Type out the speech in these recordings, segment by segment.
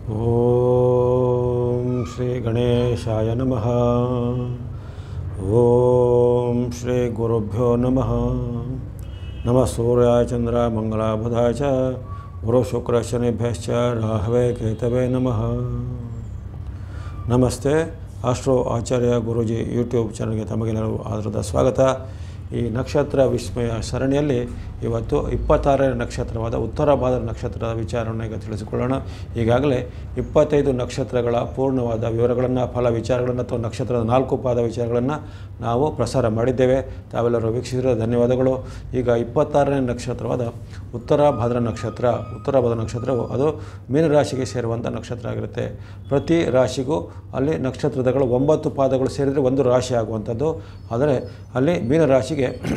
ಓಂ ಶ್ರೀ ಗಣೇಶಾಯ ನಮಃ ಓಂ ಶ್ರೀ ಗುರುಭ್ಯೋ ನಮಃ ನಮಃ ಸೂರ್ಯಾಯ ಚಂದ್ರ ಮಂಗಳಾಬುಧಾಯ ಚ ಗುರು ಶುಕ್ರ ಶನಿಭ್ಯಶ್ಚ ರಾಹವೇ ಕೇತವೇ ನಮಃ ನಮಸ್ತೆ ಆಸ್ಟ್ರೋ ಆಚಾರ್ಯ ಗುರೂಜಿ ಯೂಟ್ಯೂಬ್ ಚಾನಲ್ಗೆ ತಮಗೆಲ್ಲರಿಗೂ ಆಧಾರದ ಸ್ವಾಗತ ಈ ನಕ್ಷತ್ರ ವಿಸ್ಮಯ ಸರಣಿಯಲ್ಲಿ ಇವತ್ತು ಇಪ್ಪತ್ತಾರನೇ ನಕ್ಷತ್ರವಾದ ಉತ್ತರ ಭಾದ್ರ ನಕ್ಷತ್ರದ ವಿಚಾರವನ್ನು ಈಗ ತಿಳಿಸಿಕೊಳ್ಳೋಣ ಈಗಾಗಲೇ ಇಪ್ಪತ್ತೈದು ನಕ್ಷತ್ರಗಳ ಪೂರ್ಣವಾದ ವಿವರಗಳನ್ನು ಫಲ ವಿಚಾರಗಳನ್ನು ಅಥವಾ ನಕ್ಷತ್ರದ ನಾಲ್ಕು ಪಾದ ವಿಚಾರಗಳನ್ನು ನಾವು ಪ್ರಸಾರ ಮಾಡಿದ್ದೇವೆ ತಾವೆಲ್ಲರೂ ವೀಕ್ಷಿಸಿರೋ ಧನ್ಯವಾದಗಳು ಈಗ ಇಪ್ಪತ್ತಾರನೇ ನಕ್ಷತ್ರವಾದ ಉತ್ತರ ಭಾದ್ರ ನಕ್ಷತ್ರ ಉತ್ತರ ಭಾದ್ರ ನಕ್ಷತ್ರವು ಅದು ಮೀನರಾಶಿಗೆ ಸೇರುವಂಥ ನಕ್ಷತ್ರ ಆಗಿರುತ್ತೆ ಪ್ರತಿ ರಾಶಿಗೂ ಅಲ್ಲಿ ನಕ್ಷತ್ರಗಳು ಒಂಬತ್ತು ಪಾದಗಳು ಸೇರಿದರೆ ಒಂದು ರಾಶಿ ಆಗುವಂಥದ್ದು ಆದರೆ ಅಲ್ಲಿ ಮೀನರಾಶಿಗೆ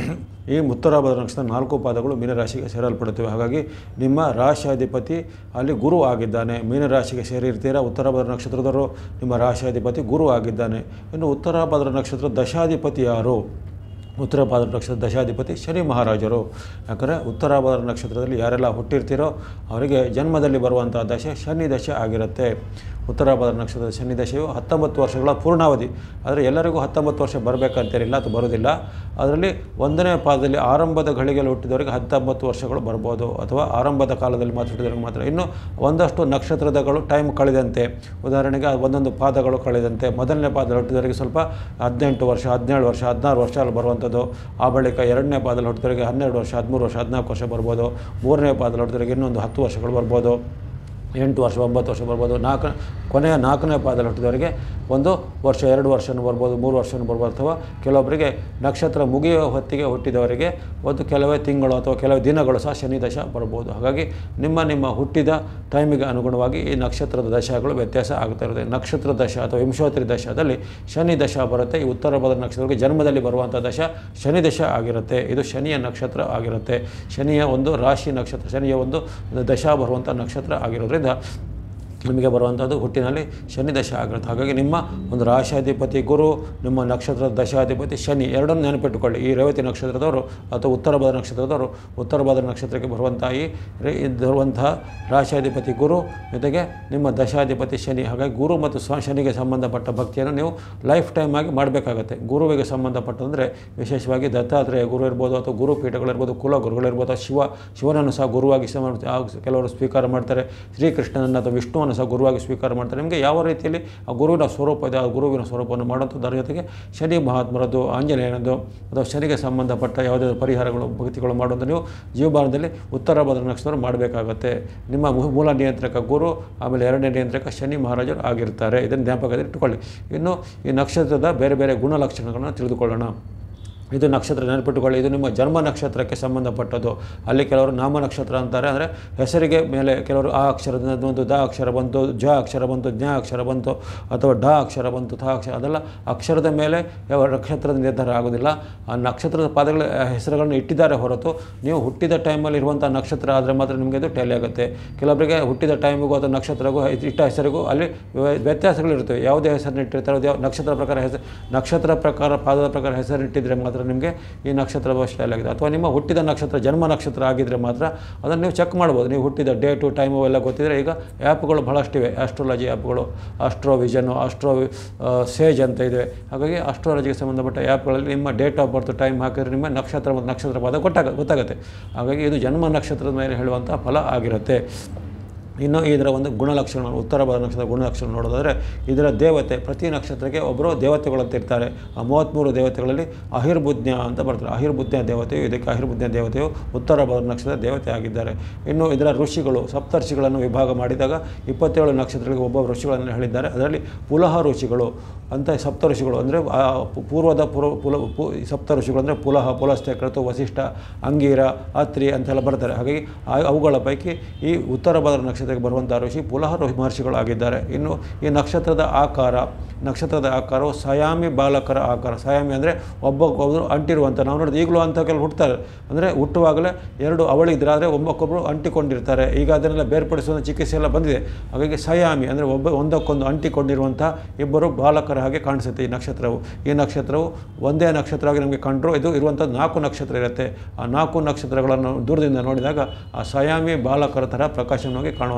ಈ ಉತ್ತರ ಭಾದ್ರ ನಕ್ಷತ್ರ ನಾಲ್ಕು ಪಾದಗಳು ಮೀನರಾಶಿಗೆ ಸೇರಲ್ಪಡುತ್ತವೆ ಹಾಗಾಗಿ ನಿಮ್ಮ ರಾಶಿಯಾಧಿಪತಿ ಅಲ್ಲಿ ಗುರು ಆಗಿದ್ದಾನೆ ಮೀನರಾಶಿಗೆ ಸೇರಿರ್ತೀರಾ ಉತ್ತರ ಭಾದ್ರ ನಕ್ಷತ್ರದವರು ನಿಮ್ಮ ರಾಶಿಯಾಧಿಪತಿ ಗುರು ಆಗಿದ್ದಾನೆ ಇನ್ನು ಉತ್ತರ ಭಾದ್ರ ನಕ್ಷತ್ರ ದಶಾಧಿಪತಿ ಯಾರು ಉತ್ತರ ಭಾದ್ರ ನಕ್ಷತ್ರ ದಶಾಧಿಪತಿ ಶನಿ ಮಹಾರಾಜರು ಯಾಕಂದರೆ ಉತ್ತರ ಭಾದ್ರ ನಕ್ಷತ್ರದಲ್ಲಿ ಯಾರೆಲ್ಲ ಹುಟ್ಟಿರ್ತೀರೋ ಅವರಿಗೆ ಜನ್ಮದಲ್ಲಿ ಬರುವಂಥ ದಶೆ ಶನಿ ದಶೆ ಆಗಿರುತ್ತೆ ಉತ್ತರ ಭಾದ್ರ ನಕ್ಷತ್ರದ ಶನಿ ದಶೆಯು ಹತ್ತೊಂಬತ್ತು ವರ್ಷಗಳ ಪೂರ್ಣಾವಧಿ ಆದರೆ ಎಲ್ಲರಿಗೂ ಹತ್ತೊಂಬತ್ತು ವರ್ಷ ಬರಬೇಕಂತೇನಿಲ್ಲ ಅದು ಬರೋದಿಲ್ಲ ಅದರಲ್ಲಿ ಒಂದನೇ ಪಾದದಲ್ಲಿ ಆರಂಭದ ಘಳಿಗೆಯಲ್ಲಿ ಹುಟ್ಟಿದವರಿಗೆ ಹತ್ತೊಂಬತ್ತು ವರ್ಷಗಳು ಬರ್ಬೋದು ಅಥವಾ ಆರಂಭದ ಕಾಲದಲ್ಲಿ ಮಾತ್ರ ಹುಟ್ಟಿದವರಿಗೆ ಮಾತ್ರ ಇನ್ನು ಒಂದಷ್ಟು ನಕ್ಷತ್ರದಗಳು ಟೈಮ್ ಕಳೆದಂತೆ ಉದಾಹರಣೆಗೆ ಆ ಒಂದೊಂದು ಪಾದಗಳು ಕಳೆದಂತೆ ಮೊದಲನೇ ಪಾದದಲ್ಲಿ ಹುಟ್ಟಿದವರಿಗೆ ಸ್ವಲ್ಪ ಹದಿನೆಂಟು ವರ್ಷ ಹದಿನೇಳು ವರ್ಷ ಹದಿನಾರು ವರ್ಷ ಅಲ್ಲಿ ಬರುವಂಥದ್ದು ಆ ಬಳಿಕ ಎರಡನೇ ಪಾದದಲ್ಲಿ ಹುಟ್ಟಿದವರಿಗೆ ಹನ್ನೆರಡು ವರ್ಷ ಹದಿಮೂರು ವರ್ಷ ಹದಿನಾಲ್ಕು ವರ್ಷ ಬರ್ಬೋದು ಮೂರನೇ ಪಾದದಲ್ಲಿ ಹುಟ್ಟಿದವರಿಗೆ ಇನ್ನೊಂದು ಹತ್ತು ವರ್ಷಗಳು ಬರ್ಬೋದು ಎಂಟು ವರ್ಷ ಒಂಬತ್ತು ವರ್ಷ ಬರ್ಬೋದು ನಾಲ್ಕು ಕೊನೆಯ ನಾಲ್ಕನೇ ಪಾದದಲ್ಲಿ ಹುಟ್ಟಿದವರಿಗೆ ಒಂದು ವರ್ಷ ಎರಡು ವರ್ಷನೂ ಬರ್ಬೋದು ಮೂರು ವರ್ಷನೂ ಬರ್ಬೋದು ಅಥವಾ ಕೆಲವೊಬ್ಬರಿಗೆ ನಕ್ಷತ್ರ ಮುಗಿಯುವ ಹೊತ್ತಿಗೆ ಹುಟ್ಟಿದವರಿಗೆ ಒಂದು ಕೆಲವೇ ತಿಂಗಳು ಅಥವಾ ಕೆಲವೇ ದಿನಗಳು ಸಹ ಶನಿ ದಶ ಬರ್ಬೋದು ಹಾಗಾಗಿ ನಿಮ್ಮ ನಿಮ್ಮ ಹುಟ್ಟಿದ ಟೈಮಿಗೆ ಅನುಗುಣವಾಗಿ ಈ ನಕ್ಷತ್ರದ ದಶಗಳು ವ್ಯತ್ಯಾಸ ಆಗ್ತಾ ಇರುತ್ತೆ ನಕ್ಷತ್ರ ದಶ ಅಥವಾ ವಿಂಶೋತ್ತರಿ ದಶದಲ್ಲಿ ಶನಿ ದಶ ಬರುತ್ತೆ ಈ ಉತ್ತರ ಭಾದ್ರ ನಕ್ಷತ್ರಕ್ಕೆ ಜನ್ಮದಲ್ಲಿ ಬರುವಂಥ ದಶ ಶನಿ ದಶ ಆಗಿರುತ್ತೆ ಇದು ಶನಿಯ ನಕ್ಷತ್ರ ಆಗಿರುತ್ತೆ ಶನಿಯ ಒಂದು ರಾಶಿ ನಕ್ಷತ್ರ ಶನಿಯ ಒಂದು ದಶ ಬರುವಂಥ ನಕ್ಷತ್ರ ಆಗಿರೋದ್ರಿಂದ ನಿಮಗೆ ಬರುವಂಥದ್ದು ಹುಟ್ಟಿನಲ್ಲಿ ಶನಿ ದಶ ಆಗಿರುತ್ತೆ ಹಾಗಾಗಿ ನಿಮ್ಮ ಒಂದು ರಾಶಾಧಿಪತಿ ಗುರು ನಿಮ್ಮ ನಕ್ಷತ್ರದ ದಶಾಧಿಪತಿ ಶನಿ ಎರಡನ್ನು ನೆನಪಿಟ್ಟುಕೊಳ್ಳಿ ಈ ರೇವತಿ ನಕ್ಷತ್ರದವರು ಅಥವಾ ಉತ್ತರ ಭಾದ್ರ ನಕ್ಷತ್ರದವರು ಉತ್ತರ ಭಾದ್ರ ನಕ್ಷತ್ರಕ್ಕೆ ಬರುವಂಥ ಈ ರೇ- ಬರುವಂತಹ ರಾಶಾಧಿಪತಿ ಗುರು ಜೊತೆಗೆ ನಿಮ್ಮ ದಶಾಧಿಪತಿ ಶನಿ ಹಾಗಾಗಿ ಗುರು ಮತ್ತು ಸ್ವ ಶನಿಗೆ ಸಂಬಂಧಪಟ್ಟ ಭಕ್ತಿಯನ್ನು ನೀವು ಲೈಫ್ ಟೈಮ್ ಆಗಿ ಮಾಡಬೇಕಾಗತ್ತೆ ಗುರುವಿಗೆ ಸಂಬಂಧಪಟ್ಟಂದರೆ ವಿಶೇಷವಾಗಿ ದತ್ತಾತ್ರೇಯ ಗುರು ಇರ್ಬೋದು ಅಥವಾ ಗುರು ಪೀಠಗಳಿರ್ಬೋದು ಕುಲ ಗುರುಗಳಿರ್ಬೋದು ಅಥವಾ ಶಿವ ಶಿವನನ್ನು ಸಹ ಗುರುವಾಗಿ ಸಹ ಮಾಡ್- ಆ ಕೆಲವರು ಸ್ವೀಕಾರ ಮಾಡ್ತಾರೆ ಶ್ರೀಕೃಷ್ಣನನ್ನು ಅಥವಾ ವಿಷ್ಣುವನ್ನು ಸಹ ಗುರುವಾಗಿ ಸ್ವೀಕಾರ ಮಾಡ್ತಾರೆ ನಿಮಗೆ ಯಾವ ರೀತಿಯಲ್ಲಿ ಆ ಗುರುವಿನ ಸ್ವರೂಪ ಇದೆ ಆ ಗುರುವಿನ ಸ್ವರೂಪವನ್ನು ಮಾಡುವಂಥದ್ದು ಅದರ ಜೊತೆಗೆ ಶನಿ ಮಹಾತ್ಮರದ್ದು ಆಂಜನೇಯನದ್ದು ಅಥವಾ ಶನಿಗೆ ಸಂಬಂಧಪಟ್ಟ ಯಾವುದೇ ಪರಿಹಾರಗಳು ಭಕ್ತಿಗಳು ಮಾಡುವಂಥ ನೀವು ಜೀವಭಾರದಲ್ಲಿ ಉತ್ತರ ಭಾದ್ರ ನಕ್ಷತ್ರ ಮಾಡಬೇಕಾಗತ್ತೆ ನಿಮ್ಮ ಮೂ- ಮೂಲ ನಿಯಂತ್ರಕ ಗುರು ಆಮೇಲೆ ಎರಡನೇ ನಿಯಂತ್ರಕ ಶನಿ ಮಹಾರಾಜರು ಆಗಿರ್ತಾರೆ ಇದನ್ನು ಜ್ಞಾಪಕದಲ್ಲಿ ಇಟ್ಟುಕೊಳ್ಳಿ ಇನ್ನು ಈ ನಕ್ಷತ್ರದ ಬೇರೆ ಬೇರೆ ಗುಣಲಕ್ಷಣಗಳನ್ನು ತಿಳಿದುಕೊಳ್ಳೋಣ ಇದು ನಕ್ಷತ್ರ ನೆನಪಿಟ್ಟುಕೊಳ್ಳಿ ಇದು ನಿಮ್ಮ ಜನ್ಮ ನಕ್ಷತ್ರಕ್ಕೆ ಸಂಬಂಧಪಟ್ಟದ್ದು ಅಲ್ಲಿ ಕೆಲವರು ನಾಮ ನಕ್ಷತ್ರ ಅಂತಾರೆ ಅಂದರೆ ಹೆಸರಿಗೆ ಮೇಲೆ ಕೆಲವರು ಆ ಅಕ್ಷರದಿಂದ ಒಂದು ದ ಅಕ್ಷರ ಬಂತು ಜ ಅಕ್ಷರ ಬಂತು ಜ್ಞ ಅಕ್ಷರ ಬಂತು ಅಥವಾ ಡ ಅಕ್ಷರ ಬಂತು ಥ ಅಕ್ಷರ ಅದೆಲ್ಲ ಅಕ್ಷರದ ಮೇಲೆ ಯಾವ ನಕ್ಷತ್ರದ ನಿರ್ಧಾರ ಆಗೋದಿಲ್ಲ ಆ ನಕ್ಷತ್ರದ ಪಾದಗಳ ಹೆಸರುಗಳನ್ನು ಇಟ್ಟಿದ್ದಾರೆ ಹೊರತು ನೀವು ಹುಟ್ಟಿದ ಟೈಮಲ್ಲಿ ಇರುವಂಥ ನಕ್ಷತ್ರ ಆದರೆ ಮಾತ್ರ ನಿಮಗೆ ಅದು ಟ್ಯಾಲಿ ಆಗುತ್ತೆ ಕೆಲವರಿಗೆ ಹುಟ್ಟಿದ ಟೈಮಿಗೂ ಅಥವಾ ನಕ್ಷತ್ರಗೂ ಇಟ್ಟ ಹೆಸರಿಗೂ ಅಲ್ಲಿ ವ್ಯ- ವ್ಯತ್ಯಾಸಗಳಿರ್ತವೆ ಯಾವುದೇ ಹೆಸರನ್ನ ಇಟ್ಟಿರ್ತಾರೆ ಅದು ಯಾವ ನಕ್ಷತ್ರ ಪ್ರಕಾರ ಹೆಸರು ನಕ್ಷತ್ರ ಪ್ರಕಾರ ಪಾದದ ಪ್ರಕಾರ ಹೆಸರಿಟ್ಟಿದ್ರೆ ಮಾತ್ರ ನಿಮಗೆ ಈ ನಕ್ಷತ್ರ ಸ್ಟೈಲ್ ಆಗಿದೆ ಅಥವಾ ನಿಮ್ಮ ಹುಟ್ಟಿದ ನಕ್ಷತ್ರ ಜನ್ಮ ನಕ್ಷತ್ರ ಆಗಿದ್ದರೆ ಮಾತ್ರ ಅದನ್ನು ನೀವು ಚೆಕ್ ಮಾಡ್ಬೋದು ನೀವು ಹುಟ್ಟಿದ ಡೇಟು ಟೈಮು ಎಲ್ಲ ಗೊತ್ತಿದ್ರೆ ಈಗ ಆ್ಯಪ್ಗಳು ಬಹಳಷ್ಟಿವೆ ಆಸ್ಟ್ರಾಲಜಿ ಆ್ಯಪ್ಗಳು ಆಸ್ಟ್ರೋ ವಿಷನು ಆಸ್ಟ್ರೋ ಸೇಜ್ ಅಂತ ಇದೆ ಹಾಗಾಗಿ ಆಸ್ಟ್ರಾಲಜಿಗೆ ಸಂಬಂಧಪಟ್ಟ ಆ್ಯಪ್ಗಳಲ್ಲಿ ನಿಮ್ಮ ಡೇಟ್ ಆಫ್ ಬರ್ತ್ ಟೈಮ್ ಹಾಕಿದ್ರೆ ನಿಮ್ಮ ನಕ್ಷತ್ರ ಮತ್ತು ನಕ್ಷತ್ರ ಪಾದ ಗೊತ್ತಾಗ ಗೊತ್ತಾಗುತ್ತೆ ಹಾಗಾಗಿ ಇದು ಜನ್ಮ ನಕ್ಷತ್ರದ ಮೇಲೆ ಹೇಳುವಂಥ ಫಲ ಆಗಿರುತ್ತೆ ಇನ್ನು ಇದರ ಒಂದು ಗುಣಲಕ್ಷಣ ಉತ್ತರ ಭಾರತ ನಕ್ಷತ್ರದ ಗುಣಲಕ್ಷಣ ನೋಡೋದಾದರೆ ಇದರ ದೇವತೆ ಪ್ರತಿ ನಕ್ಷತ್ರಕ್ಕೆ ಒಬ್ಬರು ದೇವತೆಗಳಂತ ಇರ್ತಾರೆ ಆ ಮೂವತ್ತ್ಮೂರು ದೇವತೆಗಳಲ್ಲಿ ಅಹಿರ್ಬುಜ್ಞ ಅಂತ ಬರ್ತಾರೆ ಅಹಿರ್ಬುಜ್ಞ ದೇವತೆಯು ಇದಕ್ಕೆ ಅಹಿರ್ಬುಜ್ಞ ದೇವತೆಯು ಉತ್ತರ ಭಾರತ ನಕ್ಷತ್ರದ ದೇವತೆ ಆಗಿದ್ದಾರೆ ಇನ್ನು ಇದರ ಋಷಿಗಳು ಸಪ್ತರ್ಷಿಗಳನ್ನು ವಿಭಾಗ ಮಾಡಿದಾಗ ಇಪ್ಪತ್ತೇಳು ನಕ್ಷತ್ರಗಳಿಗೆ ಒಬ್ಬ ಋಷಿಗಳನ್ನು ಹೇಳಿದ್ದಾರೆ ಅದರಲ್ಲಿ ಪುಲಹ ಋಷಿಗಳು ಅಂತ ಸಪ್ತ ಋಷಿಗಳು ಅಂದರೆ ಆ ಪೂರ್ವದ ಪುರ ಪುಲ ಪು ಸಪ್ತ ಋಷಿಗಳು ಅಂದರೆ ಪುಲಹ ಪುಲಸ್ತ್ಯ ಕ್ರತು ವಸಿಷ್ಠ ಅಂಗೀರ ಅತ್ರಿ ಅಂತೆಲ್ಲ ಬರ್ತಾರೆ ಹಾಗಾಗಿ ಆ- ಅವುಗಳ ಪೈಕಿ ಈ ಉತ್ತರ ಭಾದ್ರ ನಕ್ಷತ್ರಕ್ಕೆ ಬರುವಂಥ ಋಷಿ ಪುಲಹ ಋಷಿ ಮಹರ್ಷಿಗಳಾಗಿದ್ದಾರೆ ಇನ್ನು ಈ ನಕ್ಷತ್ರದ ಆಕಾರ ನಕ್ಷತ್ರದ ಆಕಾರವು ಸಯಾಮಿ ಬಾಲಕರ ಆಕಾರ ಸಯಾಮಿ ಅಂದರೆ ಒಬ್ಬೊಬ್ಬರು ಅಂಟಿರುವಂಥ ನಾವು ನೋಡಿದ್ರೆ ಈಗಲೂ ಅಂಥ ಕೆಲವು ಹುಟ್ಟುತ್ತಾರೆ ಅಂದರೆ ಹುಟ್ಟುವಾಗಲೇ ಎರಡು ಅವಳಿದ್ರೆ ಆದರೆ ಒಬ್ಬಕ್ಕೊಬ್ಬರು ಅಂಟಿಕೊಂಡಿರ್ತಾರೆ ಈಗ ಅದನ್ನೆಲ್ಲ ಬೇರ್ಪಡಿಸುವ ಚಿಕಿತ್ಸೆ ಎಲ್ಲ ಬಂದಿದೆ ಹಾಗಾಗಿ ಸಯಾಮಿ ಅಂದರೆ ಒಬ್ಬ ಒಂದಕ್ಕೊಂದು ಅಂಟಿಕೊಂಡಿರುವಂಥ ಇಬ್ಬರು ಬಾಲಕರ ಹಾಗೆ ಕಾಣಿಸುತ್ತೆ ಈ ನಕ್ಷತ್ರವು ಈ ನಕ್ಷತ್ರವು ಒಂದೇ ನಕ್ಷತ್ರವಾಗಿ ನಮಗೆ ಕಂಡರೂ ಇದು ಇರುವಂಥದ್ದು ನಾಲ್ಕು ನಕ್ಷತ್ರ ಇರುತ್ತೆ ಆ ನಾಲ್ಕು ನಕ್ಷತ್ರಗಳನ್ನು ದೂರದಿಂದ ನೋಡಿದಾಗ ಆ ಸಯಾಮಿ ಬಾಲಕರ ಥರ ಪ್ರಕಾಶನವಾಗಿ ಕಾಣುವಂಥ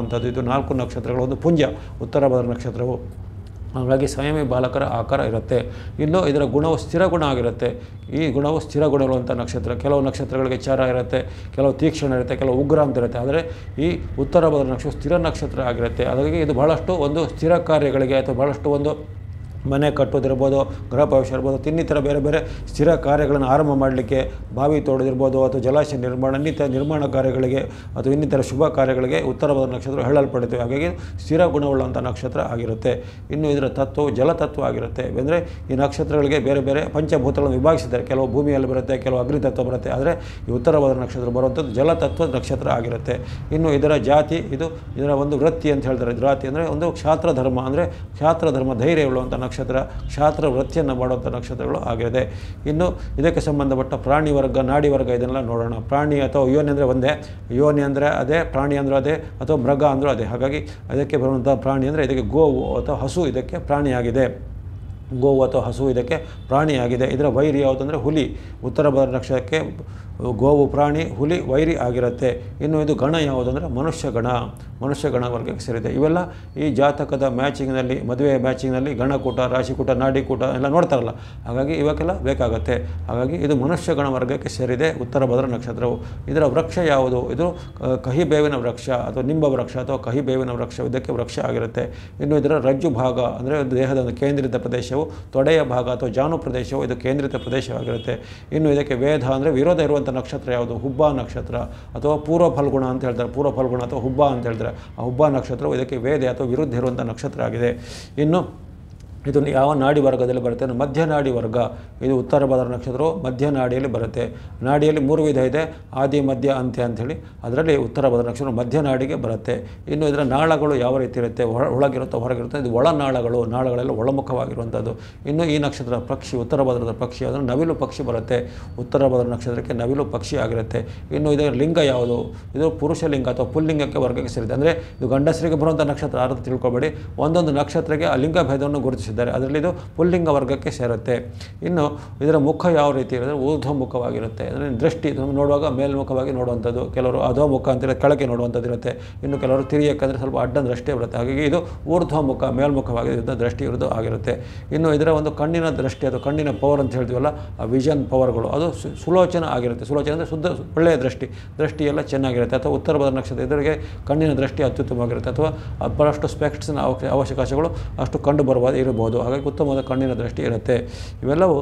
ಮಾಡುವಂಥದ್ದು ಇದು ನಾಲ್ಕು ನಕ್ಷತ್ರಗಳು ಒಂದು ಪುಂಜ ಉತ್ತರ ಭದ್ರ ನಕ್ಷತ್ರವು ಹಾಗಾಗಿ ಸಂಯಮಿ ಬಾಲಕರ ಆಕಾರ ಇರುತ್ತೆ ಇನ್ನು ಇದರ ಗುಣವು ಸ್ಥಿರ ಗುಣ ಆಗಿರುತ್ತೆ ಈ ಗುಣವು ಸ್ಥಿರ ಗುಣವಿರುವಂಥ ನಕ್ಷತ್ರ ಕೆಲವು ನಕ್ಷತ್ರಗಳಿಗೆ ಚಾರ ಇರುತ್ತೆ ಕೆಲವು ತೀಕ್ಷ್ಣ ಇರುತ್ತೆ ಕೆಲವು ಉಗ್ರ ಅಂತ ಇರುತ್ತೆ ಆದರೆ ಈ ಉತ್ತರ ಭದ್ರ ನಕ್ಷತ್ರ ಸ್ಥಿರ ನಕ್ಷತ್ರ ಆಗಿರುತ್ತೆ ಹಾಗಾಗಿ ಇದು ಬಹಳಷ್ಟು ಒಂದು ಸ್ಥಿರ ಕಾರ್ಯಗಳಿಗೆ ಅಥವಾ ಬಹಳಷ್ಟು ಒಂದು ಮನೆ ಕಟ್ಟೋದಿರ್ಬೋದು ಗೃಹ ಪ್ರವೇಶ ಇರ್ಬೋದು ಇನ್ನಿತರ ಬೇರೆ ಬೇರೆ ಸ್ಥಿರ ಕಾರ್ಯಗಳನ್ನು ಆರಂಭ ಮಾಡಲಿಕ್ಕೆ ಬಾವಿ ತೋಡೋದಿರ್ಬೋದು ಅಥವಾ ಜಲಾಶಯ ನಿರ್ಮಾಣ ಇನ್ನಿತರ ನಿರ್ಮಾಣ ಕಾರ್ಯಗಳಿಗೆ ಅಥವಾ ಇನ್ನಿತರ ಶುಭ ಕಾರ್ಯಗಳಿಗೆ ಉತ್ತರ ಭದ್ರ ನಕ್ಷತ್ರ ಹೇಳಲ್ಪಡುತ್ತವೆ ಹಾಗಾಗಿ ಸ್ಥಿರ ಗುಣವುಳ್ಳಂಥ ನಕ್ಷತ್ರ ಆಗಿರುತ್ತೆ ಇನ್ನು ಇದರ ತತ್ವವು ಜಲತತ್ವ ಆಗಿರುತ್ತೆ ಅಂದರೆ ಈ ನಕ್ಷತ್ರಗಳಿಗೆ ಬೇರೆ ಬೇರೆ ಪಂಚಭೂತಗಳನ್ನು ವಿಭಾಗಿಸಿದ್ದಾರೆ ಕೆಲವು ಭೂಮಿಯಲ್ಲಿ ಬರುತ್ತೆ ಕೆಲವು ಅಗ್ನಿ ತತ್ವ ಬರುತ್ತೆ ಆದರೆ ಈ ಉತ್ತರ ಭದ್ರ ನಕ್ಷತ್ರ ಬರುವಂಥದ್ದು ಜಲತತ್ವ ನಕ್ಷತ್ರ ಆಗಿರುತ್ತೆ ಇನ್ನು ಇದರ ಜಾತಿ ಇದು ಇದರ ಒಂದು ವೃತ್ತಿ ಅಂತ ಹೇಳ್ತಾರೆ ಜಾತಿ ಅಂದರೆ ಒಂದು ಕ್ಷಾತ್ರ ಧರ್ಮ ಅಂದರೆ ಕ್ಷಾತ್ರ ಧರ್ಮ ಧೈರ್ಯ ಉಳ್ಳುವಂಥ ನಕ್ಷತ್ರ ಕ್ಷಾತ್ರ ವೃತ್ತಿಯನ್ನು ಮಾಡುವಂಥ ನಕ್ಷತ್ರಗಳು ಆಗಿದೆ ಇನ್ನು ಇದಕ್ಕೆ ಸಂಬಂಧಪಟ್ಟ ಪ್ರಾಣಿ ವರ್ಗ ನಾಡಿ ವರ್ಗ ಇದನ್ನೆಲ್ಲ ನೋಡೋಣ ಪ್ರಾಣಿ ಅಥವಾ ಯೋನಿ ಅಂದರೆ ಒಂದೇ ಯೋನಿ ಅಂದರೆ ಅದೇ ಪ್ರಾಣಿ ಅಂದರೆ ಅದೇ ಅಥವಾ ಮೃಗ ಅಂದರೂ ಅದೇ ಹಾಗಾಗಿ ಅದಕ್ಕೆ ಬರುವಂಥ ಪ್ರಾಣಿ ಅಂದರೆ ಇದಕ್ಕೆ ಗೋವು ಅಥವಾ ಹಸು ಇದಕ್ಕೆ ಪ್ರಾಣಿಯಾಗಿದೆ ಗೋವು ಅಥವಾ ಹಸು ಇದಕ್ಕೆ ಪ್ರಾಣಿಯಾಗಿದೆ ಇದರ ವೈರಿ ಯಾವುದಂದರೆ ಹುಲಿ ಉತ್ತರ ಭದ್ರ ನಕ್ಷತ್ರಕ್ಕೆ ಗೋವು ಪ್ರಾಣಿ ಹುಲಿ ವೈರಿ ಆಗಿರುತ್ತೆ ಇನ್ನು ಇದು ಗಣ ಯಾವುದಂದರೆ ಮನುಷ್ಯ ಗಣ ಮನುಷ್ಯ ಗಣ ವರ್ಗಕ್ಕೆ ಸೇರಿದೆ ಇವೆಲ್ಲ ಈ ಜಾತಕದ ಮ್ಯಾಚಿಂಗ್ನಲ್ಲಿ ಮದುವೆ ಮ್ಯಾಚಿಂಗ್ನಲ್ಲಿ ಗಣಕೂಟ ರಾಶಿಕೂಟ ನಾಡಿಕೂಟ ಎಲ್ಲ ನೋಡ್ತಾರಲ್ಲ ಹಾಗಾಗಿ ಇವಕ್ಕೆಲ್ಲ ಬೇಕಾಗತ್ತೆ ಹಾಗಾಗಿ ಇದು ಮನುಷ್ಯ ಗಣ ವರ್ಗಕ್ಕೆ ಸೇರಿದೆ ಉತ್ತರ ಭದ್ರ ನಕ್ಷತ್ರವು ಇದರ ವೃಕ್ಷ ಯಾವುದು ಇದು ಕ- ಕಹಿ ಬೇವಿನ ವೃಕ್ಷ ಅಥವಾ ನಿಂಬ ವೃಕ್ಷ ಅಥವಾ ಕಹಿ ಬೇವಿನ ವೃಕ್ಷ ಇದಕ್ಕೆ ವೃಕ್ಷ ಆಗಿರುತ್ತೆ ಇನ್ನು ಇದರ ರಜ್ಜು ಭಾಗ ಅಂದರೆ ಒಂದು ದೇಹದ ಒಂದು ಕೇಂದ್ರಿತ ಪ್ರದೇಶವು ತೊಡೆಯ ಭಾಗ ಅಥವಾ ಜಾನು ಪ್ರದೇಶವು ಇದು ಕೇಂದ್ರಿತ ಪ್ರದೇಶವಾಗಿರುತ್ತೆ ಇನ್ನು ಇದಕ್ಕೆ ವೇದ ಅಂದರೆ ವಿರೋಧ ಇರುವಂಥ ನಕ್ಷತ್ರ ಯಾವುದು ಹುಬ್ಬ ನಕ್ಷತ್ರ ಅಥವಾ ಪೂರ್ವ ಫಲ್ಗುಣ ಅಂತ ಹೇಳ್ತಾರೆ ಪೂರ್ವ ಫಲ್ಗುಣ ಅಥವಾ ಹುಬ್ಬ ಅಂತ ಹೇಳ್ತಾರೆ ಆ ಹುಬ್ಬ ನಕ್ಷತ್ರವು ಇದಕ್ಕೆ ವೇದೆ ಅಥವಾ ವಿರುದ್ಧ ಇರುವಂಥ ನಕ್ಷತ್ರ ಆಗಿದೆ ಇನ್ನು ಇದು ಯಾವ ನಾಡಿ ವರ್ಗದಲ್ಲಿ ಬರುತ್ತೆ ಅಂದ್ರೆ ಮಧ್ಯ ನಾಡಿ ವರ್ಗ ಇದು ಉತ್ತರ ಭದ್ರ ನಕ್ಷತ್ರವು ಮಧ್ಯ ನಾಡಿಯಲ್ಲಿ ಬರುತ್ತೆ ನಾಡಿಯಲ್ಲಿ ಮೂರು ವಿಧ ಇದೆ ಆದಿ ಮಧ್ಯ ಅಂತ್ಯ ಅಂಥೇಳಿ ಅದರಲ್ಲಿ ಉತ್ತರ ಭದ್ರ ನಕ್ಷತ್ರ ಮಧ್ಯ ನಾಡಿಗೆ ಬರುತ್ತೆ ಇನ್ನು ಇದರ ನಾಳಗಳು ಯಾವ ರೀತಿ ಇರುತ್ತೆ ಒಳ ಒಳಗಿರುತ್ತೋ ಹೊರಗಿರುತ್ತೆ ಇದು ಒಳನಾಳಗಳು ನಾಳಗಳೆಲ್ಲ ಒಳಮುಖವಾಗಿರುವಂಥದ್ದು ಇನ್ನು ಈ ನಕ್ಷತ್ರ ಪಕ್ಷಿ ಉತ್ತರ ಭದ್ರದ ಪಕ್ಷಿ ಅದನ್ನು ನವಿಲು ಪಕ್ಷಿ ಬರುತ್ತೆ ಉತ್ತರ ಭದ್ರ ನಕ್ಷತ್ರಕ್ಕೆ ನವಿಲು ಪಕ್ಷಿ ಆಗಿರುತ್ತೆ ಇನ್ನು ಇದರ ಲಿಂಗ ಯಾವುದು ಇದು ಪುರುಷ ಲಿಂಗ ಅಥವಾ ಪುಲ್ಲಿಂಗಕ್ಕೆ ವರ್ಗಕ್ಕೆ ಸೇರಿದೆ ಅಂದರೆ ಇದು ಗಂಡಸರಿಗೆ ಬರುವಂಥ ನಕ್ಷತ್ರ ಅರ್ಥ ತಿಳ್ಕೊಬೇಡಿ ಒಂದೊಂದು ನಕ್ಷತ್ರಕ್ಕೆ ಆ ಲಿಂಗ ಭೇದವನ್ನು ಗುರುತಿಸಿದ್ದಾರೆ ಅದರಲ್ಲಿ ಇದು ಪುಲ್ಲಿಂಗ ವರ್ಗಕ್ಕೆ ಸೇರುತ್ತೆ ಇನ್ನು ಇದರ ಮುಖ ಯಾವ ರೀತಿ ಇರುತ್ತೆ ಊರ್ಧ್ವಮುಖವಾಗಿರುತ್ತೆ ಅಂದರೆ ದೃಷ್ಟಿ ಇದನ್ನು ನೋಡುವಾಗ ಮೇಲ್ಮುಖವಾಗಿ ನೋಡುವಂಥದ್ದು ಕೆಲವರು ಅಧೋಮುಖ ಅಂತೇಳಿ ಕೆಳಗೆ ನೋಡುವಂಥದ್ದು ಇರುತ್ತೆ ಇನ್ನು ಕೆಲವರು ತಿರಿಯಕ್ಕಂದರೆ ಸ್ವಲ್ಪ ಅಡ್ಡ ದೃಷ್ಟಿ ಬರುತ್ತೆ ಹಾಗಾಗಿ ಇದು ಊರ್ಧ್ವಮುಖ ಮೇಲ್ಮುಖವಾಗಿ ಇದ್ದ ದೃಷ್ಟಿ ಇರೋದು ಆಗಿರುತ್ತೆ ಇನ್ನು ಇದರ ಒಂದು ಕಣ್ಣಿನ ದೃಷ್ಟಿ ಅಥವಾ ಕಣ್ಣಿನ ಪವರ್ ಅಂತ ಹೇಳ್ತೀವಲ್ಲ ಆ ವಿಷನ್ ಪವರ್ಗಳು ಅದು ಸು- ಸುಲೋಚನ ಆಗಿರುತ್ತೆ ಸುಲೋಚನ ಅಂದರೆ ಶುದ್ಧ ಒಳ್ಳೆಯ ದೃಷ್ಟಿ ದೃಷ್ಟಿ ಎಲ್ಲ ಚೆನ್ನಾಗಿರುತ್ತೆ ಅಥವಾ ಉತ್ತರ ಭದ್ರ ನಕ್ಷತ್ರ ಇದರಿಗೆ ಕಣ್ಣಿನ ದೃಷ್ಟಿ ಅತ್ಯುತ್ತಮವಾಗಿರುತ್ತೆ ಅಥವಾ ಬಹಳಷ್ಟು ಸ್ಪೆಕ್ಟ್ಸ್ನ ಅವಕ ಅವಕಾಶಗಳು ಅಷ್ಟು ಕಂಡು ಬರಬಹುದು ಇರಬಹುದು ಹಾಗಾಗಿ ಉತ್ತಮವಾದ ಕಣ್ಣಿನ ದೃಷ್ಟಿ ಇರುತ್ತೆ ಇವೆಲ್ಲವೂ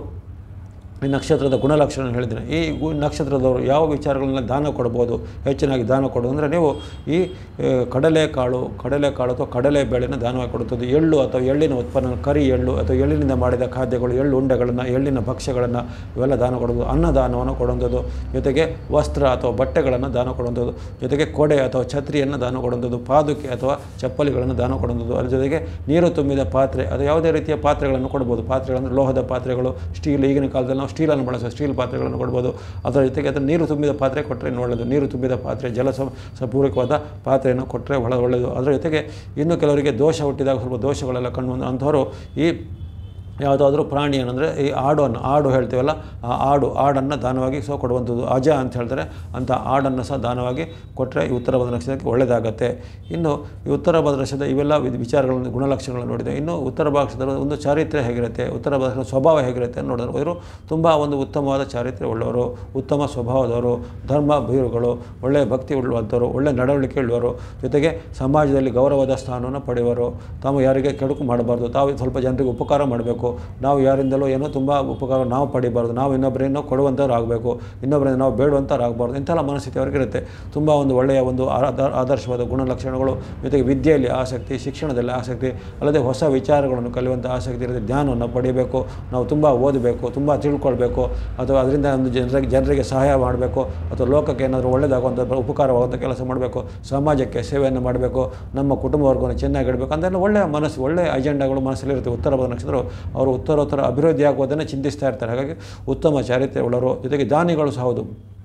ಈ ನಕ್ಷತ್ರದ ಗುಣಲಕ್ಷಣ ಹೇಳಿದ್ದೀನಿ ಈ ಗು- ನಕ್ಷತ್ರದವರು ಯಾವ ವಿಚಾರಗಳನ್ನ ದಾನ ಕೊಡ್ಬೋದು ಹೆಚ್ಚಿನಾಗಿ ದಾನ ಕೊಡೋದು ಅಂದರೆ ನೀವು ಈ ಆ, ಕಡಲೆಕಾಳು ಕಡಲೆಕಾಳು ಅಥವಾ ಕಡಲೆ ಬೇಳೆನ ದಾನವಾಗಿ ಕೊಡುತ್ತದೆ ಎಳ್ಳು ಅಥವಾ ಎಳ್ಳಿನ ಉತ್ಪನ್ನ ಕರಿ ಎಳ್ಳು ಅಥವಾ ಎಳ್ಳಿನಿಂದ ಮಾಡಿದ ಖಾದ್ಯಗಳು ಎಳ್ಳು ಉಂಡೆಗಳನ್ನು ಎಳ್ಳಿನ ಭಕ್ಷ್ಯಗಳನ್ನು ಇವೆಲ್ಲ ದಾನ ಕೊಡೋದು ಅನ್ನದಾನವನ್ನು ಕೊಡುವಂಥದ್ದು ಜೊತೆಗೆ ವಸ್ತ್ರ ಅಥವಾ ಬಟ್ಟೆಗಳನ್ನು ದಾನ ಕೊಡುವಂಥದ್ದು ಜೊತೆಗೆ ಕೊಡೆ ಅಥವಾ ಛತ್ರಿಯನ್ನು ದಾನ ಕೊಡುವಂಥದ್ದು ಪಾದುಕೆ ಅಥವಾ ಚಪ್ಪಲಿಗಳನ್ನು ದಾನ ಕೊಡುವಂಥದ್ದು ಅದ್ರ ಜೊತೆಗೆ ನೀರು ತುಂಬಿದ ಪಾತ್ರೆ ಅದು ಯಾವುದೇ ರೀತಿಯ ಪಾತ್ರೆಗಳನ್ನು ಕೊಡ್ಬೋದು ಪಾತ್ರೆಗಳಂದರೆ ಲೋಹದ ಪಾತ್ರೆಗಳು ಸ್ಟೀಲ್ ಈಗಿನ ಕಾಲದಲ್ಲಿ ನಾವು ಸ್ಟೀಲನ್ನು ಬಳಸುವ ಸ್ಟೀಲ್ ಪಾತ್ರೆಗಳನ್ನು ಕೊಡ್ಬೋದು ಅದರ ಜೊತೆಗೆ ಅದನ್ನು ನೀರು ತುಂಬಿದ ಪಾತ್ರೆ ಕೊಟ್ಟರೆ ಇನ್ನು ಒಳ್ಳೆಯದು ನೀರು ತುಂಬಿದ ಪಾತ್ರೆ ಜಲ ಸಂ- ಸಂಪೂರ್ಣವಾದ ಪಾತ್ರೆಯನ್ನು ಕೊಟ್ಟರೆ ಬಹಳ ಒಳ್ಳೆಯದು ಅದರ ಜೊತೆಗೆ ಇನ್ನು ಕೆಲವರಿಗೆ ದೋಷ ಹುಟ್ಟಿದಾಗ ಸ್ವಲ್ಪ ದೋಷಗಳೆಲ್ಲ ಕಂಡು ಬಂದು ಅಂಥವರು ಈ ಯಾವುದಾದ್ರೂ ಪ್ರಾಣಿಯನ್ನು ಅಂದರೆ ಈ ಆಡನ್ನು ಆಡು ಹೇಳ್ತೀವಲ್ಲ ಆ ಆಡು ಆಡನ್ನು ದಾನವಾಗಿ ಸಹ ಕೊಡುವಂಥದ್ದು ಅಜ ಅಂತ ಹೇಳ್ತಾರೆ ಅಂಥ ಆಡನ್ನು ಸಹ ದಾನವಾಗಿ ಕೊಟ್ಟರೆ ಈ ಉತ್ತರ ಭದ್ರ ನಕ್ಷತ್ರಕ್ಕೆ ಒಳ್ಳೆಯದಾಗತ್ತೆ ಇನ್ನು ಈ ಉತ್ತರ ಭದ್ರ ನಕ್ಷತ್ರದ ಇವೆಲ್ಲ ವಿ- ವಿಚಾರಗಳನ್ನು ಗುಣಲಕ್ಷಣಗಳನ್ನು ನೋಡಿದೆ ಇನ್ನು ಉತ್ತರ ಭಾರತದ ಒಂದು ಚಾರಿತ್ರ್ಯ ಹೇಗಿರುತ್ತೆ ಉತ್ತರ ಭಾರತದ ಸ್ವಭಾವ ಹೇಗಿರುತ್ತೆ ಅಂತ ನೋಡಿದ್ರೆ ಇವರು ತುಂಬ ಒಂದು ಉತ್ತಮವಾದ ಚಾರಿತ್ರ್ಯ ಉಳ್ಳವರು ಉತ್ತಮ ಸ್ವಭಾವದವರು ಧರ್ಮ ಭೀರುಗಳು ಒಳ್ಳೆಯ ಭಕ್ತಿ ಉಳ್ಳುವಂಥವರು ಒಳ್ಳೆಯ ನಡವಳಿಕೆ ಉಳ್ಳವರು ಜೊತೆಗೆ ಸಮಾಜದಲ್ಲಿ ಗೌರವದ ಸ್ಥಾನವನ್ನು ಪಡೆಯುವರು ತಾವು ಯಾರಿಗೆ ಕೆಡುಕು ಮಾಡಬಾರ್ದು ತಾವು ಸ್ವಲ್ಪ ಜನರಿಗೆ ಉಪಕಾರ ಮಾಡಬೇಕು ನಾವು ಯಾರಿಂದಲೂ ಏನೋ ತುಂಬ ಉಪಕಾರ ನಾವು ಪಡಿಬಾರ್ದು ನಾವು ಇನ್ನೊಬ್ಬರೇನೋ ಕೊಡುವಂಥವ್ರು ಆಗಬೇಕು ಇನ್ನೊಬ್ಬರಿಂದ ನಾವು ಬೇಡುವಂಥವ್ರು ಆಗಬಾರ್ದು ಇಂಥೆಲ್ಲ ಮನಸ್ಥಿತಿ ಅವ್ರಿಗಿರುತ್ತೆ ತುಂಬ ಒಂದು ಒಳ್ಳೆಯ ಒಂದು ಆದ- ಆದರ್ಶವಾದ ಗುಣಲಕ್ಷಣಗಳು ಜೊತೆಗೆ ವಿದ್ಯೆಯಲ್ಲಿ ಆಸಕ್ತಿ ಶಿಕ್ಷಣದಲ್ಲಿ ಆಸಕ್ತಿ ಅಲ್ಲದೆ ಹೊಸ ವಿಚಾರಗಳನ್ನು ಕಲಿಯುವಂಥ ಆಸಕ್ತಿ ಇರುತ್ತೆ ಜ್ಞಾನವನ್ನು ಪಡಿಬೇಕು ನಾವು ತುಂಬ ಓದಬೇಕು ತುಂಬ ತಿಳ್ಕೊಳ್ಬೇಕು ಅಥವಾ ಅದರಿಂದ ಒಂದು ಜನರಿಗೆ ಜನರಿಗೆ ಸಹಾಯ ಮಾಡಬೇಕು ಅಥವಾ ಲೋಕಕ್ಕೆ ಏನಾದರೂ ಒಳ್ಳೆಯದಾಗುವಂಥ ಉಪಕಾರವಾಗುವಂಥ ಕೆಲಸ ಮಾಡಬೇಕು ಸಮಾಜಕ್ಕೆ ಸೇವೆಯನ್ನು ಮಾಡಬೇಕು ನಮ್ಮ ಕುಟುಂಬ ವರ್ಗವನ್ನು ಚೆನ್ನಾಗಿಡಬೇಕು ಅಂತೆಲ್ಲ ಒಳ್ಳೆಯ ಮನಸ್ಸು ಒಳ್ಳೆಯ ಅಜೆಂಡಾಗಳು ಮನಸ್ಸಲ್ಲಿರುತ್ತೆ ಉತ್ತರ ಭಾರತ ನಕ್ಷತ್ರರು ಅವರು ಉತ್ತರೋತ್ತರ ಅಭಿವೃದ್ಧಿ ಆಗುವುದನ್ನು ಚಿಂತಿಸ್ತಾ ಇರ್ತಾರೆ ಹಾಗಾಗಿ ಉತ್ತಮ ಚಾರಿತ್ರ್ಯ ಉಳ್ಳವರು ಜೊತೆಗೆ ದಾನಿಗಳು ಸಹ ಹೌದು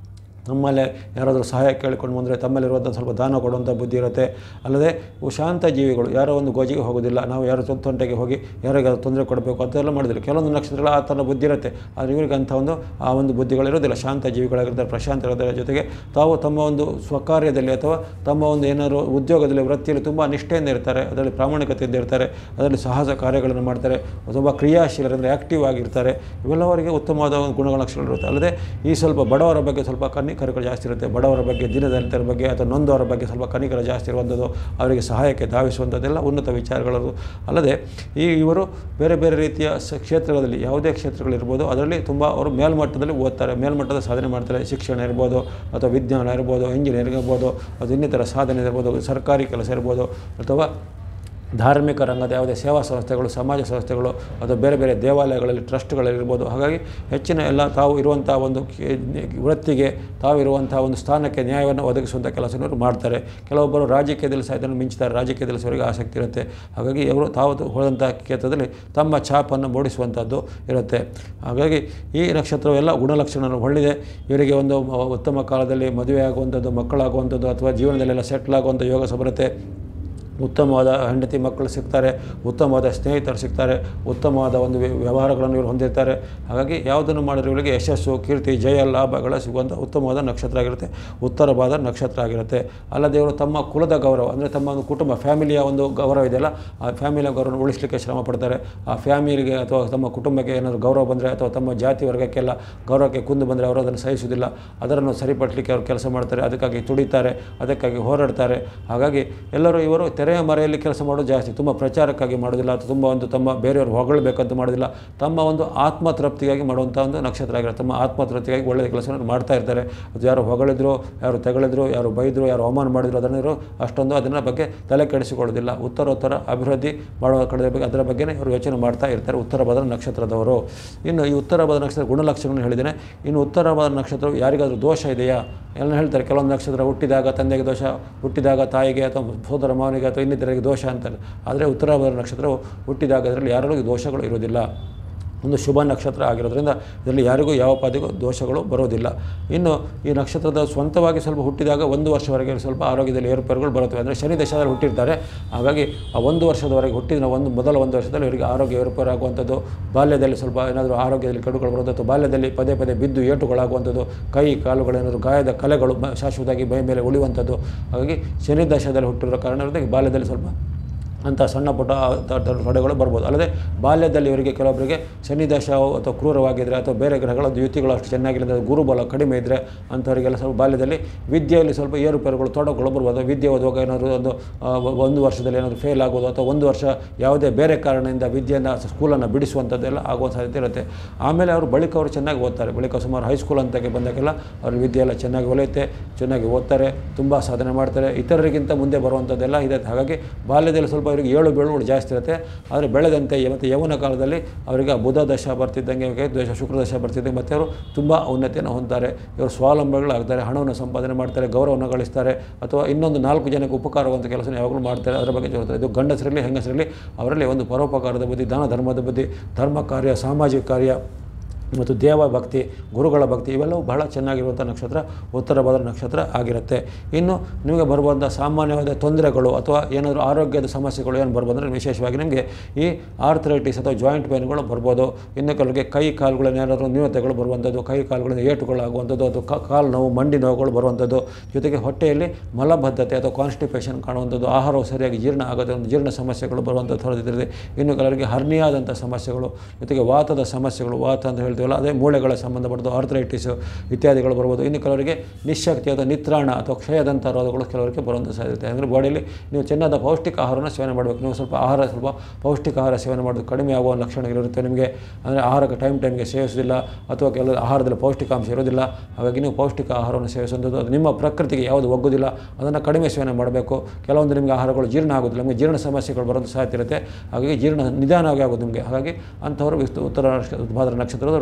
ನಮ್ಮಲ್ಲೇ ಯಾರಾದರೂ ಸಹಾಯ ಕೇಳಿಕೊಂಡು ಬಂದರೆ ತಮ್ಮಲ್ಲಿರುವಂಥ ಸ್ವಲ್ಪ ದಾನ ಕೊಡುವಂಥ ಬುದ್ಧಿ ಇರುತ್ತೆ ಅಲ್ಲದೆ ಇವು ಶಾಂತ ಜೀವಿಗಳು ಯಾರೋ ಒಂದು ಗೋಜಿಗೆ ಹೋಗೋದಿಲ್ಲ ನಾವು ಯಾರೋ ತೊಂದ್ ತೊಂಟೆಗೆ ಹೋಗಿ ಯಾರಿಗಾದ್ರು ತೊಂದರೆ ಕೊಡಬೇಕು ಅಂತೆಲ್ಲ ಮಾಡಿದ್ರೆ ಕೆಲವೊಂದು ನಕ್ಷತ್ರಗಳು ಆ ಥರ ಬುದ್ಧಿ ಇರುತ್ತೆ ಆದರೆ ಇವರಿಗೆ ಅಂಥ ಒಂದು ಆ ಒಂದು ಬುದ್ಧಿಗಳಿರೋದಿಲ್ಲ ಶಾಂತ ಜೀವಿಗಳಾಗಿರ್ತಾರೆ ಪ್ರಶಾಂತ ಇರೋದರ ಜೊತೆಗೆ ತಾವು ತಮ್ಮ ಒಂದು ಸ್ವಕಾರ್ಯದಲ್ಲಿ ಅಥವಾ ತಮ್ಮ ಒಂದು ಏನಾದರೂ ಉದ್ಯೋಗದಲ್ಲಿ ವೃತ್ತಿಯಲ್ಲಿ ತುಂಬ ನಿಷ್ಠೆಯಿಂದ ಇರ್ತಾರೆ ಅದರಲ್ಲಿ ಪ್ರಾಮಾಣಿಕತೆಯಿಂದ ಇರ್ತಾರೆ ಅದರಲ್ಲಿ ಸಾಹಸ ಕಾರ್ಯಗಳನ್ನು ಮಾಡ್ತಾರೆ ತುಂಬ ಕ್ರಿಯಾಶೀಲರಂದರೆ ಆ್ಯಕ್ಟಿವ್ ಆಗಿರ್ತಾರೆ ಇವೆಲ್ಲ ಅವರಿಗೆ ಉತ್ತಮವಾದ ಒಂದು ಗುಣಗಳ ಲಕ್ಷಣಗಳು ಇರುತ್ತೆ ಅಲ್ಲದೆ ಈ ಸ್ವಲ್ಪ ಬಡವರ ಬಗ್ಗೆ ಸ್ವಲ್ಪ ಕನಿಕರಗಳು ಜಾಸ್ತಿ ಇರುತ್ತೆ ಬಡವರ ಬಗ್ಗೆ ದಿನದಲಿತರ ಬಗ್ಗೆ ಅಥವಾ ನೊಂದವರ ಬಗ್ಗೆ ಸ್ವಲ್ಪ ಕನಿಕರ ಜಾಸ್ತಿ ಇರುವಂಥದ್ದು ಅವರಿಗೆ ಸಹಾಯಕ್ಕೆ ಧಾವಿಸುವಂಥದ್ದೆಲ್ಲ ಉನ್ನತ ವಿಚಾರಗಳು ಅಲ್ಲದೆ ಈ ಇವರು ಬೇರೆ ಬೇರೆ ರೀತಿಯ ಸ ಕ್ಷೇತ್ರಗಳಲ್ಲಿ ಯಾವುದೇ ಕ್ಷೇತ್ರಗಳಿರ್ಬೋದು ಅದರಲ್ಲಿ ತುಂಬ ಅವರು ಮೇಲ್ಮಟ್ಟದಲ್ಲಿ ಓದ್ತಾರೆ ಮೇಲ್ಮಟ್ಟದ ಸಾಧನೆ ಮಾಡ್ತಾರೆ ಶಿಕ್ಷಣ ಇರ್ಬೋದು ಅಥವಾ ವಿಜ್ಞಾನ ಇರ್ಬೋದು ಇಂಜಿನಿಯರಿಂಗ್ ಇರ್ಬೋದು ಅದು ಇನ್ನಿತರ ಸಾಧನೆ ಇರ್ಬೋದು ಸರ್ಕಾರಿ ಕೆಲಸ ಇರ್ಬೋದು ಅಥವಾ ಧಾರ್ಮಿಕ ರಂಗದ ಯಾವುದೇ ಸೇವಾ ಸಂಸ್ಥೆಗಳು ಸಮಾಜ ಸಂಸ್ಥೆಗಳು ಅಥವಾ ಬೇರೆ ಬೇರೆ ದೇವಾಲಯಗಳಲ್ಲಿ ಟ್ರಸ್ಟ್ಗಳಿರ್ಬೋದು ಹಾಗಾಗಿ ಹೆಚ್ಚಿನ ಎಲ್ಲ ತಾವು ಇರುವಂಥ ಒಂದು ಕೆ- ವೃತ್ತಿಗೆ ತಾವು ಇರುವಂಥ ಒಂದು ಸ್ಥಾನಕ್ಕೆ ನ್ಯಾಯವನ್ನು ಒದಗಿಸುವಂಥ ಕೆಲಸವನ್ನು ಮಾಡ್ತಾರೆ ಕೆಲವೊಬ್ಬರು ರಾಜಕೀಯದಲ್ಲಿ ಸಹ ಇದನ್ನು ಮಿಂಚ್ತಾರೆ ರಾಜಕೀಯದಲ್ಲಿ ಸಹ ಅವರಿಗೆ ಆಸಕ್ತಿ ಇರುತ್ತೆ ಹಾಗಾಗಿ ಅವರು ತಾವು ಹೋದಂಥ ಕ್ಷೇತ್ರದಲ್ಲಿ ತಮ್ಮ ಛಾಪನ್ನು ಮೂಡಿಸುವಂಥದ್ದು ಇರುತ್ತೆ ಹಾಗಾಗಿ ಈ ನಕ್ಷತ್ರವು ಎಲ್ಲ ಗುಣಲಕ್ಷಣವನ್ನು ಹೊಳ್ಳಿದೆ ಇವರಿಗೆ ಒಂದು ಮ- ಉತ್ತಮ ಕಾಲದಲ್ಲಿ ಮದುವೆ ಆಗುವಂಥದ್ದು ಮಕ್ಕಳಾಗುವಂಥದ್ದು ಅಥವಾ ಜೀವನದಲ್ಲೆಲ್ಲ ಸೆಟ್ಲ್ ಆಗುವಂಥ ಯೋಗ ಸಹ ಬರುತ್ತೆ ಉತ್ತಮವಾದ ಹೆಂಡತಿ ಮಕ್ಕಳು ಸಿಗ್ತಾರೆ ಉತ್ತಮವಾದ ಸ್ನೇಹಿತರು ಸಿಗ್ತಾರೆ ಉತ್ತಮವಾದ ಒಂದು ವ್ಯ- ವ್ಯವಹಾರಗಳನ್ನು ಇವರು ಹೊಂದಿರ್ತಾರೆ ಹಾಗಾಗಿ ಯಾವುದನ್ನು ಮಾಡಿದ್ರೆ ಇವರಿಗೆ ಯಶಸ್ಸು ಕೀರ್ತಿ ಜಯ ಲಾಭಗಳ ಸಿಗುವಂಥ ಉತ್ತಮವಾದ ನಕ್ಷತ್ರ ಆಗಿರುತ್ತೆ ಉತ್ತರವಾದ ನಕ್ಷತ್ರ ಆಗಿರುತ್ತೆ ಅಲ್ಲದೆ ಇವರು ತಮ್ಮ ಕುಲದ ಗೌರವ ಅಂದರೆ ತಮ್ಮ ಒಂದು ಕುಟುಂಬ ಫ್ಯಾಮಿಲಿಯ ಒಂದು ಗೌರವ ಇದೆಯಲ್ಲ ಆ ಫ್ಯಾಮಿಲಿಯ ಗೌರವ ಉಳಿಸಲಿಕ್ಕೆ ಶ್ರಮ ಪಡ್ತಾರೆ ಆ ಫ್ಯಾಮಿಲಿಗೆ ಅಥವಾ ತಮ್ಮ ಕುಟುಂಬಕ್ಕೆ ಏನಾದರೂ ಗೌರವ ಬಂದರೆ ಅಥವಾ ತಮ್ಮ ಜಾತಿ ವರ್ಗಕ್ಕೆಲ್ಲ ಗೌರವಕ್ಕೆ ಕುಂದು ಬಂದರೆ ಅವರು ಅದನ್ನು ಸಹಿಸುವುದಿಲ್ಲ ಅದನ್ನು ಸರಿಪಡಿಸಲಿಕ್ಕೆ ಅವರು ಕೆಲಸ ಮಾಡ್ತಾರೆ ಅದಕ್ಕಾಗಿ ತುಡಿತಾರೆ ಅದಕ್ಕಾಗಿ ಹೋರಾಡ್ತಾರೆ ಹಾಗಾಗಿ ಎಲ್ಲರೂ ಇವರು ತೆರೆಯ ಮರೆಯಲ್ಲಿ ಕೆಲಸ ಮಾಡೋದು ಜಾಸ್ತಿ ತುಂಬ ಪ್ರಚಾರಕ್ಕಾಗಿ ಮಾಡೋದಿಲ್ಲ ಅಥವಾ ತುಂಬ ಒಂದು ತಮ್ಮ ಬೇರೆಯವರು ಹೊಗಳಬೇಕಂತ ಮಾಡೋದಿಲ್ಲ ತಮ್ಮ ಒಂದು ಆತ್ಮತೃಪ್ತಿಗಾಗಿ ಮಾಡುವಂಥ ಒಂದು ನಕ್ಷತ್ರ ಆಗಿರುತ್ತೆ ತಮ್ಮ ಆತ್ಮತೃಪ್ತಿಗಾಗಿ ಒಳ್ಳೆಯ ಕೆಲಸವನ್ನು ಮಾಡ್ತಾ ಇರ್ತಾರೆ ಅದು ಯಾರು ಹೊಗಳಿದ್ರು ಯಾರು ತೆಗಳಿದ್ರು ಯಾರು ಬೈದರು ಯಾರು ಅವಮಾನ ಮಾಡಿದ್ರು ಅದನ್ನು ಇವರು ಅಷ್ಟೊಂದು ಅದರ ಬಗ್ಗೆ ತಲೆ ಕೆಡಿಸಿಕೊಳ್ಳೋದಿಲ್ಲ ಉತ್ತರೋತ್ತರ ಅಭಿವೃದ್ಧಿ ಮಾಡುವ ಕಡೆ ಬಗ್ಗೆ ಅದರ ಬಗ್ಗೆ ಇವರು ಯೋಚನೆ ಮಾಡ್ತಾ ಇರ್ತಾರೆ ಉತ್ತರ ಭದ್ರ ನಕ್ಷತ್ರದವರು ಇನ್ನು ಈ ಉತ್ತರ ಭದ್ರ ನಕ್ಷತ್ರ ಗುಣಲಕ್ಷಣವನ್ನು ಹೇಳಿದ್ದೇನೆ ಇನ್ನು ಉತ್ತರ ಭದ್ರ ನಕ್ಷತ್ರವು ಯಾರಿಗಾದರೂ ದೋಷ ಇದೆಯಾ ಎಲ್ಲ ಹೇಳ್ತಾರೆ ಕೆಲವೊಂದು ನಕ್ಷತ್ರ ಹುಟ್ಟಿದಾಗ ತಂದೆಗೆ ದೋಷ ಹುಟ್ಟಿದಾಗ ತಾಯಿಗೆ ಅಥವಾ ಸೋದರ ಮಾವನಿಗೆ ಅಥವಾ ಇನ್ನಿತರಿಗೆ ದೋಷ ಅಂತಾರೆ ಆದರೆ ಉತ್ತರ ಭದ್ರ ನಕ್ಷತ್ರವು ಹುಟ್ಟಿದಾಗ ಅದರಲ್ಲಿ ಯಾರಿಗೂ ದೋಷಗಳು ಇರೋದಿಲ್ಲ ಒಂದು ಶುಭ ನಕ್ಷತ್ರ ಆಗಿರೋದ್ರಿಂದ ಇದರಲ್ಲಿ ಯಾರಿಗೂ ಯಾವ ಪಾದಿಗೂ ದೋಷಗಳು ಬರೋದಿಲ್ಲ ಇನ್ನು ಈ ನಕ್ಷತ್ರದ ಸ್ವಂತವಾಗಿ ಸ್ವಲ್ಪ ಹುಟ್ಟಿದಾಗ ಒಂದು ವರ್ಷವರೆಗೆ ಸ್ವಲ್ಪ ಆರೋಗ್ಯದಲ್ಲಿ ಏರುಪೇರುಗಳು ಬರುತ್ತವೆ ಅಂದರೆ ಶನಿ ದಶದಲ್ಲಿ ಹುಟ್ಟಿರ್ತಾರೆ ಹಾಗಾಗಿ ಆ ಒಂದು ವರ್ಷದವರೆಗೆ ಹುಟ್ಟಿದ ಒಂದು ಮೊದಲ ಒಂದು ವರ್ಷದಲ್ಲಿ ಇವರಿಗೆ ಆರೋಗ್ಯ ಏರುಪೇರು ಆಗುವಂಥದ್ದು ಬಾಲ್ಯದಲ್ಲಿ ಸ್ವಲ್ಪ ಏನಾದರೂ ಆರೋಗ್ಯದಲ್ಲಿ ಕಡುಗಳು ಬರುವಂಥದ್ದು ಬಾಲ್ಯದಲ್ಲಿ ಪದೇ ಪದೇ ಬಿದ್ದು ಏಟುಗಳಾಗುವಂಥದ್ದು ಕೈ ಕಾಲುಗಳೇನಾದರೂ ಗಾಯದ ಕಲೆಗಳು ಮ- ಶಾಶ್ವತವಾಗಿ ಮೈ ಮೇಲೆ ಉಳಿಯುವಂಥದ್ದು ಹಾಗಾಗಿ ಶನಿ ದಶದಲ್ಲಿ ಹುಟ್ಟಿರೋ ಕಾರಣದಿಂದ ಬಾಲ್ಯದಲ್ಲಿ ಸ್ವಲ್ಪ ಅಂಥ ಸಣ್ಣ ಪುಟ್ಟ ತ- ತ- ತೊಡೆಗಳು ಬರ್ಬೋದು ಅಲ್ಲದೆ ಬಾಲ್ಯದಲ್ಲಿ ಇವರಿಗೆ ಕೆಲವೊಬ್ಬರಿಗೆ ಶನಿ ದಶ ಅಥವಾ ಕ್ರೂರವಾಗಿದ್ದರೆ ಅಥವಾ ಬೇರೆ ಗ್ರಹಗಳ ಯುತಿಗಳು ಅಷ್ಟು ಚೆನ್ನಾಗಿಲ್ಲ ಗುರುಬಲ ಕಡಿಮೆ ಇದ್ದರೆ ಅಂಥವರಿಗೆಲ್ಲ ಸ್ವಲ್ಪ ಬಾಲ್ಯದಲ್ಲಿ ವಿದ್ಯೆಯಲ್ಲಿ ಸ್ವಲ್ಪ ಏರುಪೇರುಗಳು ತೊಡಕುಗಳು ಬರ್ಬೋದು ವಿದ್ಯೆ ಓದುವಾಗ ಏನಾದರೂ ಒಂದು ಆ, ಒ- ಒಂದು ವರ್ಷದಲ್ಲಿ ಏನಾದರೂ ಫೇಲ್ ಆಗೋದು ಅಥವಾ ಒಂದು ವರ್ಷ ಯಾವುದೇ ಬೇರೆ ಕಾರಣದಿಂದ ವಿದ್ಯೆಯನ್ನು ಸ್ಕೂಲನ್ನು ಬಿಡಿಸುವಂಥದ್ದೆಲ್ಲ ಆಗುವ ಸಾಧ್ಯತೆ ಇರುತ್ತೆ ಆಮೇಲೆ ಅವರು ಬಳಿಕ ಅವರು ಚೆನ್ನಾಗಿ ಓದ್ತಾರೆ ಬಳಿಕ ಸುಮಾರು ಹೈಸ್ಕೂಲ್ ಅಂತಕ್ಕೆ ಬಂದಾಗೆಲ್ಲ ಅವ್ರ ವಿದ್ಯೆ ಎಲ್ಲ ಚೆನ್ನಾಗಿ ಒಲೆಯುತ್ತೆ ಚೆನ್ನಾಗಿ ಓದ್ತಾರೆ ತುಂಬ ಸಾಧನೆ ಮಾಡ್ತಾರೆ ಇತರರಿಗಿಂತ ಮುಂದೆ ಬರುವಂಥದ್ದೆಲ್ಲ ಇದೆ ಹಾಗಾಗಿ ಬಾಲ್ಯದಲ್ಲಿ ಸ್ವಲ್ಪ ಅವರಿಗೆ ಏಳು ಬೀಳುಗಳು ಜಾಸ್ತಿ ಇರುತ್ತೆ ಆದರೆ ಬೆಳೆದಂತೆ ಮತ್ತು ಯೌವನ ಕಾಲದಲ್ಲಿ ಅವರಿಗೆ ಆ ಬುಧ ದಶ ಬರ್ತಿದ್ದಂಗೆ ಅವರಿಗೆ ದ್ವೇಷ ಶುಕ್ರ ದಶ ಬರ್ತಿದ್ದಂಗೆ ಮತ್ತು ಅವರು ತುಂಬ ಉನ್ನತಿಯನ್ನು ಹೊಂದ್ತಾರೆ ಇವರು ಸ್ವಾವಲಂಬಿಗಳಾಗ್ತಾರೆ ಹಣವನ್ನು ಸಂಪಾದನೆ ಮಾಡ್ತಾರೆ ಗೌರವವನ್ನು ಗಳಿಸ್ತಾರೆ ಅಥವಾ ಇನ್ನೊಂದು ನಾಲ್ಕು ಜನಕ್ಕೆ ಉಪಕಾರವಂತ ಕೆಲಸ ಯಾವಾಗಲೂ ಮಾಡ್ತಾರೆ ಅದರ ಬಗ್ಗೆ ಜೋರ್ತಾರೆ ಇದು ಗಂಡಸರಲ್ಲಿ ಹೆಂಗಸರಲ್ಲಿ ಅವರಲ್ಲಿ ಒಂದು ಪರೋಪಕಾರದ ಬುದ್ಧಿ ದಾನ ಧರ್ಮದ ಬುದ್ಧಿ ಧರ್ಮ ಕಾರ್ಯ ಸಾಮಾಜಿಕ ಕಾರ್ಯ ಮತ್ತು ದೇವ ಭಕ್ತಿ ಗುರುಗಳ ಭಕ್ತಿ ಇವೆಲ್ಲವೂ ಬಹಳ ಚೆನ್ನಾಗಿರುವಂಥ ನಕ್ಷತ್ರ ಉತ್ತರ ಭದ್ರ ನಕ್ಷತ್ರ ಆಗಿರುತ್ತೆ ಇನ್ನು ನಿಮಗೆ ಬರುವಂಥ ಸಾಮಾನ್ಯವಾದ ತೊಂದರೆಗಳು ಅಥವಾ ಏನಾದರೂ ಆರೋಗ್ಯದ ಸಮಸ್ಯೆಗಳು ಏನು ಬರ್ಬೋದಂದರೆ ವಿಶೇಷವಾಗಿ ನಿಮಗೆ ಈ ಆರ್ಥರೈಟಿಸ್ ಅಥವಾ ಜಾಯಿಂಟ್ ಪೇನ್ಗಳು ಬರ್ಬೋದು ಇನ್ನು ಕೆಲವರಿಗೆ ಕೈ ಕಾಲುಗಳಲ್ಲಿ ಏನಾದರೂ ನ್ಯೂನತೆಗಳು ಬರುವಂಥದ್ದು ಕೈ ಕಾಲುಗಳಿಂದ ಏಟುಗಳಾಗುವಂಥದ್ದು ಅಥವಾ ಕ- ಕಾಲು ನೋವು ಮಂಡಿ ನೋವುಗಳು ಬರುವಂಥದ್ದು ಜೊತೆಗೆ ಹೊಟ್ಟೆಯಲ್ಲಿ ಮಲಬದ್ಧತೆ ಅಥವಾ ಕಾನ್ಸ್ಟಿಪೇಷನ್ ಕಾಣುವಂಥದ್ದು ಆಹಾರವು ಸರಿಯಾಗಿ ಜೀರ್ಣ ಆಗದೆ ಒಂದು ಜೀರ್ಣ ಸಮಸ್ಯೆಗಳು ಬರುವಂಥದ್ದು ಹೊರದಿದೆ ಇನ್ನು ಕೆಲವರಿಗೆ ಹರ್ನಿಯಾದಂಥ ಸಮಸ್ಯೆಗಳು ಜೊತೆಗೆ ವಾತದ ಸಮಸ್ಯೆಗಳು ವಾತ ಅಂತ ಹೇಳ್ತೀವಲ್ಲ ಅದೇ ಮೂಳೆಗಳ ಸಂಬಂಧಪಟ್ಟದ್ದು ಆರ್ಥರೈಟಿಸು ಇತ್ಯಾದಿಗಳು ಬರ್ಬೋದು ಇನ್ನು ಕೆಲವರಿಗೆ ನಿಶಕ್ತಿ ಅಥವಾ ನಿತ್ರಾಣ ಅಥವಾ ಕ್ಷಯದಂಥ ರೋಗಗಳು ಕೆಲವರಿಗೆ ಬರುವಂಥ ಸಾಧ್ಯತೆ ಅಂದರೆ ಬಾಡಿಯಲ್ಲಿ ನೀವು ಚೆನ್ನಾದ ಪೌಷ್ಟಿಕ ಆಹಾರವನ್ನು ಸೇವನೆ ಮಾಡಬೇಕು ನೀವು ಸ್ವಲ್ಪ ಆಹಾರ ಸ್ವಲ್ಪ ಪೌಷ್ಟಿಕ ಆಹಾರ ಸೇವನೆ ಮಾಡೋದು ಕಡಿಮೆ ಆಗುವ ಲಕ್ಷಣಗಳಿರುತ್ತೆ ನಿಮಗೆ ಅಂದರೆ ಆಹಾರಕ್ಕೆ ಟೈಮ್ ಟೈಮ್ಗೆ ಸೇವಿಸೋದಿಲ್ಲ ಅಥವಾ ಕೆಲವು ಆಹಾರದಲ್ಲಿ ಪೌಷ್ಟಿಕಾಂಶ ಇರೋದಿಲ್ಲ ಹಾಗಾಗಿ ನೀವು ಪೌಷ್ಟಿಕ ಆಹಾರವನ್ನು ಸೇವಿಸುವಂಥದ್ದು ಅದು ನಿಮ್ಮ ಪ್ರಕೃತಿಗೆ ಯಾವುದು ಒಗ್ಗೋದಿಲ್ಲ ಅದನ್ನು ಕಡಿಮೆ ಸೇವನೆ ಮಾಡಬೇಕು ಕೆಲವೊಂದು ನಿಮಗೆ ಆಹಾರಗಳು ಜೀರ್ಣ ಆಗೋದಿಲ್ಲ ನಿಮಗೆ ಜೀರ್ಣ ಸಮಸ್ಯೆಗಳು ಬರೋದು ಸಾಧ್ಯತೆ ಇರುತ್ತೆ ಹಾಗಾಗಿ ಜೀರ್ಣ ನಿಧಾನವಾಗಿ ಆಗೋದು ನಿಮಗೆ ಹಾಗಾಗಿ ಅಂಥವರು ವಿಸ್ತು- ಉತ್ತರ ನಕ್ಷ- ಭಾದ್ರ ನಕ್ಷತ್ರದವರು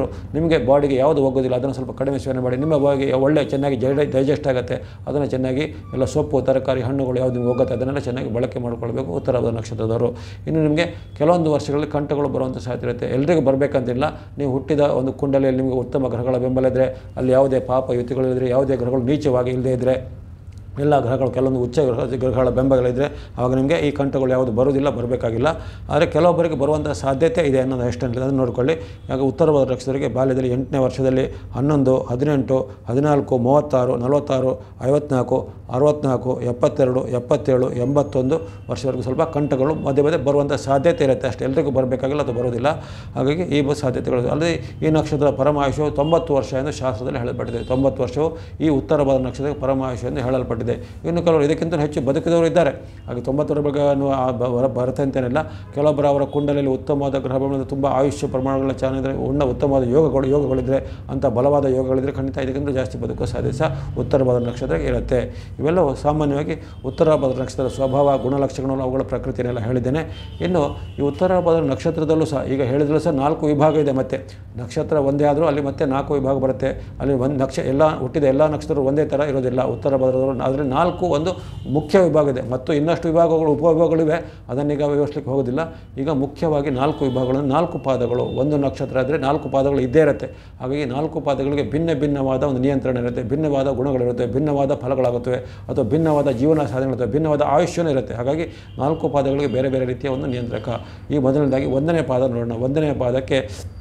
ನಕ್ಷತ್ರದವರು ನಿಮಗೆ ಬಾಡಿಗೆ ಯಾವುದು ಹೋಗೋದಿಲ್ಲ ಅದನ್ನು ಸ್ವಲ್ಪ ಕಡಿಮೆ ಸೇವನೆ ಮಾಡಿ ನಿಮ್ಮ ಬಾಡಿಗೆ ಒಳ್ಳೆ ಚೆನ್ನಾಗಿ ಜೈ ಡೈಜೆಸ್ಟ್ ಆಗುತ್ತೆ ಅದನ್ನು ಚೆನ್ನಾಗಿ ಎಲ್ಲ ಸೊಪ್ಪು ತರಕಾರಿ ಹಣ್ಣುಗಳು ಯಾವುದು ನಿಮ್ಗೆ ಹೋಗುತ್ತೆ ಅದನ್ನೆಲ್ಲ ಚೆನ್ನಾಗಿ ಬಳಕೆ ಮಾಡಿಕೊಳ್ಬೇಕು ಉತ್ತರವಾದ ನಕ್ಷತ್ರದವರು ಇನ್ನು ನಿಮಗೆ ಕೆಲವೊಂದು ವರ್ಷಗಳಲ್ಲಿ ಕಂಟಗಳು ಬರುವಂಥ ಸಾಧ್ಯತೆ ಇರುತ್ತೆ ಎಲ್ರಿಗೂ ಬರಬೇಕಂತಿಲ್ಲ ನೀವು ಹುಟ್ಟಿದ ಒಂದು ಕುಂಡಲಿಯಲ್ಲಿ ನಿಮಗೆ ಉತ್ತಮ ಗ್ರಹಗಳ ಬೆಂಬಲ ಇದ್ದರೆ ಅಲ್ಲಿ ಯಾವುದೇ ಪಾಪ ಯುತಿಗಳಿದ್ರೆ ಯಾವುದೇ ಗ್ರಹಗಳು ನೀಚವಾಗಿ ಇಲ್ಲದೇ ಇದ್ದರೆ ಎಲ್ಲ ಗ್ರಹಗಳು ಕೆಲವೊಂದು ಉಚ್ಚ ಗ್ರಹ ಗ್ರಹಗಳ ಬೆಂಬಲಗಳಿದ್ದರೆ ಆವಾಗ ನಿಮಗೆ ಈ ಕಂಟಗಳು ಯಾವುದು ಬರುವುದಿಲ್ಲ ಬರಬೇಕಾಗಿಲ್ಲ ಆದರೆ ಕೆಲವೊಬ್ಬರಿಗೆ ಬರುವಂಥ ಸಾಧ್ಯತೆ ಇದೆ ಅನ್ನೋದು ಎಷ್ಟಂತ ಅದನ್ನು ನೋಡಿಕೊಳ್ಳಿ ಯಾಕೆ ಉತ್ತರ ನಕ್ಷತ್ರರಿಗೆ ಬಾಲ್ಯದಲ್ಲಿ ಎಂಟನೇ ವರ್ಷದಲ್ಲಿ ಹನ್ನೊಂದು ಹದಿನೆಂಟು ಹದಿನಾಲ್ಕು ಮೂವತ್ತಾರು ನಲವತ್ತಾರು ಐವತ್ನಾಲ್ಕು ಅರವತ್ನಾಲ್ಕು ಎಪ್ಪತ್ತೆರಡು ಎಪ್ಪತ್ತೇಳು ಎಂಬತ್ತೊಂದು ವರ್ಷವರೆಗೂ ಸ್ವಲ್ಪ ಕಂಟಗಳು ಮಧ್ಯೆ ಮಧ್ಯೆ ಬರುವಂಥ ಸಾಧ್ಯತೆ ಇರುತ್ತೆ ಅಷ್ಟೇ ಎಲ್ರಿಗೂ ಬರಬೇಕಾಗಿಲ್ಲ ಅದು ಬರೋದಿಲ್ಲ ಹಾಗಾಗಿ ಈ ಬ- ಸಾಧ್ಯತೆಗಳು ಅಲ್ಲದೆ ಈ ನಕ್ಷತ್ರದ ಪರಮಾಯುಷವು ತೊಂಬತ್ತು ವರ್ಷ ಎಂದು ಶಾಸ್ತ್ರದಲ್ಲಿ ಹೇಳಲ್ಪಟ್ಟಿದೆ ತೊಂಬತ್ತು ವರ್ಷವು ಈ ಉತ್ತರ ಭಾರತ ನಕ್ಷತ್ರದ ಪರಮಾಯುಷ ಎಂದು ಹೇಳಲ್ಪಟ್ಟಿದೆ ಇನ್ನು ಕೆಲವರು ಇದಕ್ಕಿಂತ ಹೆಚ್ಚು ಬದುಕಿದವರು ಇದ್ದಾರೆ ಹಾಗೆ ತೊಂಬತ್ತರ ಬಗ್ಗೆ ಅನ್ನುವ ಆ ಬ- ಬರ ಬರುತ್ತೆ ಅಂತೇನಿಲ್ಲ ಕೆಲವೊಬ್ಬರು ಅವರ ಕುಂಡಲಿಯಲ್ಲಿ ಉತ್ತಮವಾದ ಗ್ರಹ ಬೆಂಬಲ ತುಂಬ ಆಯುಷ್ಯ ಪ್ರಮಾಣಗಳ ಚಾನಿದ್ರೆ ಉಣ್ಣ ಉತ್ತಮವಾದ ಯೋಗಗಳು ಯೋಗಗಳಿದ್ದರೆ ಅಂಥ ಬಲವಾದ ಯೋಗಗಳಿದ್ದರೆ ಖಂಡಿತ ಇದಕ್ಕಿಂತ ಜಾಸ್ತಿ ಬದುಕುವ ಸಾಧ್ಯತೆ ಸಹ ಉತ್ತರ ಭಾರತ ನಕ್ಷತ್ರ ಇರುತ್ತೆ ಇವೆಲ್ಲವೂ ಸಾಮಾನ್ಯವಾಗಿ ಉತ್ತರ ಭಾರತ ನಕ್ಷತ್ರದ ಸ್ವಭಾವ ಗುಣಲಕ್ಷಣಗಳು ಅವುಗಳ ಪ್ರಕೃತಿನೆಲ್ಲ ಹೇಳಿದ್ದೇನೆ ಇನ್ನು ಈ ಉತ್ತರ ಭಾರತ ನಕ್ಷತ್ರದಲ್ಲೂ ಸಹ ಈಗ ಹೇಳಿದ್ರು ಸಹ ನಾಲ್ಕು ವಿಭಾಗ ಇದೆ ಮತ್ತೆ ನಕ್ಷತ್ರ ಒಂದೇ ಆದರೂ ಅಲ್ಲಿ ಮತ್ತೆ ನಾಲ್ಕು ವಿಭಾಗ ಬರುತ್ತೆ ಅಲ್ಲಿ ಒಂದು ನಕ್ಷ ಎಲ್ಲ ಹುಟ್ಟಿದ ಎಲ್ಲ ನಕ್ಷತ್ರಗಳು ಒಂದೇ ಥರ ಇರೋದಿಲ್ಲ ಉತ್ತರ ಭಾರತದವರು ಆದರೆ ನಾಲ್ಕು ಒಂದು ಮುಖ್ಯ ವಿಭಾಗ ಇದೆ ಮತ್ತು ಇನ್ನಷ್ಟು ವಿಭಾಗಗಳು ಉಪವಿಭಾಗಗಳಿವೆ ಅದನ್ನೀಗ ವಿವರಿಸಲಿಕ್ಕೆ ಹೋಗೋದಿಲ್ಲ ಈಗ ಮುಖ್ಯವಾಗಿ ನಾಲ್ಕು ವಿಭಾಗಗಳನ್ನು ನಾಲ್ಕು ಪಾದಗಳು ಒಂದು ನಕ್ಷತ್ರ ಆದರೆ ನಾಲ್ಕು ಪಾದಗಳು ಇದ್ದೇ ಇರುತ್ತೆ ಹಾಗಾಗಿ ನಾಲ್ಕು ಪಾದಗಳಿಗೆ ಭಿನ್ನ ಭಿನ್ನವಾದ ಒಂದು ನಿಯಂತ್ರಣ ಇರುತ್ತೆ ಭಿನ್ನವಾದ ಗುಣಗಳಿರುತ್ತೆ ಭಿನ್ನವಾದ ಫಲಗಳಾಗುತ್ತವೆ ಅಥವಾ ಭಿನ್ನವಾದ ಜೀವನ ಸಾಧನೆಗಳಿರುತ್ತೆ ಭಿನ್ನವಾದ ಆಯುಷ್ಯನೂ ಇರುತ್ತೆ ಹಾಗಾಗಿ ನಾಲ್ಕು ಪಾದಗಳಿಗೆ ಬೇರೆ ಬೇರೆ ರೀತಿಯ ಒಂದು ನಿಯಂತ್ರಕ ಈ ಮೊದಲನೇದಾಗಿ ಒಂದನೇ ಪಾದ ನೋಡೋಣ ಒಂದನೇ ಪಾದಕ್ಕೆ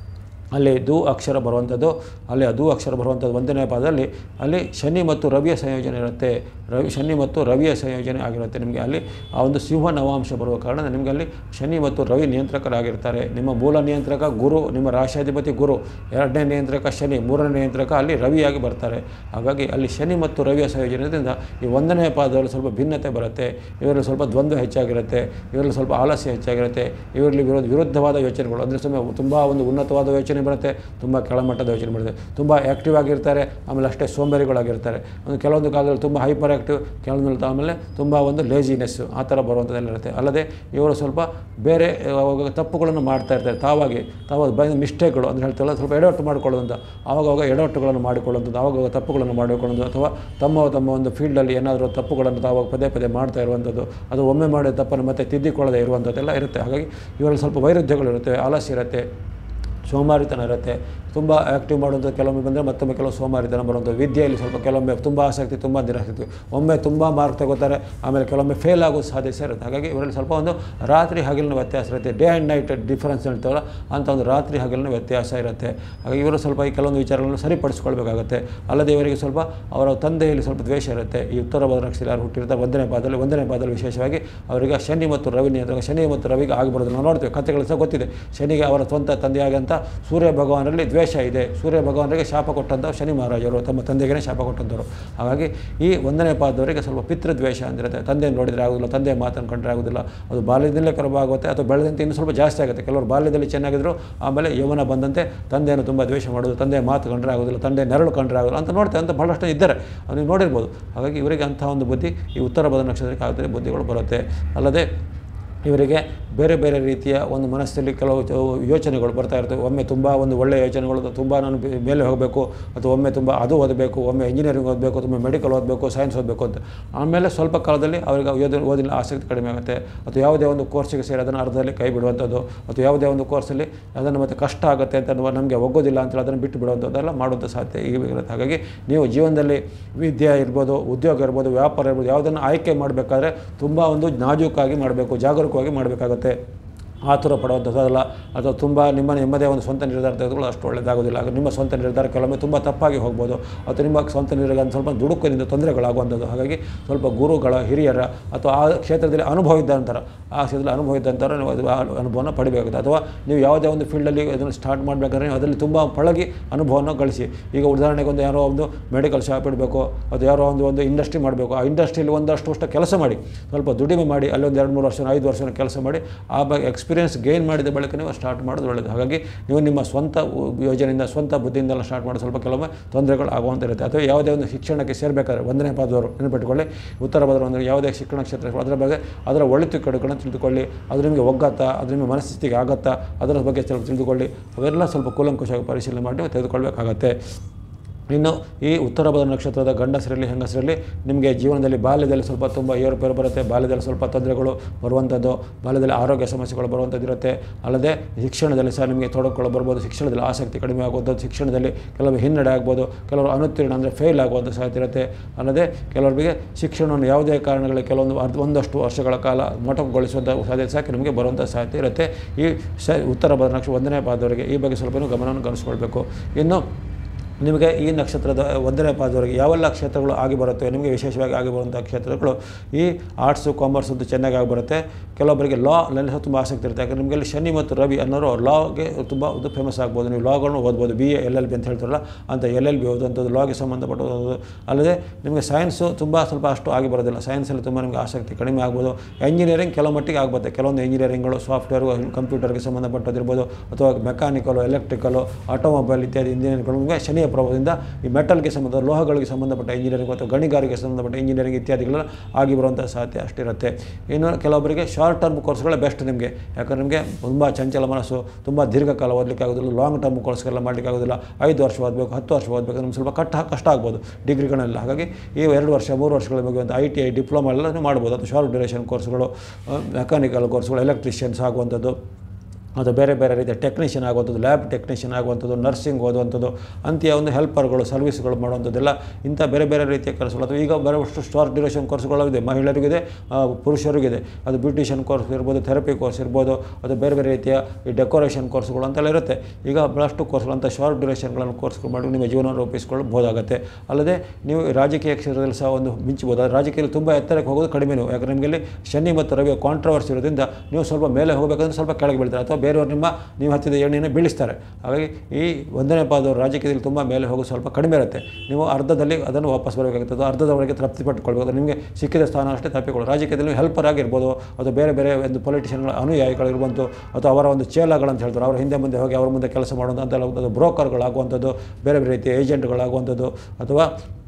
ಅಲ್ಲಿ ದು ಅಕ್ಷರ ಬರುವಂಥದ್ದು ಅಲ್ಲಿ ಅದು ಅಕ್ಷರ ಬರುವಂಥದ್ದು ಒಂದನೇ ಪಾದದಲ್ಲಿ ಅಲ್ಲಿ ಶನಿ ಮತ್ತು ರವಿಯ ಸಂಯೋಜನೆ ಇರುತ್ತೆ ರವಿ ಶನಿ ಮತ್ತು ರವಿಯ ಸಂಯೋಜನೆ ಆಗಿರುತ್ತೆ ನಿಮಗೆ ಅಲ್ಲಿ ಆ ಒಂದು ಸಿಂಹ ನವಾಂಶ ಬರುವ ಕಾರಣ ನಿಮಗೆ ಅಲ್ಲಿ ಶನಿ ಮತ್ತು ರವಿ ನಿಯಂತ್ರಕರಾಗಿರ್ತಾರೆ ನಿಮ್ಮ ಮೂಲ ನಿಯಂತ್ರಕ ಗುರು ನಿಮ್ಮ ರಾಶಾಧಿಪತಿ ಗುರು ಎರಡನೇ ನಿಯಂತ್ರಕ ಶನಿ ಮೂರನೇ ನಿಯಂತ್ರಕ ಅಲ್ಲಿ ರವಿಯಾಗಿ ಬರ್ತಾರೆ ಹಾಗಾಗಿ ಅಲ್ಲಿ ಶನಿ ಮತ್ತು ರವಿಯ ಸಂಯೋಜನೆಯಿಂದ ಈ ಒಂದನೇ ಪಾದದಲ್ಲಿ ಸ್ವಲ್ಪ ಭಿನ್ನತೆ ಬರುತ್ತೆ ಇವರಲ್ಲಿ ಸ್ವಲ್ಪ ದ್ವಂದ್ವ ಹೆಚ್ಚಾಗಿರುತ್ತೆ ಇವರಲ್ಲಿ ಸ್ವಲ್ಪ ಆಲಸ್ಯ ಹೆಚ್ಚಾಗಿರುತ್ತೆ ಇವರಲ್ಲಿ ವಿರೋಧ ವಿರುದ್ಧವಾದ ಯೋಚನೆಗಳು ಅಂದರೆ ಸುಮ್ಮನೆ ತುಂಬ ಒಂದು ಉನ್ನತವಾದ ಯೋಚನೆ ಬರುತ್ತೆ ತುಂಬ ಕೆಳಮಟ್ಟದ ಯೋಚನೆ ಬರುತ್ತೆ ತುಂಬ ಆ್ಯಕ್ಟಿವ್ ಆಗಿರ್ತಾರೆ ಆಮೇಲೆ ಅಷ್ಟೇ ಸೋಂಬೇರಿಗಳಾಗಿರ್ತಾರೆ ಒಂದು ಕೆಲವೊಂದು ಕಾಲದಲ್ಲಿ ತುಂಬ ಹೈಪರ್ ಆ್ಯಕ್ಟಿವ್ ಕೆಲವೊಂದು ಆಮೇಲೆ ತುಂಬ ಒಂದು ಲೇಜಿನೆಸ್ಸು ಆ ಥರ ಬರುವಂಥದ್ದೆಲ್ಲ ಇರುತ್ತೆ ಅಲ್ಲದೆ ಇವರು ಸ್ವಲ್ಪ ಬೇರೆ ಅವಾಗ ತಪ್ಪುಗಳನ್ನು ಮಾಡ್ತಾ ಇರ್ತಾರೆ ತಾವಾಗಿ ತಾವು ಬೈ ಮಿಸ್ಟೇಕ್ಗಳು ಅಂತ ಹೇಳ್ತಾರಲ್ಲ ಸ್ವಲ್ಪ ಎಡವಟ್ಟು ಮಾಡಿಕೊಳ್ಳೋದಂತ ಆವಾಗವಾಗ ಎಡವಟ್ಟುಗಳನ್ನು ಮಾಡಿಕೊಳ್ಳುವಂಥದ್ದು ಆವಾಗವಾಗ ತಪ್ಪುಗಳನ್ನು ಮಾಡಿಕೊಳ್ಳೋದು ಅಥವಾ ತಮ್ಮ ತಮ್ಮ ಒಂದು ಫೀಲ್ಡಲ್ಲಿ ಏನಾದರೂ ತಪ್ಪುಗಳನ್ನು ತಾವು ಪದೇ ಪದೇ ಮಾಡ್ತಾ ಇರುವಂಥದ್ದು ಅದು ಒಮ್ಮೆ ಮಾಡಿದ ತಪ್ಪನ್ನು ಮತ್ತೆ ತಿದ್ದಿಕೊಳ್ಳದೆ ಇರುವಂಥದ್ದೆಲ್ಲ ಇರುತ್ತೆ ಹಾಗಾಗಿ ಇವರಲ್ಲಿ ಸ್ವಲ್ಪ ವೈರುಧ್ಯಗಳಿರುತ್ತೆ ಆಲಸ್ಯ ಇರುತ್ತೆ ಸೋಮಾರಿತನ ಇರುತ್ತೆ ತುಂಬ ಆ್ಯಕ್ಟಿವ್ ಮಾಡುವಂಥ ಕೆಲವೊಮ್ಮೆ ಬಂದರೆ ಮತ್ತೊಮ್ಮೆ ಕೆಲವು ಸೋಮಾರಿತನ ಬರುವಂಥದ್ದು ವಿದ್ಯೆಯಲ್ಲಿ ಸ್ವಲ್ಪ ಕೆಲವೊಮ್ಮೆ ತುಂಬ ಆಸಕ್ತಿ ತುಂಬ ನಿರಾಸಕ್ತಿ ಒಮ್ಮೆ ತುಂಬ ಮಾರ್ಕ್ ತಗೋತಾರೆ ಆಮೇಲೆ ಕೆಲವೊಮ್ಮೆ ಫೇಲ್ ಆಗೋ ಸಾಧ್ಯತೆ ಇರುತ್ತೆ ಹಾಗಾಗಿ ಇವರಲ್ಲಿ ಸ್ವಲ್ಪ ಒಂದು ರಾತ್ರಿ ಹಗಲಿನ ವ್ಯತ್ಯಾಸ ಇರುತ್ತೆ ಡೇ ಆ್ಯಂಡ್ ನೈಟ್ ಡಿಫ್ರೆನ್ಸ್ ಹೇಳ್ತಾವಲ್ಲ ಅಂಥ ಒಂದು ರಾತ್ರಿ ಹಗಲಿನ ವ್ಯತ್ಯಾಸ ಇರುತ್ತೆ ಹಾಗಾಗಿ ಇವರು ಸ್ವಲ್ಪ ಈ ಕೆಲವೊಂದು ವಿಚಾರಗಳನ್ನು ಸರಿಪಡಿಸ್ಕೊಳ್ಬೇಕಾಗುತ್ತೆ ಅಲ್ಲದೆ ಇವರಿಗೆ ಸ್ವಲ್ಪ ಅವರ ತಂದೆಯಲ್ಲಿ ಸ್ವಲ್ಪ ದ್ವೇಷ ಇರುತ್ತೆ ಈ ಉತ್ತರ ಭಾರತ ನಕ್ಷತ್ರ ಯಾರು ಹುಟ್ಟಿರ್ತಾರೆ ಒಂದನೇ ಪಾದದಲ್ಲಿ ಒಂದನೇ ಪಾದದಲ್ಲಿ ವಿಶೇಷವಾಗಿ ಅವರಿಗೆ ಶನಿ ಮತ್ತು ರವಿ ನಿಯಂತ್ರಣ ಶನಿ ಮತ್ತು ರವಿಗೆ ಆಗಿಬರೋದು ನಾವು ನೋಡ್ತೇವೆ ಕಥೆಗಳು ಸಹ ಗೊತ್ತಿದೆ ಶನಿಗೆ ಅವರ ಸ್ವಂತ ತಂದೆಯಾಗಂತ ಸೂರ್ಯ ಭಗವಾನರಲ್ಲಿ ದ್ವೇಷ ಇದೆ ಸೂರ್ಯ ಭಗವಾನರಿಗೆ ಶಾಪ ಕೊಟ್ಟಂಥ ಶನಿ ಮಹಾರಾಜರು ತಮ್ಮ ತಂದೆಗೇ ಶಾಪ ಕೊಟ್ಟಂಥವ್ರು ಹಾಗಾಗಿ ಈ ಒಂದನೇ ಪಾದದವರಿಗೆ ಸ್ವಲ್ಪ ಪಿತೃದ್ವೇಷ ಅಂದಿರುತ್ತೆ ತಂದೆ ನೋಡಿದರೆ ಆಗೋದಿಲ್ಲ ತಂದೆ ಮಾತನ್ನು ಕಂಡ್ರೆ ಆಗೋದಿಲ್ಲ ಅದು ಬಾಲ್ಯದಲ್ಲೇ ಕರಬಾಗುತ್ತೆ ಅಥವಾ ಬೆಳೆದಂತೆ ಇನ್ನೂ ಸ್ವಲ್ಪ ಜಾಸ್ತಿ ಆಗುತ್ತೆ ಕೆಲವರು ಬಾಲ್ಯದಲ್ಲಿ ಚೆನ್ನಾಗಿದ್ರು ಆಮೇಲೆ ಯೌವನ ಬಂದಂತೆ ತಂದೆಯನ್ನು ತುಂಬ ದ್ವೇಷ ಮಾಡೋದು ತಂದೆ ಮಾತು ಕಂಡ್ರೆ ಆಗೋದಿಲ್ಲ ತಂದೆ ನೆರಳು ಕಂಡ್ರೆ ಆಗೋದಿಲ್ಲ ಅಂತ ನೋಡ್ತೇವೆ ಅಂತ ಬಹಳಷ್ಟು ಇದ್ದಾರೆ ಅದು ನೀವು ನೋಡಿರ್ಬೋದು ಹಾಗಾಗಿ ಇವರಿಗೆ ಅಂತಹ ಒಂದು ಬುದ್ಧಿ ಈ ಉತ್ತರ ಭಾರತ ನಕ್ಷತ್ರಕ್ಕೆ ಆಗುತ್ತೆ ಬುದ್ಧಿಗಳು ಬರುತ್ತೆ ಅಲ್ಲದೆ ಇವರಿಗೆ ಬೇರೆ ಬೇರೆ ರೀತಿಯ ಒಂದು ಮನಸ್ಸಲ್ಲಿ ಕೆಲವು ಚ- ಯೋಚನೆಗಳು ಬರ್ತಾ ಇರ್ತವೆ ಒಮ್ಮೆ ತುಂಬ ಒಂದು ಒಳ್ಳೆಯ ಯೋಚನೆಗಳು ತುಂಬ ನಾನು ಬೆ- ಮೇಲೆ ಹೋಗಬೇಕು ಅಥವಾ ಒಮ್ಮೆ ತುಂಬ ಅದು ಓದಬೇಕು ಒಮ್ಮೆ ಇಂಜಿನಿಯರಿಂಗ್ ಓದಬೇಕು ತುಂಬ ಮೆಡಿಕಲ್ ಓದಬೇಕು ಸೈನ್ಸ್ ಓದಬೇಕು ಅಂತ ಆಮೇಲೆ ಸ್ವಲ್ಪ ಕಾಲದಲ್ಲಿ ಅವರಿಗೆ ಓದ ಓದಿನ ಆಸಕ್ತಿ ಕಡಿಮೆ ಆಗುತ್ತೆ ಅಥವಾ ಯಾವುದೇ ಒಂದು ಕೋರ್ಸಿಗೆ ಸೇರಿ ಅದನ್ನು ಅರ್ಧದಲ್ಲಿ ಕೈ ಬಿಡುವಂಥದ್ದು ಅಥವಾ ಯಾವುದೇ ಒಂದು ಕೋರ್ಸಲ್ಲಿ ಅದನ್ನು ಮತ್ತೆ ಕಷ್ಟ ಆಗುತ್ತೆ ಅಂತ ಅನ್ನುವ ನಮಗೆ ಒಗ್ಗೋದಿಲ್ಲ ಅಂತೇಳಿ ಅದನ್ನು ಬಿಟ್ಟು ಬಿಡುವಂಥದ್ದೆಲ್ಲ ಮಾಡುವಂಥ ಸಾಧ್ಯತೆ ಈಗ ಇರುತ್ತೆ ಹಾಗಾಗಿ ನೀವು ಜೀವನದಲ್ಲಿ ವಿದ್ಯೆ ಇರ್ಬೋದು ಉದ್ಯೋಗ ಇರ್ಬೋದು ವ್ಯಾಪಾರ ಇರ್ಬೋದು ಯಾವುದನ್ನು ಆಯ್ಕೆ ಮಾಡಬೇಕಾದ್ರೆ ತುಂಬ ಒಂದು ನಾಜೂಕಾಗಿ ಮಾಡಬೇಕು ಜಾಗರೂಕವಾಗಿ ಮಾಡಬೇಕಾಗುತ್ತೆ ಆತುರ ಪಡುವಂಥದ್ದಲ್ಲ ಅಥವಾ ತುಂಬ ನಿಮ್ಮ ನಿಮ್ಮದೇ ಒಂದು ಸ್ವಂತ ನಿರ್ಧಾರ ತೆಗೆದುಕೊಳ್ಳೋದು ಅಷ್ಟು ಒಳ್ಳೆಯದಾಗೋದಿಲ್ಲ ಆಗ ನಿಮ್ಮ ಸ್ವಂತ ನಿರ್ಧಾರ ಕೆಲವೊಮ್ಮೆ ತುಂಬ ತಪ್ಪಾಗಿ ಹೋಗ್ಬೋದು ಅಥವಾ ನಿಮ್ಮ ಸ್ವಂತ ನಿರ್ಧಾರ ಒಂದು ಸ್ವಲ್ಪ ದುಡುಕದಿಂದ ತೊಂದರೆಗಳಾಗುವಂಥದ್ದು ಹಾಗಾಗಿ ಸ್ವಲ್ಪ ಗುರುಗಳ ಹಿರಿಯರ ಅಥವಾ ಆ ಕ್ಷೇತ್ರದಲ್ಲಿ ಅನುಭವ ಇದ್ದಂಥರ ಆ ಕ್ಷೇತ್ರದಲ್ಲಿ ಅನುಭವ ಇದ್ದಂಥವ್ರು ನೀವು ಅದು ಆ ಅನುಭವನ ಪಡಿಬೇಕಾಗುತ್ತೆ ಅಥವಾ ನೀವು ಯಾವುದೇ ಒಂದು ಫೀಲ್ಡಲ್ಲಿ ಅದನ್ನು ಸ್ಟಾರ್ಟ್ ಮಾಡಬೇಕಾದ್ರೆ ನೀವು ಅದರಲ್ಲಿ ತುಂಬ ಪಳಗಿ ಅನುಭವವನ್ನು ಗಳಿಸಿ ಈಗ ಉದಾಹರಣೆಗೆ ಒಂದು ಯಾರೋ ಒಂದು ಮೆಡಿಕಲ್ ಶಾಪ್ ಇಡಬೇಕು ಅಥವಾ ಯಾರೋ ಒಂದು ಒಂದು ಇಂಡಸ್ಟ್ರಿ ಮಾಡಬೇಕು ಆ ಇಂಡಸ್ಟ್ರಿಯಲ್ಲಿ ಒಂದಷ್ಟು ವರ್ಷ ಕೆಲಸ ಮಾಡಿ ಸ್ವಲ್ಪ ದುಡಿಮೆ ಮಾಡಿ ಅಲ್ಲಿ ಒಂದು ಎರಡು ಮೂರು ವರ್ಷ ಐದು ವರ್ಷ ಕೆಲಸ ಮಾಡಿ ಆ ಬಗ್ಗೆ ಎಕ್ಸ್ಪೀರಿಯನ್ಸ್ ಎಕ್ಸ್ಪೀರಿಯನ್ಸ್ ಗೇನ್ ಮಾಡಿದ ಬಳಿಕ ನೀವು ಸ್ಟಾರ್ಟ್ ಮಾಡೋದು ಒಳ್ಳೆಯದು ಹಾಗಾಗಿ ನೀವು ನಿಮ್ಮ ಸ್ವಂತ ಉ- ಯೋಜನೆಯಿಂದ ಸ್ವಂತ ಬುದ್ಧಿಯಿಂದೆಲ್ಲ ಸ್ಟಾರ್ಟ್ ಮಾಡಿ ಸ್ವಲ್ಪ ಕೆಲವೊಮ್ಮೆ ತೊಂದರೆಗಳು ಆಗುವಂತ ಇರುತ್ತೆ ಅಥವಾ ಯಾವುದೇ ಒಂದು ಶಿಕ್ಷಣಕ್ಕೆ ಸೇರಬೇಕಾದ್ರೆ ಒಂದನೇ ಪಾದವರು ನೆನಪಿಟ್ಕೊಳ್ಳಿ ಉತ್ತರ ಪದವರು ಅಂದರೆ ಯಾವುದೇ ಶಿಕ್ಷಣ ಕ್ಷೇತ್ರ ಅದರ ಬಗ್ಗೆ ಅದರ ಒಳಿತು ಕಡೆಗಳನ್ನು ತಿಳಿದುಕೊಳ್ಳಿ ಅದು ನಿಮಗೆ ಒಗ್ಗತ್ತಾ ಅದು ನಿಮ್ಮ ಮನಸ್ಥಿತಿಗೆ ಆಗತ್ತಾ ಅದರ ಬಗ್ಗೆ ಸ್ವಲ್ಪ ತಿಳಿದುಕೊಳ್ಳಿ ಅವೆಲ್ಲ ಸ್ವಲ್ಪ ಕೂಲಂಕುಷವಾಗಿ ಪರಿಶೀಲನೆ ಮಾಡಿ ನೀವು ತೆಗೆದುಕೊಳ್ಬೇಕಾಗತ್ತೆ ಇನ್ನು ಈ ಉತ್ತರ ಬದ ನಕ್ಷತ್ರದ ಗಂಡಸರಲ್ಲಿ ಹೆಂಗಸರಲ್ಲಿ ನಿಮಗೆ ಜೀವನದಲ್ಲಿ ಬಾಲ್ಯದಲ್ಲಿ ಸ್ವಲ್ಪ ತುಂಬ ಏರುಪೇರು ಬರುತ್ತೆ ಬಾಲ್ಯದಲ್ಲಿ ಸ್ವಲ್ಪ ತೊಂದರೆಗಳು ಬರುವಂಥದ್ದು ಬಾಲ್ಯದಲ್ಲಿ ಆರೋಗ್ಯ ಸಮಸ್ಯೆಗಳು ಬರುವಂಥದ್ದು ಇರುತ್ತೆ ಅಲ್ಲದೆ ಶಿಕ್ಷಣದಲ್ಲಿ ಸಹ ನಿಮಗೆ ತೊಡಕುಗಳು ಬರ್ಬೋದು ಶಿಕ್ಷಣದಲ್ಲಿ ಆಸಕ್ತಿ ಕಡಿಮೆ ಆಗುವಂಥದ್ದು ಶಿಕ್ಷಣದಲ್ಲಿ ಕೆಲವು ಹಿನ್ನಡೆ ಆಗ್ಬೋದು ಕೆಲವರು ಅನುತ್ತೀರ್ಣ ಅಂದರೆ ಫೇಲ್ ಆಗುವಂಥ ಸಾಧ್ಯತೆ ಇರುತ್ತೆ ಅಲ್ಲದೆ ಕೆಲವರಿಗೆ ಶಿಕ್ಷಣವನ್ನು ಯಾವುದೇ ಕಾರಣಗಳಿಗೆ ಕೆಲವೊಂದು ಅರ್ಧ ಒಂದಷ್ಟು ವರ್ಷಗಳ ಕಾಲ ಮೊಟಕುಗೊಳಿಸುವಂಥ ಸಾಧ್ಯತೆ ಸಹ ನಿಮಗೆ ಬರುವಂಥ ಸಾಧ್ಯತೆ ಇರುತ್ತೆ ಈ ಸ ಉತ್ತರ ಬದ ನಕ್ಷತ್ರ ಒಂದನೇ ಪಾದವರಿಗೆ ಈ ಬಗ್ಗೆ ಸ್ವಲ್ಪ ನೀವು ಗಮನವನ್ನು ಗಮನಿಸ್ಕೊಳ್ಬೇಕು ಇನ್ನು ನಿಮಗೆ ಈ ನಕ್ಷತ್ರದ ಒಂದನೇ ಪಾದವರೆಗೆ ಯಾವೆಲ್ಲ ಕ್ಷೇತ್ರಗಳು ಆಗಿ ಬರುತ್ತೆ ನಿಮಗೆ ವಿಶೇಷವಾಗಿ ಆಗಿ ಬರುವಂಥ ಕ್ಷೇತ್ರಗಳು ಈ ಆರ್ಟ್ಸು ಕಾಮರ್ಸ್ ಅಂತ ಚೆನ್ನಾಗಿ ಆಗಿ ಬರುತ್ತೆ ಕೆಲವೊಬ್ಬರಿಗೆ ಲಾನಲ್ಲಿ ಸಹ ತುಂಬ ಆಸಕ್ತಿ ಇರುತ್ತೆ ಯಾಕಂದರೆ ನಿಮಗೆ ಶನಿ ಮತ್ತು ರವಿ ಅನ್ನೋರು ಲಾಗೆ ತುಂಬ ಒಂದು ಫೇಮಸ್ ಆಗ್ಬೋದು ನೀವು ಲಾಗಳನ್ನು ಓದ್ಬೋದು B A L L B ಅಂತ ಹೇಳ್ತಾರಲ್ಲ ಅಂತ ಎಲ್ ಎಲ್ ಬಿ ಓದುವಂಥದ್ದು ಲಾಗೆ ಸಂಬಂಧಪಟ್ಟ ಓದೋದು ಅಲ್ಲದೆ ನಿಮಗೆ ಸೈನ್ಸು ತುಂಬ ಸ್ವಲ್ಪ ಅಷ್ಟು ಆಗಿ ಬರೋದಿಲ್ಲ ಸೈನ್ಸಲ್ಲಿ ತುಂಬ ನಿಮಗೆ ಆಸಕ್ತಿ ಕಡಿಮೆ ಆಗ್ಬೋದು ಎಂಜಿನಿಯರಿಂಗ್ ಕೆಲವು ಮಟ್ಟಿಗೆ ಆಗ್ಬೋದು ಕೆಲವೊಂದು ಇಂಜಿನಿಯರಿಂಗ್ಗಳು ಸಾಫ್ಟ್ವೇರ್ ಕಂಪ್ಯೂಟರ್ಗೆ ಸಂಬಂಧಪಟ್ಟದಿರ್ಬೋದು ಅಥವಾ ಮೆಕ್ಯಾನಿಕಲು ಎಲೆಕ್ಟ್ರಿಕಲು ಆಟೋಮೊಬೈಲ್ ಇತ್ಯಾದಿ ಇಂಜಿನಿಯರಿಂಗ್ಗಳು ನಿಮಗೆ ಶನಿಯ ಪ್ರಭಾವದಿಂದ ಈ ಮೆಟಲ್ಗೆ ಸಂಬಂಧ ಲೋಹಗಳಿಗೆ ಸಂಬಂಧಪಟ್ಟ ಇಂಜಿನಿಯರಿಂಗ್ ಅಥವಾ ಗಣಿಗಾರಿಕೆ ಸಂಬಂಧಪಟ್ಟ ಇಂಜಿನಿಯರಿಂಗ್ ಇತ್ಯಾದಿಗಳೆಲ್ಲ ಆಗಿ ಬರುವಂಥ ಸಾಧ್ಯತೆ ಅಷ್ಟಿರುತ್ತೆ ಇನ್ನು ಕೆಲವೊಬ್ಬರಿಗೆ ಶಾರ್ಟ್ ಟರ್ಮ್ ಕೋರ್ಸ್ಗಳೇ ಬೆಸ್ಟ್ ನಿಮಗೆ ಯಾಕಂದರೆ ನಿಮಗೆ ತುಂಬ ಚಂಚಲ ಮನಸ್ಸು ತುಂಬ ದೀರ್ಘಕಾಲ ಓದಲಿಕ್ಕೆ ಆಗೋದಿಲ್ಲ ಲಾಂಗ್ ಟರ್ಮ್ ಕೋರ್ಸ್ಗೆಲ್ಲ ಮಾಡಲಿಕ್ಕೆ ಆಗೋದಿಲ್ಲ ಐದು ವರ್ಷ ಓದಬೇಕು ಹತ್ತು ವರ್ಷ ಓದಬೇಕು ನಮ್ಗೆ ಸ್ವಲ್ಪ ಕಷ್ಟ ಕಷ್ಟ ಆಗ್ಬೋದು ಡಿಗ್ರಿಗಳೆಲ್ಲ ಹಾಗಾಗಿ ಈ ಎರಡು ವರ್ಷ ಮೂರು ವರ್ಷಗಳ ಮುಗಿಯುವಂಥ ಐ ಟಿ ಐ ಡಿಪ್ಲೊಮಾ ಎಲ್ಲ ನೀವು ಮಾಡ್ಬೋದು ಅದು ಶಾರ್ಟ್ ಡ್ಯೂರೇಷನ್ ಕೋರ್ಸ್ಗಳು ಮೆಕ್ಯಾನಿಕಲ್ ಕೋರ್ಸ್ಗಳು ಎಲೆಕ್ಟ್ರಿಷಿಯನ್ಸ್ ಆಗುವಂಥದ್ದು ಅದು ಬೇರೆ ಬೇರೆ ರೀತಿಯ ಟೆಕ್ನಿಷಿಯನ್ ಆಗುವಂಥದ್ದು ಲ್ಯಾಬ್ ಟೆಕ್ನಿಷಿಯನ್ ಆಗುವಂಥದ್ದು ನರ್ಸಿಂಗ್ ಓದುವಂಥದ್ದು ಅಂತ್ಯ ಒಂದು ಹೆಲ್ಪರ್ಗಳು ಸರ್ವಿಸ್ಗಳು ಮಾಡುವಂಥದ್ದೆಲ್ಲ ಇಂಥ ಬೇರೆ ಬೇರೆ ರೀತಿಯ ಕೆಲಸಗಳು ಅಥವಾ ಈಗ ಬರುವಷ್ಟು ಶಾರ್ಟ್ ಡ್ಯೂರೇಷನ್ ಕೋರ್ಸ್ಗಳು ಇದೆ ಮಹಿಳೆಯರಿಗಿದೆ ಆ, ಪುರುಷರಿಗಿದೆ ಅದು ಬ್ಯೂಟಿಷಿಯನ್ ಕೋರ್ಸ್ ಇರ್ಬೋದು ಥೆರಪಿ ಕೋರ್ಸ್ ಇರ್ಬೋದು ಅದು ಬೇರೆ ಬೇರೆ ರೀತಿಯ ಈ ಡೆಕೋರೇಷನ್ ಕೋರ್ಸ್ಗಳು ಅಂತೆಲ್ಲ ಇರುತ್ತೆ ಈಗ ಭಾಳಷ್ಟು ಕೋರ್ಸ್ಗಳು ಅಂತ ಶಾರ್ಟ್ ಡ್ಯೂರೇಷನ್ಗಳನ್ನು ಕೋರ್ಸ್ಗಳು ಮಾಡಿ ನಿಮ್ಮ ಜೀವನ ರೂಪಿಸ್ಕೊಳ್ಬೋದಾಗತ್ತೆ ಅಲ್ಲದೆ ನೀವು ರಾಜಕೀಯ ಕ್ಷೇತ್ರದಲ್ಲಿ ಸಹ ಒಂದು ಮಿಂಚಬಹುದು ಅದು ರಾಜಕೀಯದಲ್ಲಿ ತುಂಬ ಎತ್ತರಕ್ಕೆ ಹೋಗೋದು ಕಡಿಮೆ ನೀವು ಯಾಕಂದರೆ ನಿಮಗೆ ಇಲ್ಲಿ ಶನಿ ಮತ್ತು ರವಿಯ ಕಾಂಟ್ರವರ್ಸಿ ಇರೋದ್ರಿಂದ ನೀವು ಸ್ವಲ್ಪ ಮೇಲೆ ಹೋಗಬೇಕಂದ್ರೆ ಸ್ವಲ್ಪ ಕೆಳಗೆ ಬೀಳ್ತಾರೆ ಅಥವಾ ಬೇರೆಯವರು ನಿಮ್ಮ ನೀವು ಹತ್ತಿದ ಎಣ್ಣೆಯನ್ನು ಬೀಳಿಸ್ತಾರೆ ಹಾಗಾಗಿ ಈ ಒಂದನೇ ಪಾದವರು ರಾಜಕೀಯದಲ್ಲಿ ತುಂಬ ಮೇಲೆ ಹೋಗೋದು ಸ್ವಲ್ಪ ಕಡಿಮೆ ಇರುತ್ತೆ ನೀವು ಅರ್ಧದಲ್ಲಿ ಅದನ್ನು ವಾಪಸ್ ಬರಬೇಕಾಗುತ್ತೆ ಅದು ಅರ್ಧದವರೆಗೆ ತೃಪ್ತಿ ಪಟ್ಟುಕೊಳ್ಬೇಕು ಅದು ನಿಮಗೆ ಸಿಕ್ಕಿದ ಸ್ಥಾನ ಅಷ್ಟೇ ತಪ್ಪಿಕೊಳ್ಳಿ ರಾಜಕೀಯದಲ್ಲಿ ಹೆಲ್ಪರ್ ಆಗಿರ್ಬೋದು ಅದು ಬೇರೆ ಬೇರೆ ಒಂದು ಪೊಲಿಟಿಷಿಯನ್ಗಳ ಅನುಯಾಯಿಗಳಿರ್ಬೋದು ಅಥವಾ ಅವರ ಒಂದು ಚೇಲಗಳಂತ ಹೇಳ್ತಾರೆ ಅವರ ಹಿಂದೆ ಮುಂದೆ ಹೋಗಿ ಅವರ ಮುಂದೆ ಕೆಲಸ ಮಾಡುವಂಥ ಅಂತೆಲ್ಲ ಬ್ರೋಕರ್ಗಳಾಗುವಂಥದ್ದು ಬೇರೆ ಬೇರೆ ರೀತಿಯ ಏಜೆಂಟ್ಗಳಾಗುವಂಥದ್ದು ಅಥವಾ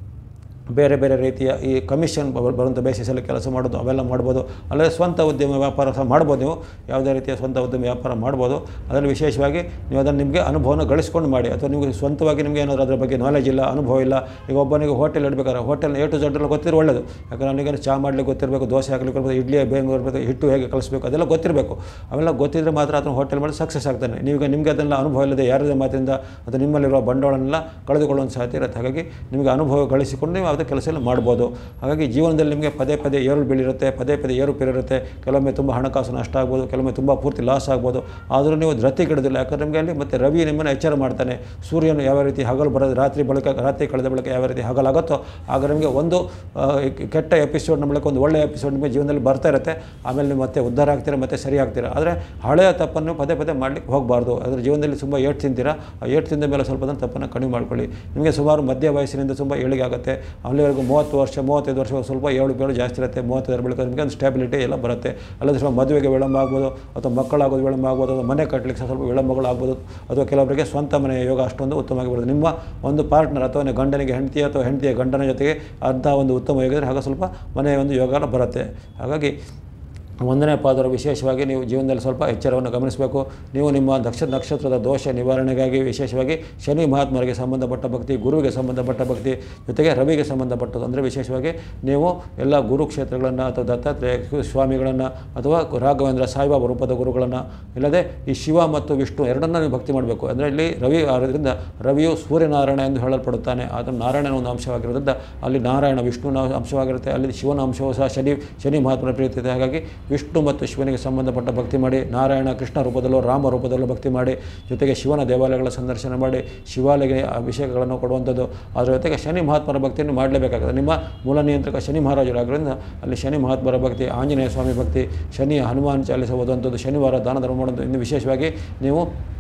ಬೇರೆ ಬೇರೆ ರೀತಿಯ ಈ ಕಮಿಷನ್ ಬರುವಂಥ ಬೇಸಿಸಲ್ಲಿ ಕೆಲಸ ಮಾಡೋದು ಅವೆಲ್ಲ ಮಾಡ್ಬೋದು ಅಲ್ಲದೆ ಸ್ವಂತ ಉದ್ಯಮ ವ್ಯಾಪಾರ ಸಹ ಮಾಡ್ಬೋದು ನೀವು ಯಾವುದೇ ರೀತಿಯ ಸ್ವಂತ ಉದ್ಯಮ ವ್ಯಾಪಾರ ಮಾಡ್ಬೋದು ಅದರಲ್ಲಿ ವಿಶೇಷವಾಗಿ ನೀವು ಅದನ್ನು ನಿಮಗೆ ಅನುಭವನ ಗಳಿಸ್ಕೊಂಡು ಮಾಡಿ ಅಥವಾ ನಿಮಗೆ ಸ್ವಂತವಾಗಿ ನಿಮಗೆ ಏನಾದರೂ ಅದರ ಬಗ್ಗೆ ನಾಲೆಜ್ ಇಲ್ಲ ಅನುಭವ ಇಲ್ಲ ಈಗ ಒಬ್ಬನಿಗೆ ಹೋಟೆಲ್ ಇಡಬೇಕಾದ್ರೆ ಹೋಟೆಲ್ ಎ ಟು ಜಡ್ ಎಲ್ಲ ಗೊತ್ತಿರೋ ಒಳ್ಳೆಯದು ಯಾಕಂದ್ರೆ ನನಗೆ ಚಾ ಮಾಡಲಿಕ್ಕೆ ಗೊತ್ತಿರಬೇಕು ದೋಸೆ ಹಾಕಲಿಕ್ಕೆ ಬರ್ಬೋದು ಇಡ್ಲಿ ಬೇಗ ಬರಬೇಕು ಹಿಟ್ಟು ಹೇಗೆ ಕಲಿಸ್ಬೇಕು ಅದೆಲ್ಲ ಗೊತ್ತಿರಬೇಕು ಅವೆಲ್ಲ ಗೊತ್ತಿದ್ದರೆ ಮಾತ್ರ ಅದನ್ನು ಹೋಟೆಲ್ ಮಾಡಿ ಸಕ್ಸಸ್ ಆಗ್ತಾನೆ ನೀವು ನಿಮಗೆ ಅದನ್ನೆಲ್ಲ ಅನುಭವ ಇಲ್ಲದೆ ಯಾರದೇ ಮಾತಿಂದ ಅದು ನಿಮ್ಮಲ್ಲಿರುವ ಬಂಡವಾಳನೆಲ್ಲ ಕಳೆದುಕೊಳ್ಳುವಂಥ ಸಾಧ್ಯತೆ ಇರುತ್ತೆ ಹಾಗಾಗಿ ನಿಮಗೆ ಅನುಭವ ಗಳಿಸಿಕೊಂಡು ನೀವು ಯಾವುದೇ ಕೆಲಸ ಎಲ್ಲ ಮಾಡ್ಬೋದು ಹಾಗಾಗಿ ಜೀವನದಲ್ಲಿ ನಿಮಗೆ ಪದೇ ಪದೇ ಏರು ಬೀಳಿರುತ್ತೆ ಪದೇ ಪದೇ ಏರುಪೇರು ಇರುತ್ತೆ ಕೆಲವೊಮ್ಮೆ ತುಂಬ ಹಣಕಾಸು ನಷ್ಟ ಆಗ್ಬೋದು ಕೆಲವೊಮ್ಮೆ ತುಂಬ ಪೂರ್ತಿ ಲಾಸ್ ಆಗ್ಬೋದು ಆದರೂ ನೀವು ಧೃತಿಗಿಡೋದಿಲ್ಲ ಯಾಕಂದ್ರೆ ನಿಮಗೆ ಅಲ್ಲಿ ಮತ್ತೆ ರವಿ ನಿಮ್ಮನ್ನು ಎಚ್ಚರ ಮಾಡ್ತಾನೆ ಸೂರ್ಯನು ಯಾವ ರೀತಿ ಹಗಲು ಬರೋದು ರಾತ್ರಿ ಬಳಿಕ ರಾತ್ರಿ ಕಳೆದ ಬಳಿಕ ಯಾವ ರೀತಿ ಹಗಲಾಗುತ್ತೋ ಆಗ ನಿಮಗೆ ಒಂದು ಆ, ಕೆಟ್ಟ ಎಪಿಸೋಡ್ನ ಬಳಿಕ ಒಂದು ಒಳ್ಳೆಯ ಎಪಿಸೋಡ್ ನಿಮಗೆ ಜೀವನದಲ್ಲಿ ಬರ್ತಾ ಇರುತ್ತೆ ಆಮೇಲೆ ನೀವು ಮತ್ತೆ ಉದ್ಧಾರ ಆಗ್ತೀರಾ ಮತ್ತೆ ಸರಿ ಆಗ್ತೀರಾ ಆದರೆ ಹಳೆಯ ತಪ್ಪನ್ನು ಪದೇ ಪದೇ ಮಾಡಲಿಕ್ಕೆ ಹೋಗಬಾರ್ದು ಅದರ ಜೀವನದಲ್ಲಿ ತುಂಬ ಏಟು ತಿಂತೀರಾ ಆ ಏಟು ತಿಂದ ಮೇಲೆ ಸ್ವಲ್ಪ ಅದನ್ನು ತಪ್ಪನ್ನು ಕಡಿಮೆ ಮಾಡ್ಕೊಳ್ಳಿ ನಿಮಗೆ ಸುಮಾರು ಮಧ್ಯ ವಯಸ್ಸಿನಿಂದ ತುಂಬ ಏಳಿಗೆ ಆಗುತ್ತೆ ಅಲ್ಲಿವರೆಗೂ ಮೂವತ್ತು ವರ್ಷ ಮೂವತ್ತೈದು ವರ್ಷ ಸ್ವಲ್ಪ ಏಳು ಬೇಳು ಜಾಸ್ತಿ ಇರುತ್ತೆ ಮೂವತ್ತೈದರ ಬಳಿಕ ನಿಮಗೆ ಒಂದು ಸ್ಟೆಬಿಲಿಟಿ ಎಲ್ಲ ಬರುತ್ತೆ ಅಲ್ಲದೆ ಸ್ವಲ್ಪ ಮದುವೆಗೆ ವಿಳಂಬ ಆಗ್ಬೋದು ಅಥವಾ ಮಕ್ಕಳಾಗೋದು ವಿಳಂಬ ಆಗ್ಬೋದು ಅಥವಾ ಮನೆ ಕಟ್ಟಲಿಕ್ಕೆ ಸಹ ಸ್ವಲ್ಪ ವಿಳಂಬಗಳು ಆಗ್ಬೋದು ಅಥವಾ ಕೆಲವರಿಗೆ ಸ್ವಂತ ಮನೆಯ ಯೋಗ ಅಷ್ಟೊಂದು ಉತ್ತಮವಾಗಿ ಬರುತ್ತೆ ನಿಮ್ಮ ಒಂದು ಪಾರ್ಟ್ನರ್ ಅಥವಾ ನಿಮ್ಮ ಗಂಡನಿಗೆ ಹೆಂಡತಿ ಅಥವಾ ಹೆಂಡತಿಯ ಗಂಡನ ಜೊತೆಗೆ ಅಂಥ ಒಂದು ಉತ್ತಮ ಯೋಗ ಇದ್ದರೆ ಆಗ ಸ್ವಲ್ಪ ಮನೆಯ ಒಂದು ಯೋಗ ಬರುತ್ತೆ ಹಾಗಾಗಿ ಒಂದನೇ ಪಾದರ ವಿಶೇಷವಾಗಿ ನೀವು ಜೀವನದಲ್ಲಿ ಸ್ವಲ್ಪ ಎಚ್ಚರವನ್ನು ಗಮನಿಸಬೇಕು ನೀವು ನಿಮ್ಮ ನಕ್ಷ ನಕ್ಷತ್ರದ ದೋಷ ನಿವಾರಣೆಗಾಗಿ ವಿಶೇಷವಾಗಿ ಶನಿ ಮಹಾತ್ಮರಿಗೆ ಸಂಬಂಧಪಟ್ಟ ಭಕ್ತಿ ಗುರುವಿಗೆ ಸಂಬಂಧಪಟ್ಟ ಭಕ್ತಿ ಜೊತೆಗೆ ರವಿಗೆ ಸಂಬಂಧಪಟ್ಟದ್ದು ಅಂದರೆ ವಿಶೇಷವಾಗಿ ನೀವು ಎಲ್ಲ ಗುರು ಕ್ಷೇತ್ರಗಳನ್ನು ಅಥವಾ ದತ್ತಾತ್ರೇಯ ಸ್ವಾಮಿಗಳನ್ನು ಅಥವಾ ರಾಘವೇಂದ್ರ ಸಾಯಿಬಾಬಾ ರೂಪದ ಗುರುಗಳನ್ನು ಇಲ್ಲದೆ ಈ ಶಿವ ಮತ್ತು ವಿಷ್ಣು ಎರಡನ್ನೂ ನೀವು ಭಕ್ತಿ ಮಾಡಬೇಕು ಅಂದರೆ ಇಲ್ಲಿ ರವಿ ಆರೋದ್ರಿಂದ ರವಿಯು ಸೂರ್ಯನಾರಾಯಣ ಎಂದು ಹೇಳಲ್ಪಡುತ್ತಾನೆ ಆದರೆ ನಾರಾಯಣನ ಒಂದು ಅಂಶವಾಗಿರೋದ್ರಿಂದ ಅಲ್ಲಿ ನಾರಾಯಣ ವಿಷ್ಣುವಿನ ಅಂಶವಾಗಿರುತ್ತೆ ಅಲ್ಲಿ ಶಿವನ ಅಂಶವೂ ಸಹ ಶನಿ ಶನಿ ಮಹಾತ್ಮನ ಪ್ರೀತಿ ಇದೆ ಹಾಗಾಗಿ ವಿಷ್ಣು ಮತ್ತು ಶಿವನಿಗೆ ಸಂಬಂಧಪಟ್ಟ ಭಕ್ತಿ ಮಾಡಿ ನಾರಾಯಣ ಕೃಷ್ಣ ರೂಪದಲ್ಲೋ ರಾಮ ರೂಪದಲ್ಲೋ ಭಕ್ತಿ ಮಾಡಿ ಜೊತೆಗೆ ಶಿವನ ದೇವಾಲಯಗಳ ಸಂದರ್ಶನ ಮಾಡಿ ಶಿವಾಲಯಗೆ ಅಭಿಷೇಕಗಳನ್ನು ಕೊಡುವಂಥದ್ದು ಅದರ ಜೊತೆಗೆ ಶನಿ ಮಹಾತ್ಮರ ಭಕ್ತಿಯನ್ನು ಮಾಡಲೇಬೇಕಾಗುತ್ತೆ ನಿಮ್ಮ ಮೂಲ ನಿಯಂತ್ರಕ ಶನಿ ಮಹಾರಾಜರಾಗಿರೋದ್ರಿಂದ ಅಲ್ಲಿ ಶನಿ ಮಹಾತ್ಮರ ಭಕ್ತಿ ಆಂಜನೇಯ ಸ್ವಾಮಿ ಭಕ್ತಿ ಶನಿ ಹನುಮಾನ್ ಚಾಲಿಸ ಓದುವಂಥದ್ದು ಶನಿವಾರ ದಾನ ಧರ್ಮ ಮಾಡುವಂಥದ್ದು ಇನ್ನು ವಿಶೇಷವಾಗಿ ನೀವು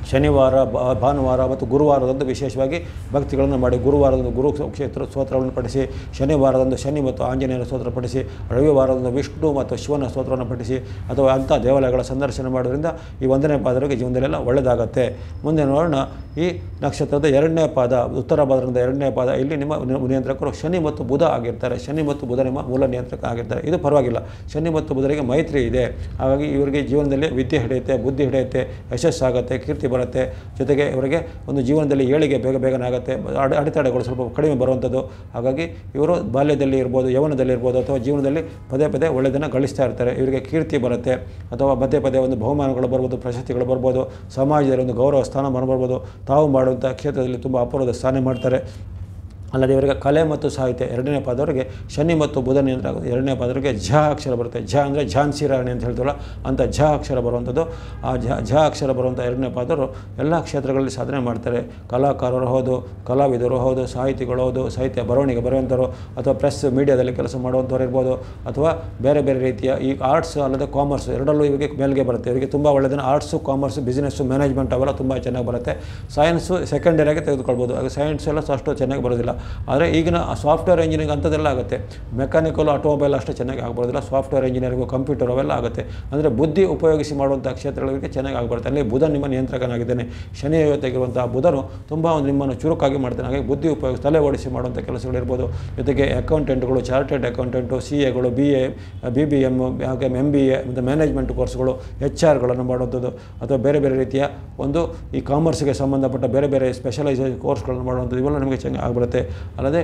ಶನಿವಾರ ಬಾ- ಭಾನುವಾರ ಮತ್ತು ಗುರುವಾರದಂದು ವಿಶೇಷವಾಗಿ ಭಕ್ತಿಗಳನ್ನು ಮಾಡಿ ಗುರುವಾರದಂದು ಗುರು ಕ್ಷೇತ್ರ ಸ್ತೋತ್ರವನ್ನು ಪಠಿಸಿ ಶನಿವಾರದಂದು ಶನಿ ಮತ್ತು ಆಂಜನೇಯನ ಸ್ತೋತ್ರ ಪಠಿಸಿ ರವಿವಾರದಂದು ವಿಷ್ಣು ಮತ್ತು ಶಿವನ ಸ್ತೋತ್ರವನ್ನು ಪಠಿಸಿ ಅಥವಾ ಅಂಥ ದೇವಾಲಯಗಳ ಸಂದರ್ಶನ ಮಾಡೋದ್ರಿಂದ ಈ ಒಂದನೇ ಪಾದರಿಗೆ ಜೀವನದಲ್ಲೆಲ್ಲ ಒಳ್ಳೆಯದಾಗತ್ತೆ ಮುಂದೆ ನೋಡೋಣ ಈ ನಕ್ಷತ್ರದ ಎರಡನೇ ಪಾದ ಉತ್ತರ ಭಾದ್ರದ ಎರಡನೇ ಪಾದ ಇಲ್ಲಿ ನಿಮ್ಮ ನಿ- ನಿಯಂತ್ರಕರು ಶನಿ ಮತ್ತು ಬುಧ ಆಗಿರ್ತಾರೆ ಶನಿ ಮತ್ತು ಬುಧ ನಿಮ್ಮ ಮೂಲ ನಿಯಂತ್ರಕ ಆಗಿರ್ತಾರೆ ಇದು ಪರವಾಗಿಲ್ಲ ಶನಿ ಮತ್ತು ಬುಧರಿಗೆ ಮೈತ್ರಿ ಇದೆ ಹಾಗಾಗಿ ಇವರಿಗೆ ಜೀವನದಲ್ಲಿ ವಿದ್ಯೆ ಹಿಡಿಯುತ್ತೆ ಬುದ್ಧಿ ಹಿಡಿಯುತ್ತೆ ಯಶಸ್ಸಾಗುತ್ತೆ ಕೀರ್ತಿ ಬರುತ್ತೆ ಜೊತೆಗೆ ಇವರಿಗೆ ಒಂದು ಜೀವನದಲ್ಲಿ ಏಳಿಗೆ ಬೇಗ ಬೇಗನೆ ಆಗುತ್ತೆ ಅಡೆ ಅಡೆತಡೆಗಳು ಸ್ವಲ್ಪ ಕಡಿಮೆ ಬರುವಂಥದ್ದು ಹಾಗಾಗಿ ಇವರು ಬಾಲ್ಯದಲ್ಲಿ ಇರ್ಬೋದು ಯೌವನದಲ್ಲಿ ಇರ್ಬೋದು ಅಥವಾ ಜೀವನದಲ್ಲಿ ಪದೇ ಪದೇ ಒಳ್ಳೆಯದನ್ನು ಗಳಿಸ್ತಾ ಇರ್ತಾರೆ ಇವರಿಗೆ ಕೀರ್ತಿ ಬರುತ್ತೆ ಅಥವಾ ಪದೇ ಪದೇ ಒಂದು ಬಹುಮಾನಗಳು ಬರ್ಬೋದು ಪ್ರಶಸ್ತಿಗಳು ಬರ್ಬೋದು ಸಮಾಜದಲ್ಲಿ ಒಂದು ಗೌರವ ಸ್ಥಾನಮಾನ ಬರ್ಬೋದು ತಾವು ಮಾಡುವಂಥ ಕ್ಷೇತ್ರದಲ್ಲಿ ತುಂಬ ಅಪೂರ್ವದ ಸ್ಥಾನ ಮಾಡ್ತಾರೆ ಅಲ್ಲದೆ ಇವರಿಗೆ ಕಲೆ ಮತ್ತು ಸಾಹಿತ್ಯ ಎರಡನೇ ಪಾದವರಿಗೆ ಶನಿ ಮತ್ತು ಬುಧ ನಿಯಂತ್ರ ಆಗುತ್ತೆ ಎರಡನೇ ಪಾದವರಿಗೆ ಝ ಅಕ್ಷರ ಬರುತ್ತೆ ಝ ಅಂದರೆ ಝಾನ್ಸಿ ರಾಣಿ ಅಂತ ಹೇಳ್ತೀವಲ್ಲ ಅಂಥ ಝ ಅಕ್ಷರ ಬರುವಂಥದ್ದು ಆ ಝ ಝ ಅಕ್ಷರ ಬರುವಂಥ ಎರಡನೇ ಪಾದವರು ಎಲ್ಲ ಕ್ಷೇತ್ರಗಳಲ್ಲಿ ಸಾಧನೆ ಮಾಡ್ತಾರೆ ಕಲಾಕಾರರು ಹೌದು ಕಲಾವಿದರು ಹೌದು ಸಾಹಿತಿಗಳು ಹೌದು ಸಾಹಿತ್ಯ ಬರವಣಿಗೆ ಬರೆಯುವಂಥವ್ರು ಅಥವಾ ಪ್ರೆಸ್ ಮೀಡಿಯಾದಲ್ಲಿ ಕೆಲಸ ಮಾಡುವಂಥವ್ರು ಇರ್ಬೋದು ಅಥವಾ ಬೇರೆ ಬೇರೆ ರೀತಿಯ ಈ ಆರ್ಟ್ಸ್ ಅಲ್ಲದೆ ಕಾಮರ್ಸ್ ಎರಡರಲ್ಲೂ ಇವರಿಗೆ ಮೇಲ್ಗೆ ಬರುತ್ತೆ ಇವರಿಗೆ ತುಂಬ ಒಳ್ಳೆಯದನ್ನು ಆರ್ಟ್ಸು ಕಾಮರ್ಸು ಬಿಸ್ನೆಸ್ಸು ಮ್ಯಾನೇಜ್ಮೆಂಟ್ ಅವೆಲ್ಲ ತುಂಬ ಚೆನ್ನಾಗಿ ಬರುತ್ತೆ ಸೈನ್ಸು ಸೆಕೆಂಡರಿಯಾಗಿ ತೆಗೆದುಕೊಳ್ಬೋದು ಹಾಗೆ ಸೈನ್ಸ್ ಎಲ್ಲ ಅಷ್ಟು ಚೆನ್ನಾಗಿ ಬರೋದಿಲ್ಲ ಆದರೆ ಈಗಿನ ಸಾಫ್ಟ್ವೇರ್ ಇಂಜಿನಿಯರಿಂಗ್ ಅಂಥದ್ದೆಲ್ಲ ಆಗುತ್ತೆ ಮೆಕ್ಯಾನಿಕಲ್ ಆಟೋಮೊಬೈಲ್ ಅಷ್ಟು ಚೆನ್ನಾಗಿ ಆಗ್ಬರೋದಿಲ್ಲ ಸಾಫ್ಟ್ವೇರ್ ಇಂಜಿನಿಯರಿಂಗು ಕಂಪ್ಯೂಟರ್ ಅವೆಲ್ಲ ಆಗುತ್ತೆ ಅಂದರೆ ಬುದ್ಧಿ ಉಪಯೋಗಿಸಿ ಮಾಡುವಂಥ ಕ್ಷೇತ್ರಗಳಿಗೆ ಚೆನ್ನಾಗಿ ಆಗ್ಬರುತ್ತೆ ಅಲ್ಲಿ ಬುಧ ನಿಮ್ಮ ನಿಯಂತ್ರಕನಾಗಿದ್ದಾನೆ ಶನಿ ಜೊತೆಗಿರುವಂಥ ಬುಧನು ತುಂಬ ಒಂದು ನಿಮ್ಮನ್ನು ಚುರುಕಾಗಿ ಮಾಡ್ತಾನೆ ಹಾಗೆ ಬುದ್ಧಿ ಉಪಯೋಗಿಸಿ ತಲೆ ಓಡಿಸಿ ಮಾಡುವಂಥ ಕೆಲಸಗಳಿರ್ಬೋದು ಜೊತೆಗೆ ಅಕೌಂಟೆಂಟ್ಗಳು ಚಾರ್ಟೆಡ್ ಅಕೌಂಟೆಂಟು ಸಿ ಎಗಳು B A B B M ಹಾಗೆ ಎಮ್ ಬಿ ಎ ಮತ್ತು ಮ್ಯಾನೇಜ್ಮೆಂಟ್ ಕೋರ್ಸ್ಗಳು ಎಚ್ ಆರ್ಗಳನ್ನು ಮಾಡುವಂಥದ್ದು ಅಥವಾ ಬೇರೆ ಬೇರೆ ರೀತಿಯ ಒಂದು ಈ ಕಾಮರ್ಸ್ಗೆ ಸಂಬಂಧಪಟ್ಟ ಬೇರೆ ಬೇರೆ ಸ್ಪೆಷಲೈಸೇಷನ್ ಕೋರ್ಸ್ಗಳನ್ನು ಮಾಡುವಂಥದ್ದು ಇವೆಲ್ಲ ನಮಗೆ ಚೆನ್ನಾಗಿ ಆಗಿಬರುತ್ತೆ ಅಲ್ಲದೆ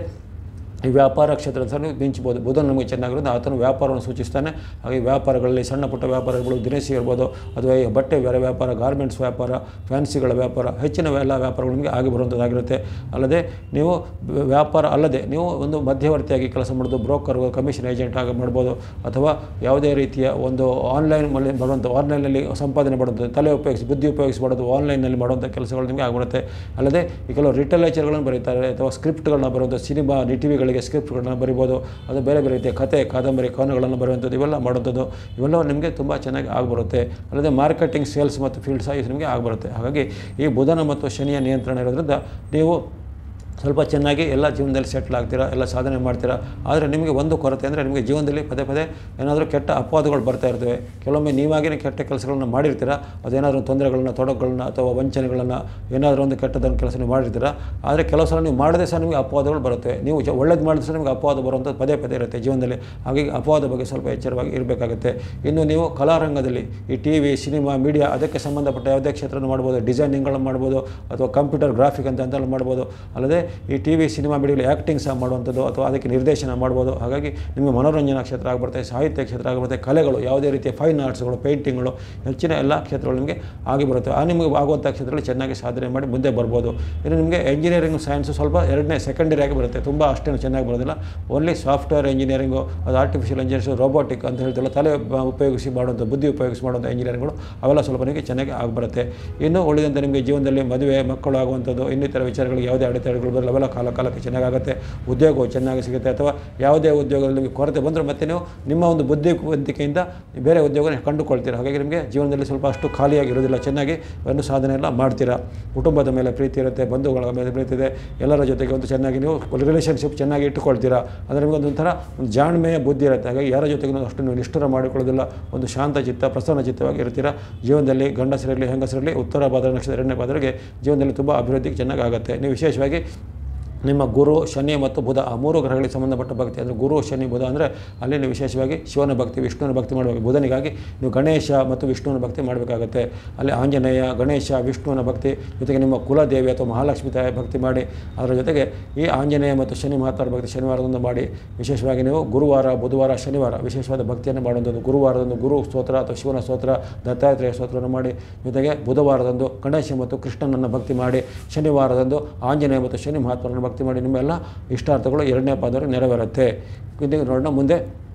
ಈ ವ್ಯಾಪಾರ ಕ್ಷೇತ್ರದ ಸಹ ನೀವು ಮಿಂಚ್ಬೋದು ಬುಧನ್ ನಮಗೆ ಚೆನ್ನಾಗಿರೋದು ಆತನು ವ್ಯಾಪಾರವನ್ನು ಸೂಚಿಸ್ತಾನೆ ಹಾಗೆ ವ್ಯಾಪಾರಗಳಲ್ಲಿ ಸಣ್ಣ ಪುಟ್ಟ ವ್ಯಾಪಾರಗಳು ದಿನಸಿ ಇರ್ಬೋದು ಅಥವಾ ಈ ಬಟ್ಟೆ ಬೇರೆ ವ್ಯಾಪಾರ ಗಾರ್ಮೆಂಟ್ಸ್ ವ್ಯಾಪಾರ ಫ್ಯಾನ್ಸಿಗಳ ವ್ಯಾಪಾರ ಹೆಚ್ಚಿನ ಎಲ್ಲ ವ್ಯಾಪಾರಗಳು ನಿಮಗೆ ಆಗಿ ಬರುವಂಥದ್ದಾಗಿರುತ್ತೆ ಅಲ್ಲದೆ ನೀವು ವ್ಯ- ವ್ಯಾಪಾರ ಅಲ್ಲದೆ ನೀವು ಒಂದು ಮಧ್ಯವರ್ತಿಯಾಗಿ ಕೆಲಸ ಮಾಡೋದು ಬ್ರೋಕರ್ ಕಮಿಷನ್ ಏಜೆಂಟ್ ಆಗಿ ಮಾಡ್ಬೋದು ಅಥವಾ ಯಾವುದೇ ರೀತಿಯ ಒಂದು ಆನ್ಲೈನ್ ಮಲ್ಲಿ ಬರುವಂಥ ಆನ್ಲೈನಲ್ಲಿ ಸಂಪಾದನೆ ಮಾಡೋದು ತಲೆ ಉಪಯೋಗಿಸಿ ಬುದ್ಧಿ ಉಪಯೋಗಿಸಿ ಮಾಡೋದು ಆನ್ಲೈನಲ್ಲಿ ಮಾಡುವಂಥ ಕೆಲಸಗಳು ನಿಮಗೆ ಆಗಿಬಿಡುತ್ತೆ ಅಲ್ಲದೆ ಈ ಕೆಲವು ಲಿಟರೇಚರ್ಗಳನ್ನು ಬರೀತಾರೆ ಅಥವಾ ಸ್ಕ್ರಿಪ್ಟ್ಗಳನ್ನ ಬರೋದು ಸಿನಿಮಾ ಟಿವಿಗಳಿಗೆ ಸ್ಕ್ರಿಪ್ಟ್ಗಳನ್ನ ಬರಿಬೋದು ಅದು ಬೇರೆ ಬೇರೆ ರೀತಿಯ ಕತೆ ಕಾದಂಬರಿ ಕವನಗಳನ್ನು ಬರುವಂಥದ್ದು ಇವೆಲ್ಲ ಮಾಡುವಂಥದ್ದು ಇವೆಲ್ಲ ನಿಮಗೆ ತುಂಬ ಚೆನ್ನಾಗಿ ಆಗಿಬರುತ್ತೆ ಅಲ್ಲದೆ ಮಾರ್ಕೆಟಿಂಗ್ ಸೇಲ್ಸ್ ಮತ್ತು ಫೀಲ್ಡ್ ಸಹ ಇದು ನಿಮಗೆ ಆಗಿಬರುತ್ತೆ ಹಾಗಾಗಿ ಈ ಬುಧನ ಮತ್ತು ಶನಿಯ ನಿಯಂತ್ರಣ ಇರೋದ್ರಿಂದ ನೀವು ಸ್ವಲ್ಪ ಚೆನ್ನಾಗಿ ಎಲ್ಲ ಜೀವನದಲ್ಲಿ ಸೆಟ್ಲ್ ಆಗ್ತೀರಾ ಎಲ್ಲ ಸಾಧನೆ ಮಾಡ್ತೀರಾ ಆದರೆ ನಿಮಗೆ ಒಂದು ಕೊರತೆ ಅಂದರೆ ನಿಮಗೆ ಜೀವನದಲ್ಲಿ ಪದೇ ಪದೇ ಏನಾದರೂ ಕೆಟ್ಟ ಅಪವಾದಗಳು ಬರ್ತಾ ಇರ್ತವೆ ಕೆಲವೊಮ್ಮೆ ನೀವಾಗಿಯೇ ಕೆಟ್ಟ ಕೆಲಸಗಳನ್ನ ಮಾಡಿರ್ತೀರಾ ಅದೇನಾದರೂ ತೊಂದರೆಗಳನ್ನ ತೊಡಕುಗಳನ್ನ ಅಥವಾ ವಂಚನೆಗಳನ್ನು ಏನಾದರೂ ಒಂದು ಕೆಟ್ಟದನ್ನು ಕೆಲಸ ನೀವು ಮಾಡಿರ್ತೀರಾ ಆದರೆ ಕೆಲವು ಸಲ ನೀವು ಮಾಡದೇ ಸಹ ನಿಮಗೆ ಅಪವಾದಗಳು ಬರುತ್ತೆ ನೀವು ಜ- ಒಳ್ಳೇದು ಮಾಡಿದ್ರೆ ಸಹ ನಿಮಗೆ ಅಪವಾದ ಬರುವಂಥದ್ದು ಪದೇ ಪದೇ ಇರುತ್ತೆ ಜೀವನದಲ್ಲಿ ಹಾಗಾಗಿ ಅಪವಾದ ಬಗ್ಗೆ ಸ್ವಲ್ಪ ಎಚ್ಚರವಾಗಿ ಇರಬೇಕಾಗುತ್ತೆ ಇನ್ನು ನೀವು ಕಲಾರಂಗದಲ್ಲಿ ಈ ಟಿ ವಿ ಸಿನಿಮಾ ಮೀಡಿಯಾ ಅದಕ್ಕೆ ಸಂಬಂಧಪಟ್ಟ ಯಾವುದೇ ಕ್ಷೇತ್ರನ ಮಾಡ್ಬೋದು ಡಿಸೈನಿಂಗ್ಗಳನ್ನು ಮಾಡ್ಬೋದು ಅಥವಾ ಕಂಪ್ಯೂಟರ್ ಗ್ರಾಫಿಕ್ ಅಂತ ಅಂತೆಲ್ಲ ಮಾಡ್ಬೋದು ಅಲ್ಲದೆ ಈ ಟಿ ವಿ ಸಿನಿಮಾ ಮೀಡಿಯಲ್ಲಿ ಆ್ಯಕ್ಟಿಂಗ್ ಸಹ ಮಾಡುವಂಥದ್ದು ಅಥವಾ ಅದಕ್ಕೆ ನಿರ್ದೇಶನ ಮಾಡ್ಬೋದು ಹಾಗಾಗಿ ನಿಮಗೆ ಮನೋರಂಜನಾ ಕ್ಷೇತ್ರ ಆಗಿಬರುತ್ತೆ ಸಾಹಿತ್ಯ ಕ್ಷೇತ್ರ ಆಗಿಬರುತ್ತೆ ಕಲೆಗಳು ಯಾವುದೇ ರೀತಿಯ ಫೈನ್ ಆರ್ಟ್ಸ್ಗಳು ಪೇಂಟಿಂಗ್ಗಳು ಹೆಚ್ಚಿನ ಎಲ್ಲ ಕ್ಷೇತ್ರಗಳು ನಿಮಗೆ ಆಗಿ ಬರುತ್ತೆ ಆ ನಿಮಗೆ ಆಗುವಂಥ ಕ್ಷೇತ್ರದಲ್ಲಿ ಚೆನ್ನಾಗಿ ಸಾಧನೆ ಮಾಡಿ ಮುಂದೆ ಬರ್ಬೋದು ಇನ್ನು ನಿಮಗೆ ಎಂಜಿನಿಯರಿಂಗ್ ಸೈನ್ಸು ಸ್ವಲ್ಪ ಎರಡನೇ ಸೆಕೆಂಡರಿ ಆಗಿ ಬರುತ್ತೆ ತುಂಬ ಅಷ್ಟೇನು ಚೆನ್ನಾಗಿ ಬರೋದಿಲ್ಲ ಓನ್ಲಿ ಸಾಫ್ಟ್ವೇರ್ ಇಂಜಿನಿಯರಿಂಗು ಅದು ಆರ್ಟಿಫಿಷಿಯಲ್ ಇಂಜಿನಿಯರ್ಸು ರೋಬೋಟಿಕ್ ಅಂತ ಹೇಳ್ತಿಲ್ಲ ತಲೆ ಬ- ಉಪಯೋಗಿಸಿ ಮಾಡುವಂಥ ಬುದ್ಧಿ ಉಪಯೋಗಿಸಿ ಮಾಡುವಂಥ ಇಂಜಿನಿಯರಿಂಗ್ಗಳು ಅವೆಲ್ಲ ಸ್ವಲ್ಪ ನಿಮಗೆ ಚೆನ್ನಾಗಿ ಆಗಿಬರುತ್ತೆ ಇನ್ನು ಉಳಿದಂತೆ ನಿಮಗೆ ಜೀವನದಲ್ಲಿ ಮದುವೆ ಮಕ್ಕಳು ಆಗುವಂಥದ್ದು ಇನ್ನಿತರ ವಿಚಾರಗಳಿಗೆ ಯಾವುದೇ ಅಡೆತಡೆಗಳು ಬರಲ್ಲ ಅವೆಲ್ಲ ಕಾಲ ಕಾಲಕ್ಕೆ ಚೆನ್ನಾಗಾಗುತ್ತೆ ಉದ್ಯೋಗವು ಚೆನ್ನಾಗಿ ಸಿಗುತ್ತೆ ಅಥವಾ ಯಾವುದೇ ಉದ್ಯೋಗದಲ್ಲಿ ನಿಮಗೆ ಕೊರತೆ ಬಂದರೂ ಮತ್ತೆ ನೀವು ನಿಮ್ಮ ಒಂದು ಬುದ್ಧಿವಂತಿಕೆಯಿಂದ ಬೇರೆ ಉದ್ಯೋಗನ ಕಂಡುಕೊಳ್ತೀರಾ ಹಾಗಾಗಿ ನಿಮಗೆ ಜೀವನದಲ್ಲಿ ಸ್ವಲ್ಪ ಅಷ್ಟು ಖಾಲಿಯಾಗಿರೋದಿಲ್ಲ ಚೆನ್ನಾಗಿ ಒಂದು ಸಾಧನೆ ಎಲ್ಲ ಮಾಡ್ತೀರಾ ಕುಟುಂಬದ ಮೇಲೆ ಪ್ರೀತಿ ಇರುತ್ತೆ ಬಂಧುಗಳ ಮೇಲೆ ಪ್ರೀತಿ ಇದೆ ಎಲ್ಲರ ಜೊತೆಗೆ ಒಂದು ಚೆನ್ನಾಗಿ ನೀವು ರಿಲೇಷನ್ಶಿಪ್ ಚೆನ್ನಾಗಿ ಇಟ್ಟುಕೊಳ್ತೀರಾ ಅಂದರೆ ನಿಮಗೆ ಒಂಥರ ಒಂದು ಜಾಣ್ಮೆಯ ಬುದ್ಧಿ ಇರುತ್ತೆ ಹಾಗಾಗಿ ಯಾರ ಜೊತೆಗೂ ಅಷ್ಟು ನೀವು ನಿಷ್ಠುರ ಮಾಡಿಕೊಳ್ಳೋದಿಲ್ಲ ಒಂದು ಶಾಂತ ಚಿತ್ತ ಪ್ರಸನ್ನ ಚಿತ್ತವಾಗಿ ಇರ್ತೀರಾ ಜೀವನದಲ್ಲಿ ಗಂಡಸರಿರಲಿ ಹೆಂಗಸರಿರಲಿ ಉತ್ತರ ಭಾದ್ರ ನಕ್ಷತ್ರ ಎರಡನೇ ಭಾದ್ರಿಗೆ ಜೀವನದಲ್ಲಿ ತುಂಬ ಅಭಿವೃದ್ಧಿ ಚೆನ್ನಾಗಿ ಆಗುತ್ತೆ ನೀವು ವಿಶೇಷವಾಗಿ ನಿಮ್ಮ ಗುರು ಶನಿ ಮತ್ತು ಬುಧ ಆ ಮೂರು ಗ್ರಹಗಳಿಗೆ ಸಂಬಂಧಪಟ್ಟ ಭಕ್ತಿ ಅಂದರೆ ಗುರು ಶನಿ ಬುಧ ಅಂದರೆ ಅಲ್ಲಿ ನೀವು ವಿಶೇಷವಾಗಿ ಶಿವನ ಭಕ್ತಿ ವಿಷ್ಣುವಿನ ಭಕ್ತಿ ಮಾಡಬೇಕು ಬುಧನಿಗಾಗಿ ನೀವು ಗಣೇಶ ಮತ್ತು ವಿಷ್ಣುವಿನ ಭಕ್ತಿ ಮಾಡಬೇಕಾಗುತ್ತೆ ಅಲ್ಲಿ ಆಂಜನೇಯ ಗಣೇಶ ವಿಷ್ಣುವಿನ ಭಕ್ತಿ ಜೊತೆಗೆ ನಿಮ್ಮ ಕುಲದೇವಿ ಅಥವಾ ಮಹಾಲಕ್ಷ್ಮಿ ತಾಯಿ ಭಕ್ತಿ ಮಾಡಿ ಅದರ ಜೊತೆಗೆ ಈ ಆಂಜನೇಯ ಮತ್ತು ಶನಿ ಮಹಾತ್ಮರ ಭಕ್ತಿ ಶನಿವಾರದಂದು ಮಾಡಿ ವಿಶೇಷವಾಗಿ ನೀವು ಗುರುವಾರ ಬುಧವಾರ ಶನಿವಾರ ವಿಶೇಷವಾದ ಭಕ್ತಿಯನ್ನು ಮಾಡುವಂಥದ್ದು ಗುರುವಾರದಂದು ಗುರು ಸ್ತೋತ್ರ ಅಥವಾ ಶಿವನ ಸ್ತೋತ್ರ ದತ್ತಾತ್ರೇಯ ಸ್ತೋತ್ರವನ್ನು ಮಾಡಿ ಜೊತೆಗೆ ಬುಧವಾರದಂದು ಗಣೇಶ ಮತ್ತು ಕೃಷ್ಣನನ್ನು ಭಕ್ತಿ ಮಾಡಿ ಶನಿವಾರದಂದು ಆಂಜನೇಯ ಮತ್ತು ಶನಿ ಮಹಾತ್ಮರನ್ನು ಭಕ್ತಿ ಮಾಡಿ ನಿಮ್ಮೆಲ್ಲ ಇಷ್ಟಾರ್ಥಗಳು ಎರಡನೇ ಪಾದವರು ನೆರವೇರುತ್ತೆ ಇದು ನೋಡೋಣ ಮುಂದೆ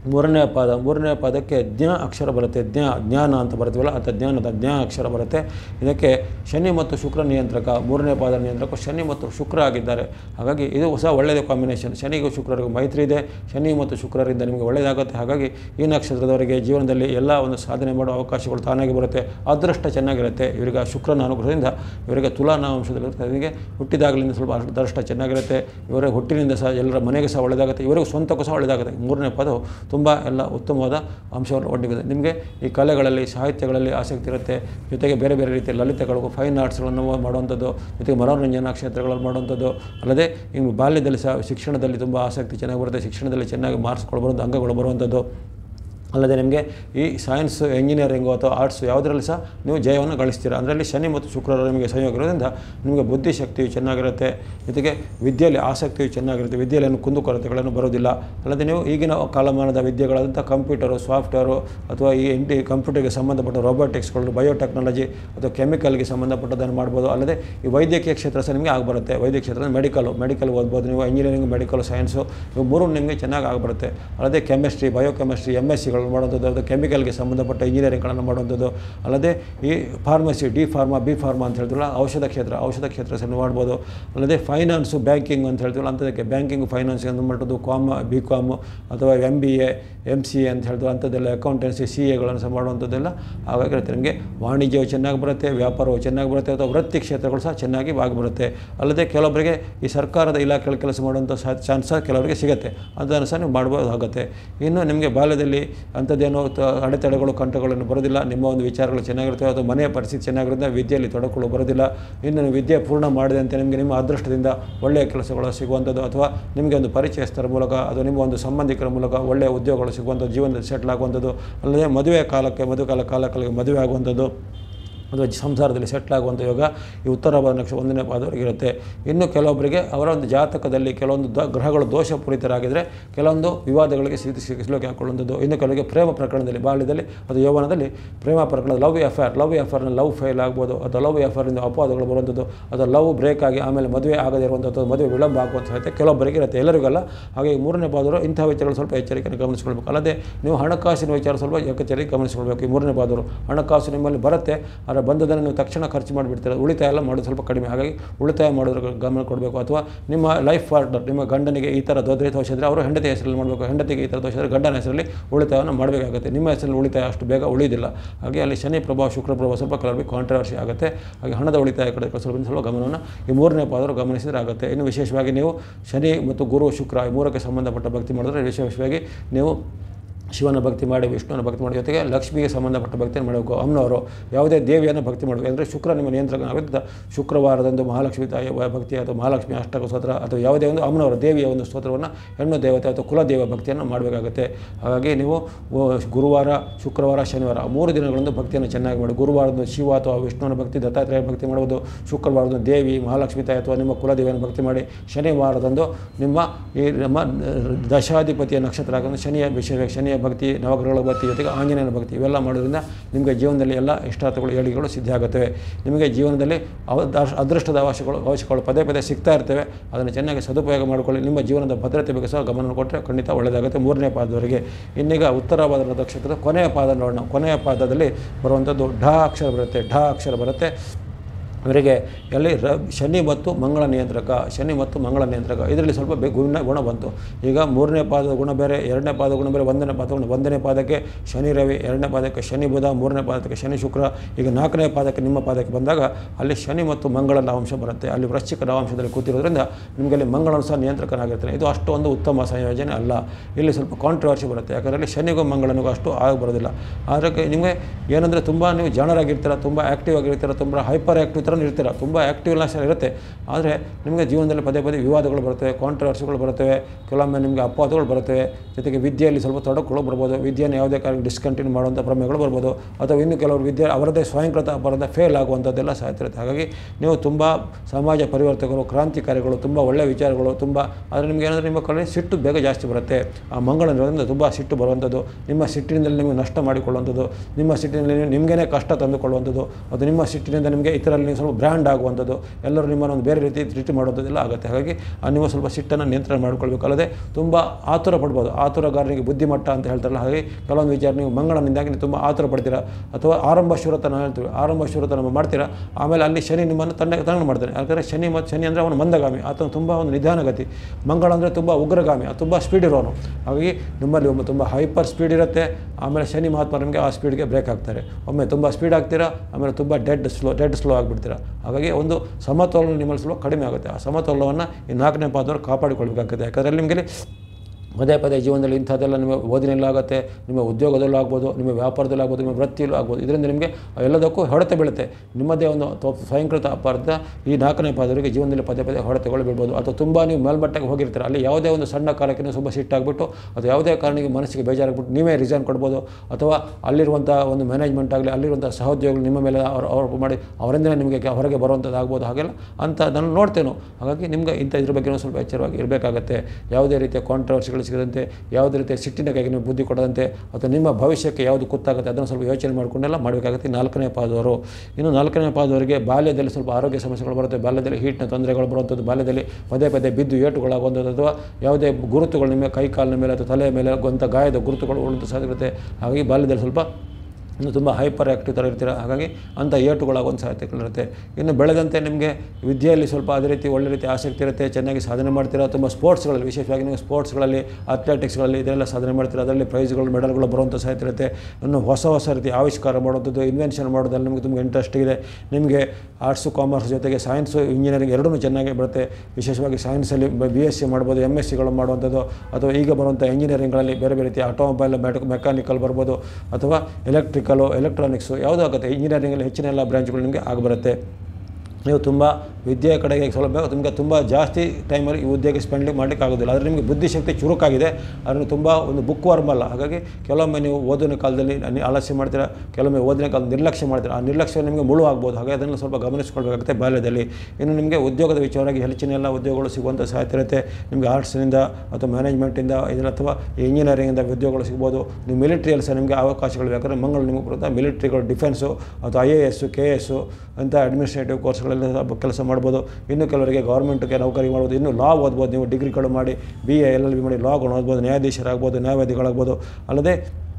ಮೂರನೇ ಪಾದ ಮೂರನೇ ಪಾದಕ್ಕೆ ಜ್ಞ ಅಕ್ಷರ ಬರುತ್ತೆ ಜ್ಞ ಜ್ಞಾನ ಅಂತ ಬರ್ತೀವಲ್ಲ ಅಂತ ಜ್ಞಾನದ ಜ್ಞ ಅಕ್ಷರ ಬರುತ್ತೆ ಇದಕ್ಕೆ ಶನಿ ಮತ್ತು ಶುಕ್ರ ನಿಯಂತ್ರಕ ಮೂರನೇ ಪಾದ ನಿಯಂತ್ರಕ ಶನಿ ಮತ್ತು ಶುಕ್ರ ಆಗಿದ್ದಾರೆ ಹಾಗಾಗಿ ಇದು ಹೊಸ ಒಳ್ಳೆಯದು ಕಾಂಬಿನೇಷನ್ ಶನಿಗೂ ಶುಕ್ರರಿಗೂ ಮೈತ್ರಿ ಇದೆ ಶನಿ ಮತ್ತು ಶುಕ್ರರಿಂದ ನಿಮಗೆ ಒಳ್ಳೆಯದಾಗುತ್ತೆ ಹಾಗಾಗಿ ಈ ನಕ್ಷತ್ರದವರಿಗೆ ಜೀವನದಲ್ಲಿ ಎಲ್ಲ ಒಂದು ಸಾಧನೆ ಮಾಡುವ ಅವಕಾಶಗಳು ತಾನಾಗಿ ಬರುತ್ತೆ ಅದೃಷ್ಟ ಚೆನ್ನಾಗಿರುತ್ತೆ ಇವರಿಗೆ ಆ ಶುಕ್ರನ ಅನುಗ್ರಹದಿಂದ ಇವರಿಗೆ ತುಲಾನ ಅಂಶದಲ್ಲಿರುತ್ತೆ ಇವರಿಗೆ ಹುಟ್ಟಿದಾಗಲಿಂದ ಸ್ವಲ್ಪ ಅದೃಷ್ಟ ಚೆನ್ನಾಗಿರುತ್ತೆ ಇವರ ಹುಟ್ಟಿನಿಂದ ಸಹ ಎಲ್ಲರ ಮನೆಗೆ ಸಹ ಒಳ್ಳೆಯದಾಗುತ್ತೆ ಇವರಿಗೆ ಸ್ವಂತಕ್ಕೂ ಸಹ ಒಳ್ಳೆಯದಾಗುತ್ತೆ ಮೂರನೇ ಪದವು ತುಂಬ ಎಲ್ಲ ಉತ್ತಮವಾದ ಅಂಶವನ್ನು ಒಡ್ಡಿದೆ ನಿಮಗೆ ಈ ಕಲೆಗಳಲ್ಲಿ ಸಾಹಿತ್ಯಗಳಲ್ಲಿ ಆಸಕ್ತಿ ಇರುತ್ತೆ ಜೊತೆಗೆ ಬೇರೆ ಬೇರೆ ರೀತಿಯ ಲಲಿತಗಳು ಫೈನ್ ಆರ್ಟ್ಸ್ಗಳನ್ನು ಮಾಡುವಂಥದ್ದು ಜೊತೆಗೆ ಮನೋರಂಜನಾ ಕ್ಷೇತ್ರಗಳಲ್ಲಿ ಮಾಡುವಂಥದ್ದು ಅಲ್ಲದೆ ಇನ್ನು ಬಾಲ್ಯದಲ್ಲಿ ಸಹ ಶಿಕ್ಷಣದಲ್ಲಿ ತುಂಬ ಆಸಕ್ತಿ ಚೆನ್ನಾಗಿ ಬರುತ್ತೆ ಶಿಕ್ಷಣದಲ್ಲಿ ಚೆನ್ನಾಗಿ ಮಾರ್ಕ್ಸ್ಗಳು ಬರುವಂಥ ಅಂಗಗಳು ಬರುವಂಥದ್ದು ಅಲ್ಲದೆ ನಿಮಗೆ ಈ ಸೈನ್ಸ್ ಎಂಜಿನಿಯರಿಂಗು ಅಥವಾ ಆರ್ಟ್ಸು ಯಾವುದರಲ್ಲಿ ಸಹ ನೀವು ಜಯವನ್ನು ಗಳಿಸ್ತೀರ ಅದರಲ್ಲಿ ಶನಿ ಮತ್ತು ಶುಕ್ರವಾರ ನಿಮಗೆ ಸಂಯೋಗ ಇರೋದ್ರಿಂದ ನಿಮಗೆ ಬುದ್ಧಿಶಕ್ತಿಯು ಚೆನ್ನಾಗಿರುತ್ತೆ ಜೊತೆಗೆ ವಿದ್ಯೆಯಲ್ಲಿ ಆಸಕ್ತಿಯು ಚೆನ್ನಾಗಿರುತ್ತೆ ವಿದ್ಯೆಯಲ್ಲಿ ಏನು ಕುಂದುಕೊರತೆಗಳನ್ನು ಬರೋದಿಲ್ಲ ಅಲ್ಲದೆ ನೀವು ಈಗಿನ ಕಾಲಮಾನದ ವಿದ್ಯೆಗಳಾದಂಥ ಕಂಪ್ಯೂಟರು ಸಾಫ್ಟ್ವೇರು ಅಥವಾ ಈ ಇಂಟಿ ಕಂಪ್ಯೂಟರ್ಗೆ ಸಂಬಂಧಪಟ್ಟ ರೋಬೋಟಿಕ್ಸ್ಗಳು ಬಯೋಟೆಕ್ನಾಲಜಿ ಅಥವಾ ಕೆಮಿಕಲ್ಗೆ ಸಂಬಂಧಪಟ್ಟದನ್ನು ಮಾಡ್ಬೋದು ಅಲ್ಲದೆ ಈ ವೈದ್ಯಕೀಯ ಕ್ಷೇತ್ರ ಸಹ ನಿಮಗೆ ಆಗ್ಬರುತ್ತೆ ವೈದ್ಯಕೀಯ ಕ್ಷೇತ್ರ ಮೆಡಿಕಲ್ ಮೆಡಿಕಲ್ ಓದ್ಬೋದು ನೀವು ಇಂಜಿನಿಯರಿಂಗ್ ಮೆಡಿಕಲ್ ಸೈನ್ಸು ಇವು ಮೂರು ನಿಮಗೆ ಚೆನ್ನಾಗಿ ಆಗ್ಬರುತ್ತೆ ಅಲ್ಲದೆ ಕೆಮಿಸ್ಟ್ರಿ ಬಯೋಕೆಮಿಸ್ಟ್ರಿ ಎಮ್ ಎಸ್ ಸಿಗಳು ಮಾಡುವಂಥದ್ದು ಅದು ಕೆಮಿಕಲ್ಗೆ ಸಂಬಂಧಪಟ್ಟ ಇಂಜಿನಿಯರಿಂಗ್ಗಳನ್ನು ಮಾಡುವಂಥದ್ದು ಅಲ್ಲದೆ ಈ pharmacy D pharma B pharma ಅಂತ ಹೇಳ್ತೀವಲ್ಲ ಔಷಧ ಕ್ಷೇತ್ರ ಔಷಧ ಕ್ಷೇತ್ರ ಸಹ ನೀವು ಮಾಡ್ಬೋದು ಅಲ್ಲದೆ ಫೈನಾನ್ಸು ಬ್ಯಾಂಕಿಂಗ್ ಅಂತ ಹೇಳ್ತೀವಲ್ಲ ಅಂಥದ್ದಕ್ಕೆ ಬ್ಯಾಂಕಿಂಗ್ ಫೈನಾನ್ಸ್ ಅಂತ ಮಾಡೋದು ಕಾಮ್ ಬಿ ಕಾಮ್ ಅಥವಾ M B A M C A ಅಂತ ಹೇಳ್ತೀವಿ ಅಂಥದ್ದೆಲ್ಲ ಅಕೌಂಟೆನ್ಸಿ ಸಿ ಎಗಳನ್ನು ಸಹ ಮಾಡುವಂಥದ್ದೆಲ್ಲ ಹಾಗಾಗಿರುತ್ತೆ ನಿಮಗೆ ವಾಣಿಜ್ಯವು ಚೆನ್ನಾಗಿ ಬರುತ್ತೆ ವ್ಯಾಪಾರವು ಚೆನ್ನಾಗಿ ಬರುತ್ತೆ ಅಥವಾ ವೃತ್ತಿ ಕ್ಷೇತ್ರಗಳು ಸಹ ಚೆನ್ನಾಗಿ ಆಗಿ ಬರುತ್ತೆ ಅಲ್ಲದೆ ಕೆಲವೊಬ್ಬರಿಗೆ ಈ ಸರ್ಕಾರದ ಇಲಾಖೆಗಳ ಕೆಲಸ ಮಾಡುವಂಥ ಚಾನ್ಸ್ ಸಹ ಕೆಲವರಿಗೆ ಸಿಗುತ್ತೆ ಅದನ್ನು ಸಹ ನೀವು ಮಾಡ್ಬೋದಾಗುತ್ತೆ ಇನ್ನು ನಿಮಗೆ ಬಾಲ್ಯದಲ್ಲಿ ಅಂಥದ್ದೇನೋ ತ- ಅಡೆತಡೆಗಳು ಕಂಟಗಳನ್ನು ಬರೋದಿಲ್ಲ ನಿಮ್ಮ ಒಂದು ವಿಚಾರಗಳು ಚೆನ್ನಾಗಿರ್ತವೆ ಅಥವಾ ಮನೆಯ ಪರಿಸ್ಥಿತಿ ಚೆನ್ನಾಗಿರೋದ್ರಿಂದ ವಿದ್ಯೆಯಲ್ಲಿ ತೊಡಕುಗಳು ಬರೋದಿಲ್ಲ ಇನ್ನು ನೀವು ವಿದ್ಯೆ ಪೂರ್ಣ ಮಾಡಿದಂತೆ ನಿಮಗೆ ನಿಮ್ಮ ಅದೃಷ್ಟದಿಂದ ಒಳ್ಳೆಯ ಕೆಲಸಗಳು ಸಿಗುವಂಥದ್ದು ಅಥವಾ ನಿಮಗೆ ಒಂದು ಪರಿಚಯಸ್ಥರ ಮೂಲಕ ಅಥವಾ ನಿಮ್ಮ ಒಂದು ಸಂಬಂಧಿಕರ ಮೂಲಕ ಒಳ್ಳೆಯ ಉದ್ಯೋಗಗಳು ಸಿಗುವಂಥದ್ದು ಜೀವನದಲ್ಲಿ ಸೆಟ್ಲ್ ಆಗುವಂಥದ್ದು ಅಲ್ಲದೆ ಮದುವೆ ಕಾಲಕ್ಕೆ ಮದುವೆ ಕಾಲ ಕಾಲಕ್ಕೆ ಮದುವೆ ಆಗುವಂಥದ್ದು ಅಥವಾ ಸಂಸಾರದಲ್ಲಿ ಸೆಟ್ಲ್ ಆಗುವಂಥ ಯೋಗ ಈ ಉತ್ತರ ಭಾಗ ನಕ್ಷತ್ರ ಒಂದನೇ ಪಾದವರೆಗೆ ಇರುತ್ತೆ ಇನ್ನು ಕೆಲವೊಬ್ಬರಿಗೆ ಅವರ ಒಂದು ಜಾತಕದಲ್ಲಿ ಕೆಲವೊಂದು ದ ಗ್ರಹಗಳು ದೋಷಪೂರಿತರಾಗಿದ್ದರೆ ಕೆಲವೊಂದು ವಿವಾದಗಳಿಗೆ ಸಿಗಿ ಸಿಗಿ ಸಿಲುಕಿ ಹಾಕೊಳ್ಳುವಂಥದ್ದು ಇನ್ನು ಕೆಲವರಿಗೆ ಪ್ರೇಮ ಪ್ರಕರಣದಲ್ಲಿ ಬಾಲ್ಯದಲ್ಲಿ ಅಥವಾ ಯೌವನದಲ್ಲಿ ಪ್ರೇಮ ಪ್ರಕರಣ ಲವ್ ಅಫೇರ್ ಲವ್ ಅಫೇರ್ನ ಲವ್ ಫೇಲ್ ಆಗ್ಬೋದು ಅಥವಾ ಲವ್ ಅಫೇರಿಂದ ಅಪವಾದಗಳು ಬರುವಂಥದ್ದು ಅಥವಾ ಲವ್ ಬ್ರೇಕ್ ಆಗಿ ಆಮೇಲೆ ಮದುವೆ ಆಗದೇ ಇರುವಂಥದ್ದು ಮದುವೆ ವಿಳಂಬ ಆಗುವಂಥ ಸಾಧ್ಯತೆ ಕೆಲವೊಬ್ಬರಿಗೆ ಇರುತ್ತೆ ಎಲ್ಲರಿಗಲ್ಲ ಹಾಗೆ ಈ ಮೂರನೇ ಪಾದವರು ಇಂಥ ವಿಚಾರಗಳು ಸ್ವಲ್ಪ ಎಚ್ಚರಿಕೆಯನ್ನು ಗಮನಿಸ್ಕೊಳ್ಬೇಕು ಅಲ್ಲದೆ ನೀವು ಹಣಕಾಸಿನ ವಿಚಾರ ಸ್ವಲ್ಪ ಎಚ್ಚರಿಕೆ ಗಮನಿಸ್ಕೊಳ್ಬೇಕು ಈ ಮೂರನೇ ಪಾದವರು ಹಣಕಾಸು ನಿಮ್ಮಲ್ಲಿ ಬರುತ್ತೆ ಅದರ ಬಂದದನ್ನು ನೀವು ತಕ್ಷಣ ಖರ್ಚು ಮಾಡಿಬಿಡ್ತೀರ ಉಳಿತಾಯ ಎಲ್ಲ ಮಾಡೋದು ಸ್ವಲ್ಪ ಕಡಿಮೆ ಹಾಗಾಗಿ ಉಳಿತಾಯ ಮಾಡೋದ್ರ ಗಮನ ಕೊಡಬೇಕು ಅಥವಾ ನಿಮ್ಮ ಲೈಫ್ ಪಾರ್ಟ್ನರ್ ನಿಮ್ಮ ಗಂಡನಿಗೆ ಈ ಥರ ದೊಡ್ಡ ದೋಷ ಇದ್ದರೆ ಅವರು ಹೆಂಡತಿ ಹೆಸರಲ್ಲಿ ಮಾಡಬೇಕು ಹೆಂಡತಿಗೆ ಈ ಥರ ದೋಷ ಇದ್ದರೆ ಗಂಡನ ಹೆಸರಲ್ಲಿ ಉಳಿತಾಯವನ್ನು ಮಾಡಬೇಕಾಗುತ್ತೆ ನಿಮ್ಮ ಹೆಸರಲ್ಲಿ ಉಳಿತಾಯ ಅಷ್ಟು ಬೇಗ ಉಳಿಯೋದಿಲ್ಲ ಹಾಗೆ ಅಲ್ಲಿ ಶನಿ ಪ್ರಭಾವ ಶುಕ್ರ ಪ್ರಭಾವ ಸ್ವಲ್ಪ ಕೆಲವರಿಗೆ ಕಾಂಟ್ರವರ್ಸಿ ಆಗುತ್ತೆ ಹಾಗೆ ಹಣದ ಉಳಿತಾಯ ಕಡೆ ಸ್ವಲ್ಪ ಸ್ವಲ್ಪ ಗಮನವನ್ನು ಈ ಮೂರನೇ ಪಾದರು ಗಮನಿಸಿದರೆ ಆಗುತ್ತೆ ಇನ್ನು ವಿಶೇಷವಾಗಿ ನೀವು ಶನಿ ಮತ್ತು ಗುರು ಶುಕ್ರ ಈ ಮೂರಕ್ಕೆ ಸಂಬಂಧಪಟ್ಟ ಭಕ್ತಿ ಮಾಡಿದ್ರೆ ವಿಶೇಷವಾಗಿ ನೀವು ಶಿವನ ಭಕ್ತಿ ಮಾಡಿ ವಿಷ್ಣುವನ ಭಕ್ತಿ ಮಾಡಿ ಜೊತೆಗೆ ಲಕ್ಷ್ಮಿಗೆ ಸಂಬಂಧಪಟ್ಟ ಭಕ್ತಿಯನ್ನು ಮಾಡಬೇಕು ಅಮ್ಮನವರು ಯಾವುದೇ ದೇವಿಯನ್ನು ಭಕ್ತಿ ಮಾಡಬೇಕು ಅಂದರೆ ಶುಕ್ರ ನಿಮ್ಮ ನಿಯಂತ್ರಣ ಆಗುತ್ತೆ ಶುಕ್ರವಾರದಂದು ಮಹಾಲಕ್ಷ್ಮಿ ತಾಯಿಯ ವ- ಭಕ್ತಿ ಅಥವಾ ಮಹಾಲಕ್ಷ್ಮಿ ಅಷ್ಟಕ ಸ್ತೋತ್ರ ಅಥವಾ ಯಾವುದೇ ಒಂದು ಅಮ್ಮನವರ ದೇವಿಯ ಒಂದು ಸ್ತೋತ್ರವನ್ನು ಹೆಣ್ಣು ದೇವತೆ ಅಥವಾ ಕುಲದೇವ ಭಕ್ತಿಯನ್ನು ಮಾಡಬೇಕಾಗುತ್ತೆ ಹಾಗಾಗಿ ನೀವು ಓ- ಗುರುವಾರ ಶುಕ್ರವಾರ ಶನಿವಾರ ಆ ಮೂರು ದಿನಗಳಂದು ಭಕ್ತಿಯನ್ನು ಚೆನ್ನಾಗಿ ಮಾಡಿ ಗುರುವಾರದಂದು ಶಿವ ಅಥವಾ ವಿಷ್ಣುವನ ಭಕ್ತಿ ದತ್ತಾತ್ರೇಯ ಭಕ್ತಿ ಮಾಡ್ಬೋದು ಶುಕ್ರವಾರದಂದು ದೇವಿ ಮಹಾಲಕ್ಷ್ಮಿ ತಾಯಿ ಅಥವಾ ನಿಮ್ಮ ಕುಲದೇವಿಯನ್ನು ಭಕ್ತಿ ಮಾಡಿ ಶನಿವಾರದಂದು ನಿಮ್ಮ ಈ ನಮ್ಮ ದಶಾಧಿಪತಿಯ ನಕ್ಷತ್ರ ಆಗೋದು ಶನಿಯ ವಿಶೇಷ ಶನಿಯ ಭಕ್ತಿ ನವಗ್ರಹಗಳ ಭಕ್ತಿ ಜೊತೆಗೆ ಆಂಜನೇಯನ ಭಕ್ತಿ ಇವೆಲ್ಲ ಮಾಡೋದ್ರಿಂದ ನಿಮಗೆ ಜೀವನದಲ್ಲಿ ಎಲ್ಲ ಇಷ್ಟಾರ್ಥಗಳು ಏಳಿಗೆಗಳು ಸಿದ್ಧ ಆಗುತ್ತವೆ ನಿಮಗೆ ಜೀವನದಲ್ಲಿ ಅವ ದಾಶ್- ಅದೃಷ್ಟದ ಅವಶ್ಯಗಳು ಅವಶ್ಯಕಗಳು ಪದೇ ಪದೇ ಸಿಗ್ತಾ ಇರ್ತವೆ ಅದನ್ನು ಚೆನ್ನಾಗಿ ಸದುಪಯೋಗ ಮಾಡಿಕೊಳ್ಳಿ ನಿಮ್ಮ ಜೀವನದ ಭದ್ರತೆ ಬಗ್ಗೆ ಸಹ ಗಮನ ಕೊಟ್ಟರೆ ಖಂಡಿತ ಒಳ್ಳೆಯದಾಗುತ್ತೆ ಮೂರನೇ ಪಾದದವರೆಗೆ ಇನ್ನೀಗ ಉತ್ತರ ಪಾದದ ನಕ್ಷತ್ರದ ಕೊನೆಯ ಪಾದ ನೋಡೋಣ ಕೊನೆಯ ಪಾದದಲ್ಲಿ ಬರುವಂಥದ್ದು ಢ ಅಕ್ಷರ ಬರುತ್ತೆ ಢ ಅಕ್ಷರ ಬರುತ್ತೆ ಇವರಿಗೆ ಎಲ್ಲಿ ರ ಶನಿ ಮತ್ತು ಮಂಗಳ ನಿಯಂತ್ರಕ ಶನಿ ಮತ್ತು ಮಂಗಳ ನಿಯಂತ್ರಕ ಇದರಲ್ಲಿ ಸ್ವಲ್ಪ ಬೆ ಗುಣ ಗುಣ ಬಂತು ಈಗ ಮೂರನೇ ಪಾದದ ಗುಣ ಬೇರೆ ಎರಡನೇ ಪಾದ ಗುಣ ಬೇರೆ ಒಂದನೇ ಪಾದ ಗುಣ ಒಂದನೇ ಪಾದಕ್ಕೆ ಶನಿ ರವಿ ಎರಡನೇ ಪಾದಕ್ಕೆ ಶನಿ ಬುಧ ಮೂರನೇ ಪಾದಕ್ಕೆ ಶನಿ ಶುಕ್ರ ಈಗ ನಾಲ್ಕನೇ ಪಾದಕ್ಕೆ ನಿಮ್ಮ ಪಾದಕ್ಕೆ ಬಂದಾಗ ಅಲ್ಲಿ ಶನಿ ಮತ್ತು ಮಂಗಳನ ಅಂಶ ಬರುತ್ತೆ ಅಲ್ಲಿ ವೃಶ್ಚಿಕ ಅಂಶದಲ್ಲಿ ಕೂತಿರೋದ್ರಿಂದ ನಿಮಗೆ ಅಲ್ಲಿ ಮಂಗಳನ ಸಹ ನಿಯಂತ್ರಕನಾಗಿರ್ತಾನೆ ಇದು ಅಷ್ಟೊಂದು ಉತ್ತಮ ಸಂಯೋಜನೆ ಅಲ್ಲ ಇಲ್ಲಿ ಸ್ವಲ್ಪ ಕಾಂಟ್ರವರ್ಸಿ ಬರುತ್ತೆ ಯಾಕಂದರೆ ಅಲ್ಲಿ ಶನಿಗೂ ಮಂಗಳನಿಗೂ ಅಷ್ಟು ಆಗಿ ಬರೋದಿಲ್ಲ ಆದರೆ ನಿಮಗೆ ಏನಂದರೆ ತುಂಬ ನೀವು ಜಾಣರಾಗಿರ್ತೀರ ತುಂಬ ಆ್ಯಕ್ಟಿವ್ ಆಗಿರ್ತೀರ ತುಂಬ ಹೈಪರ್ ಆ್ಯಕ್ಟಿವ್ ಥರ ಇರ್ತೀರ ತುಂಬ ಆ್ಯಕ್ಟಿವ್ನೆಸ್ ಇರುತ್ತೆ ಆದರೆ ನಿಮಗೆ ಜೀವನದಲ್ಲಿ ಪದೇ ಪದೇ ವಿವಾದಗಳು ಬರ್ತವೆ ಕಾಂಟ್ರವರ್ಸಿಗಳು ಬರ್ತವೆ ಕೆಲವೊಮ್ಮೆ ನಿಮಗೆ ಅಪವಾದಗಳು ಬರ್ತವೆ ಜೊತೆಗೆ ವಿದ್ಯೆಯಲ್ಲಿ ಸ್ವಲ್ಪ ತೊಡಕುಗಳು ಬರ್ಬೋದು ವಿದ್ಯೆಯನ್ನು ಯಾವುದೇ ಕಾರಣಕ್ಕೆ ಡಿಸ್ಕಂಟಿನ್ಯೂ ಮಾಡುವಂಥ ಪ್ರಮೇಯಗಳು ಬರ್ಬೋದು ಅಥವಾ ಇನ್ನು ಕೆಲವರು ವಿದ್ಯೆ ಅವರದೇ ಸ್ವಯಂಕೃತ ಅಪರಾಧ ಫೇಲ್ ಆಗುವಂಥದ್ದೆಲ್ಲ ಸಾಧ್ಯ ಇರುತ್ತೆ ಹಾಗಾಗಿ ನೀವು ತುಂಬ ಸಮಾಜ ಪರಿವರ್ತಕರು ಕ್ರಾಂತಿಕಾರಿಗಳು ತುಂಬ ಒಳ್ಳೆಯ ವಿಚಾರಗಳು ತುಂಬ ಆದರೆ ನಿಮಗೆ ಏನಂದರೆ ನಿಮ್ಮ ಕಡೆ ಸಿಟ್ಟು ಬೇಗ ಜಾಸ್ತಿ ಬರುತ್ತೆ ಆ ಮಂಗಳನಿರೋದ್ರಿಂದ ತುಂಬ ಸಿಟ್ಟು ಬರುವಂಥದ್ದು ನಿಮ್ಮ ಸಿಟ್ಟಿನಿಂದಲೇ ನಿಮಗೆ ನಷ್ಟ ಮಾಡಿಕೊಳ್ಳುವಂಥದ್ದು ನಿಮ್ಮ ಸಿಟ್ಟಿನಲ್ಲಿ ನಿಮಗೇನೆ ಕಷ್ಟ ತಂದುಕೊಳ್ಳುವಂಥದ್ದು ಅದು ನಿಮ್ಮ ಸಿಟ್ಟಿನಿಂದ ನಿಮಗೆ ಇತರಲ್ಲಿ ನೀವು ನೀವು ಸ್ವಲ್ಪ ಬ್ರ್ಯಾಂಡ್ ಆಗುವಂಥದ್ದು ಎಲ್ಲರೂ ನಿಮ್ಮನ್ನು ಒಂದು ಬೇರೆ ರೀತಿ ಟ್ರೀಟ್ ಮಾಡೋದೆಲ್ಲ ಆಗುತ್ತೆ ಹಾಗಾಗಿ ಆ ನೀವು ಸ್ವಲ್ಪ ಸಿಟ್ಟನ್ನು ನಿಯಂತ್ರಣ ಮಾಡ್ಕೊಳ್ಬೇಕು ಅಲ್ಲದೆ ತುಂಬ ಆತುರ ಪಡ್ಬೋದು ಆತುರಗಾರನಿಗೆ ಬುದ್ಧಿಮಟ್ಟ ಅಂತ ಹೇಳ್ತಾರಲ್ಲ ಹಾಗೆ ಕೆಲವೊಂದು ವಿಚಾರ ನೀವು ಮಂಗಳನಿಂದಾಗಿ ನೀವು ತುಂಬ ಆತುರ ಪಡ್ತೀರಾ ಅಥವಾ ಆರಂಭ ಶೂರತನ ಹೇಳ್ತೀವಿ ಆರಂಭ ಶೂರತನ ಮಾಡ್ತೀರಾ ಆಮೇಲೆ ಅಲ್ಲಿ ಶನಿ ನಿಮ್ಮನ್ನು ತನ್ನ ತಗೊಂಡು ಮಾಡ್ತಾನೆ ಯಾಕಂದರೆ ಶನಿ ಮತ್ತು ಶನಿ ಅಂದರೆ ಅವನು ಮಂದಗಾಮಿ ಆತನು ತುಂಬ ಒಂದು ನಿಧಾನಗತಿ ಮಂಗಳ ಅಂದರೆ ತುಂಬ ಉಗ್ರಗಾಮಿ ಅದು ತುಂಬ ಸ್ಪೀಡ್ ಇರೋನು ಹಾಗಾಗಿ ನಿಮ್ಮಲ್ಲಿ ಒಮ್ಮೆ ತುಂಬ ಹೈಪರ್ ಸ್ಪೀಡ್ ಇರುತ್ತೆ ಆಮೇಲೆ ಶನಿ ಮಹಾತ್ಮ ನಿಮಗೆ ಆ ಸ್ಪೀಡ್ಗೆ ಬ್ರೇಕ್ ಆಗ್ತಾರೆ ಒಮ್ಮೆ ತುಂಬ ಸ್ಪೀಡ್ ಆಗ್ತೀರಾ ಆಮೇಲೆ ತುಂಬ ಡೆಡ್ ಸ್ಲೋ ಡೆಡ್ ಸ್ಲೋ ಆಗಿಬಿಡ್ತೀರಾ ಹಾಗಾಗಿ ಒಂದು ಸಮತೋಲನ ನಿಮ್ಮಲ್ಲಿ ಸ್ವಲ್ಪ ಕಡಿಮೆ ಆಗುತ್ತೆ ಆ ಸಮತೋಲನವನ್ನು ಈ ನಾಲ್ಕನೇ ಪಾದವರು ಕಾಪಾಡಿಕೊಳ್ಬೇಕಾಗುತ್ತೆ ಯಾಕಂದರೆ ನಿಮಗೆ ಪದೇ ಪದೇ ಜೀವನದಲ್ಲಿ ಇಂಥದ್ದೆಲ್ಲ ನಿಮ್ಮ ಓದಿನಲ್ಲಾಗುತ್ತೆ ನಿಮ್ಮ ಉದ್ಯೋಗದಲ್ಲೂ ಆಗ್ಬೋದು ನಿಮ್ಮ ವ್ಯಾಪಾರದಲ್ಲೂ ಆಗ್ಬೋದು ನಿಮ್ಮ ವೃತ್ತಿಯಲ್ಲೂ ಆಗ್ಬೋದು ಇದರಿಂದ ನಿಮಗೆ ಎಲ್ಲದಕ್ಕೂ ಹೊಡೆತ ಬೀಳುತ್ತೆ ನಿಮ್ಮದೇ ಒಂದು ತೊ- ಸ್ವಯಂಕೃತ ಅಪಾರ್ಥ ಈ ನಾಲ್ಕನೇ ಪಾದವರಿಗೆ ಜೀವನದಲ್ಲಿ ಪದೇ ಪದೇ ಹೊಡೆತಗಳು ಬೀಳ್ಬೋದು ಅಥವಾ ತುಂಬ ನೀವು ಮೇಲ್ಮಟ್ಟಕ್ಕೆ ಹೋಗಿರ್ತೀರ ಅಲ್ಲಿ ಯಾವುದೇ ಒಂದು ಸಣ್ಣ ಕಾಲಕ್ಕೆ ನೀವು ತುಂಬ ಸಿಟ್ಟಾಗ್ಬಿಟ್ಟು ಅಥವಾ ಯಾವುದೇ ಕಾರಣಕ್ಕೆ ಮನಸ್ಸಿಗೆ ಬೇಜಾರಾಗ್ಬಿಟ್ಟು ನೀವೇ ರಿಸೈನ್ ಕೊಡ್ಬೋದು ಅಥವಾ ಅಲ್ಲಿರುವಂಥ ಒಂದು ಮ್ಯಾನೇಜ್ಮೆಂಟ್ ಆಗಲಿ ಅಲ್ಲಿರುವಂಥ ಸಹೋದ್ಯೋಗಿಗಳು ನಿಮ್ಮ ಮೇಲೆ ಅವ್ರು ಅವ್ರು ಮಾಡಿ ಅವರಿಂದಲೇ ನಿಮಗೆ ಕೆ- ಹೊರಗೆ ಬರುವಂಥದ್ದು ಆಗ್ಬೋದು ಹಾಗೆಲ್ಲ ಅಂತ ನಾನು ನೋಡ್ತೇನೆ ಹಾಗಾಗಿ ನಿಮ್ಗೆ ಇಂಥ ಇದ್ರ ಬಗ್ಗೆ ಒಂದು ಸ್ವಲ್ಪ ಎಚ್ಚರವಾಗಿ ಇರಬೇಕಾಗತ್ತೆ ಯಾವುದೇ ರೀತಿಯ ಕಾಂಟ್ರವರ್ಸಿಗಳು ಸಿಗದಂತೆ ಯಾವುದೇ ರೀತಿಯ ಸಿಟ್ಟಿನ ಕೈಗೆ ನೀವು ಬುದ್ಧಿ ಕೊಡದಂತೆ ಅಥವಾ ನಿಮ್ಮ ಭವಿಷ್ಯಕ್ಕೆ ಯಾವುದು ಗೊತ್ತಾಗುತ್ತೆ ಅದನ್ನು ಸ್ವಲ್ಪ ಯೋಚನೆ ಮಾಡಿಕೊಂಡೆಲ್ಲ ಮಾಡಬೇಕಾಗುತ್ತೆ ಈ ನಾಲ್ಕನೇ ಪಾದವರು ಇನ್ನು ನಾಲ್ಕನೇ ಪಾದವರಿಗೆ ಬಾಲ್ಯದಲ್ಲಿ ಸ್ವಲ್ಪ ಆರೋಗ್ಯ ಸಮಸ್ಯೆಗಳು ಬರುತ್ತೆ ಬಾಲ್ಯದಲ್ಲಿ ಹೀಟ್ನ ತೊಂದರೆಗಳು ಬರುವಂಥದ್ದು ಬಾಲ್ಯದಲ್ಲಿ ಪದೇ ಪದೇ ಬಿದ್ದು ಏಟುಗಳಾಗುವಂಥದ್ದು ಅಥವಾ ಯಾವುದೇ ಗುರುತುಗಳು ನಿಮ್ಮ ಕೈ ಕಾಲಿನ ಮೇಲೆ ಅಥವಾ ತಲೆಯ ಮೇಲೆ ಗೊಂತ ಗಾಯದ ಗುರುತುಗಳು ಉಳಿದು ಸಾಧ್ಯತೆ ಹಾಗಾಗಿ ಬಾಲ್ಯದಲ್ಲಿ ಸ್ವಲ್ಪ ಇನ್ನು ತುಂಬ ಹೈಪರ್ ಆ್ಯಕ್ಟಿವ್ ಥರ ಇರ್ತೀರ ಹಾಗಾಗಿ ಅಂಥ ಏಟುಗಳಾಗುವಂಥ ಸಾಧ್ಯತೆಗಳಿರುತ್ತೆ ಇನ್ನು ಬೆಳೆದಂತೆ ನಿಮಗೆ ವಿದ್ಯೆಯಲ್ಲಿ ಸ್ವಲ್ಪ ಅದೇ ರೀತಿ ಒಳ್ಳೆ ರೀತಿ ಆಸಕ್ತಿ ಇರುತ್ತೆ ಚೆನ್ನಾಗಿ ಸಾಧನೆ ಮಾಡ್ತೀರಾ ತುಂಬ ಸ್ಪೋರ್ಟ್ಸ್ಗಳಲ್ಲಿ ವಿಶೇಷವಾಗಿ ನೀವು ಸ್ಪೋರ್ಟ್ಸ್ಗಳಲ್ಲಿ ಅಥ್ಲೆಟಿಕ್ಸ್ಗಳಲ್ಲಿ ಇದೆಲ್ಲ ಸಾಧನೆ ಮಾಡ್ತೀರಾ ಅದರಲ್ಲಿ ಪ್ರೈಸ್ಗಳು ಮೆಡಲ್ಗಳು ಬರುವಂಥ ಸಾಧ್ಯತೆ ಇರುತ್ತೆ ಇನ್ನು ಹೊಸ ಹೊಸ ರೀತಿ ಆವಿಷ್ಕಾರ ಮಾಡೋಂಥದ್ದು ಇನ್ವೆನ್ಷನ್ ಮಾಡೋದ್ರಲ್ಲಿ ನಿಮಗೆ ತುಂಬ ಇಂಟ್ರೆಸ್ಟ್ ಇದೆ ನಿಮಗೆ ಆರ್ಟ್ಸು ಕಾಮರ್ಸ್ ಜೊತೆಗೆ ಸೈನ್ಸು ಇಂಜಿನಿಯರಿಂಗ್ ಎರಡೂ ಚೆನ್ನಾಗಿ ಬರುತ್ತೆ ವಿಶೇಷವಾಗಿ ಸೈನ್ಸಲ್ಲಿ ಬಿ ಎಸ್ ಸಿ ಮಾಡ್ಬೋದು ಎಮ್ ಎಸ್ ಸಿಗಳು ಮಾಡುವಂಥದ್ದು ಅಥವಾ ಈಗ ಬರುವಂಥ ಇಂಜಿನಿಯರಿಂಗ್ಗಳಲ್ಲಿ ಬೇರೆ ಬೇರೆ ರೀತಿಯ ಆಟೋಮೊಬೈಲ್ ಮೆಟ ಮೆಕ್ಯಾನಿಕಲ್ ಬರ್ಬೋದು ಅಥವಾ ಎಲೆಕ್ಟ್ರಿಕಲು ಎಲೆಕ್ಟ್ರಾನಿಕ್ಸು ಯಾವುದೂ ಆಗುತ್ತೆ ಇಂಜಿನಿಯರಿಂಗಲ್ಲಿ ಹೆಚ್ಚಿನ ಎಲ್ಲ ಬ್ರಾಂಚ್ಗಳು ನಿಮಗೆ ಆಗಿಬರುತ್ತೆ ನೀವು ತುಂಬ ವಿದ್ಯೆಯ ಕಡೆಗೆ ಸೌಲಭ್ಯ ನಿಮಗೆ ತುಂಬ ಜಾಸ್ತಿ ಟೈಮಲ್ಲಿ ಈ ಉದ್ಯೋಗ ಸ್ಪೆಂಡ್ ಮಾಡಲಿಕ್ಕೆ ಆಗೋದಿಲ್ಲ ಆದರೆ ನಿಮಗೆ ಬುದ್ಧಿಶಕ್ತಿ ಚುರುಕಾಗಿದೆ ಅದನ್ನು ತುಂಬ ಒಂದು ಬುಕ್ ವರ್ಮ್ ಅಲ್ಲ ಹಾಗಾಗಿ ಕೆಲವೊಮ್ಮೆ ನೀವು ಓದಿನ ಕಾಲದಲ್ಲಿ ನಿ- ಆಲಸ್ಯ ಮಾಡ್ತೀರಾ ಕೆಲವೊಮ್ಮೆ ಓದಿನ ಕಾಲದಲ್ಲಿ ನಿರ್ಲಕ್ಷ್ಯ ಮಾಡ್ತೀರಾ ಆ ನಿರ್ಲಕ್ಷ್ಯ ನಿಮಗೆ ಮುಳು ಆಗ್ಬೋದು ಹಾಗೆ ಅದನ್ನು ಸ್ವಲ್ಪ ಗಮನಿಸ್ಕೊಳ್ಬೇಕಾಗುತ್ತೆ ಬಾಲ್ಯದಲ್ಲಿ ಇನ್ನು ನಿಮಗೆ ಉದ್ಯೋಗದ ವಿಚಾರವಾಗಿ ಹೆಚ್ಚಿನ ಎಲ್ಲ ಉದ್ಯೋಗಗಳು ಸಿಗುವಂಥ ಸಾಧ್ಯತೆ ಇರುತ್ತೆ ನಿಮಗೆ ಆರ್ಟ್ಸ್ನಿಂದ ಅಥವಾ ಮ್ಯಾನೇಜ್ಮೆಂಟಿಂದ ಇದರ ಅಥವಾ ಇಂಜಿನಿಯರಿಂಗಿಂದ ಉದ್ಯೋಗಗಳು ಸಿಗ್ಬೋದು ನೀವು ಮಿಲಿಟ್ರಿಯಲ್ಲಿ ಸಹ ನಿಮಗೆ ಅವಕಾಶಗಳು ಯಾಕಂದರೆ ಮಂಗಳು ನಿಮಗೆ ಬರುತ್ತೆ ಮಿಲಿಟ್ರಿಗಳು ಡಿಫೆನ್ಸು ಅಥವಾ I A S K S ಅಂಥ ಅಡ್ಮಿನಿಸ್ಟ್ರೇಟಿವ್ ಕೋರ್ಸ್ಗಳಲ್ಲಿ ಕೆಲಸ ಮಾಡ್ಬೋದು ಇನ್ನು ಕೆಲವರಿಗೆ ಗೌರ್ಮೆಂಟ್ಗೆ ನೌಕರಿ ಮಾಡ್ಬೋದು ಇನ್ನು ಲಾ ಓದ್ಬೋದು ನೀವು ಡಿಗ್ರಿಗಳು ಮಾಡಿ B A L L B ಮಾಡಿ ಲಾಗಳು ಓದ್ಬೋದು ನ್ಯಾಯಾಧೀಶರಾಗ್ಬೋದು ನ್ಯಾಯವಾದಿಗಳಾಗ್ಬೋದು ಅಲ್ಲದೆ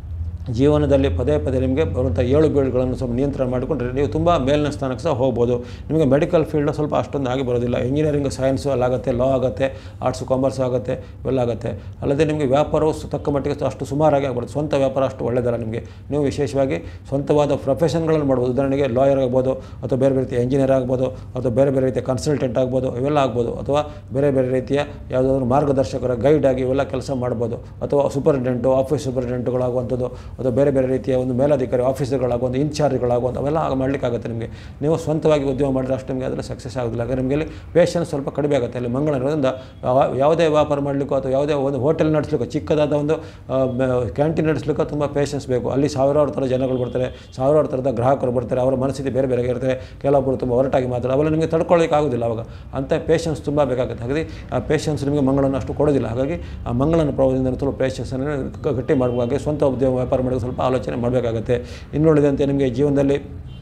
ಜೀವನದಲ್ಲಿ ಪದೇ ಪದೇ ನಿಮಗೆ ಬರುವಂಥ ಏಳು ಬೀಳುಗಳನ್ನು ಸ್ವಲ್ಪ ನಿಯಂತ್ರಣ ಮಾಡಿಕೊಂಡ್ರೆ ನೀವು ತುಂಬ ಮೇಲಿನ ಸ್ಥಾನಕ್ಕೆ ಸಹ ಹೋಗ್ಬೋದು ನಿಮಗೆ ಮೆಡಿಕಲ್ ಫೀಲ್ಡ್ ಸ್ವಲ್ಪ ಅಷ್ಟೊಂದು ಆಗಿ ಬರೋದಿಲ್ಲ ಇಂಜಿನಿಯರಿಂಗ್ ಸೈನ್ಸು ಅಲ್ಲಾಗುತ್ತೆ ಲಾ ಆಗುತ್ತೆ ಆರ್ಟ್ಸು ಕಾಮರ್ಸ್ ಆಗುತ್ತೆ ಇವೆಲ್ಲ ಆಗುತ್ತೆ ಅಲ್ಲದೆ ನಿಮಗೆ ವ್ಯಾಪಾರವು ಸು- ತಕ್ಕ ಮಟ್ಟಿಗೆ ಅಷ್ಟು ಸುಮಾರಾಗಿ ಆಗ್ಬಾರ್ದು ಸ್ವಂತ ವ್ಯಾಪಾರ ಅಷ್ಟು ಒಳ್ಳೆಯದಲ್ಲ ನಿಮಗೆ ನೀವು ವಿಶೇಷವಾಗಿ ಸ್ವಂತವಾದ ಪ್ರೊಫೆಷನ್ಗಳನ್ನು ಮಾಡ್ಬೋದು ಉದಾಹರಣೆಗೆ ಲಾಯರ್ ಆಗ್ಬೋದು ಅಥವಾ ಬೇರೆ ಬೇರೆ ರೀತಿಯ ಇಂಜಿನಿಯರ್ ಆಗ್ಬೋದು ಅಥವಾ ಬೇರೆ ಬೇರೆ ರೀತಿಯ ಕನ್ಸಲ್ಟೆಂಟ್ ಆಗ್ಬೋದು ಇವೆಲ್ಲ ಆಗ್ಬೋದು ಅಥವಾ ಬೇರೆ ಬೇರೆ ರೀತಿಯ ಯಾವುದಾದ್ರೂ ಮಾರ್ಗದರ್ಶಕರ ಗೈಡ್ ಆಗಿ ಇವೆಲ್ಲ ಕೆಲಸ ಮಾಡ್ಬೋದು ಅಥವಾ ಸೂಪರಿಂಟೆಂಟು ಆಫೀಸ್ ಸೂಪರಿಂಟೆಂಟ್ಗಳಾಗುವಂಥದ್ದು ಅಥವಾ ಬೇರೆ ಬೇರೆ ರೀತಿಯ ಒಂದು ಮೇಲಧಿಕಾರಿ ಆಫೀಸರ್ಗಳಾಗುವಂಥ ಇನ್ಚಾರ್ಜ್ಗಳಾಗುವಂಥ ಅವೆಲ್ಲ ಆಗ ಮಾಡಲಿಕ್ಕಾಗುತ್ತೆ ನಿಮಗೆ ನೀವು ಸ್ವಂತವಾಗಿ ಉದ್ಯೋಗ ಮಾಡಿದ್ರೆ ಅಷ್ಟು ನಿಮಗೆ ಅದರಲ್ಲಿ ಸಕ್ಸಸ್ ಆಗೋದಿಲ್ಲ ಹಾಗೆ ನಿಮಗೆ ಅಲ್ಲಿ ಪೇಷನ್ಸ್ ಸ್ವಲ್ಪ ಕಡಿಮೆ ಆಗುತ್ತೆ ಅಲ್ಲಿ ಮಂಗಳ ಇರೋದ್ರಿಂದ ಯಾವ- ಯಾವುದೇ ವ್ಯಾಪಾರ ಮಾಡಲಿಕ್ಕೂ ಅಥವಾ ಯಾವುದೇ ಒಂದು ಹೋಟೆಲ್ ನಡೆಸಲಿಕ್ಕೂ ಚಿಕ್ಕದಾದ ಒಂದು ಕ್ಯಾಂಟೀನ್ ನಡೆಸಲಿಕ್ಕೂ ತುಂಬ ಪೇಷನ್ಸ್ ಬೇಕು ಅಲ್ಲಿ ಸಾವಿರಾರು ಥರ ಜನಗಳು ಬರ್ತಾರೆ ಸಾವಿರಾರು ಥರದ ಗ್ರಾಹಕರು ಬರ್ತಾರೆ ಅವರ ಮನಸ್ಥಿತಿ ಬೇರೆ ಬೇರೆ ಇರ್ತಾರೆ ಕೆಲವೊಬ್ಬರು ತುಂಬ ಹೊರಟಾಗಿ ಮಾತಾಡೋದು ಅವೆಲ್ಲ ನಿಮಗೆ ತಡ್ಕೊಳ್ಳಿಕ್ಕೆ ಆಗೋದಿಲ್ಲ ಅವಾಗ ಅಂಥ ಪೇಷನ್ಸ್ ತುಂಬ ಬೇಕಾಗುತ್ತೆ ಹಾಗಾಗಿ ಆ ಪೇಷನ್ಸ್ ನಿಮಗೆ ಮಂಗಳನ್ನು ಅಷ್ಟು ಕೊಡೋದಿಲ್ಲ ಹಾಗಾಗಿ ಆ ಮಂಗಳನ ಪ್ರಭಾವದಿಂದ ಸ್ವಲ್ಪ ಪೇಷನ್ಸನ್ನು ಗಟ್ಟಿ ಮಾಡಬೇಕಾಗಿ ಸ್ವಂತ ಉದ್ಯೋಗ ವ್ಯಾಪಾರ ಮಾಡೋದು ಸ್ವಲ್ಪ ಆಲೋಚನೆ ಮಾಡಬೇಕಾಗುತ್ತೆ ಇನ್ನುಳಿದಂತೆ ನಿಮಗೆ ಜೀವನದಲ್ಲಿ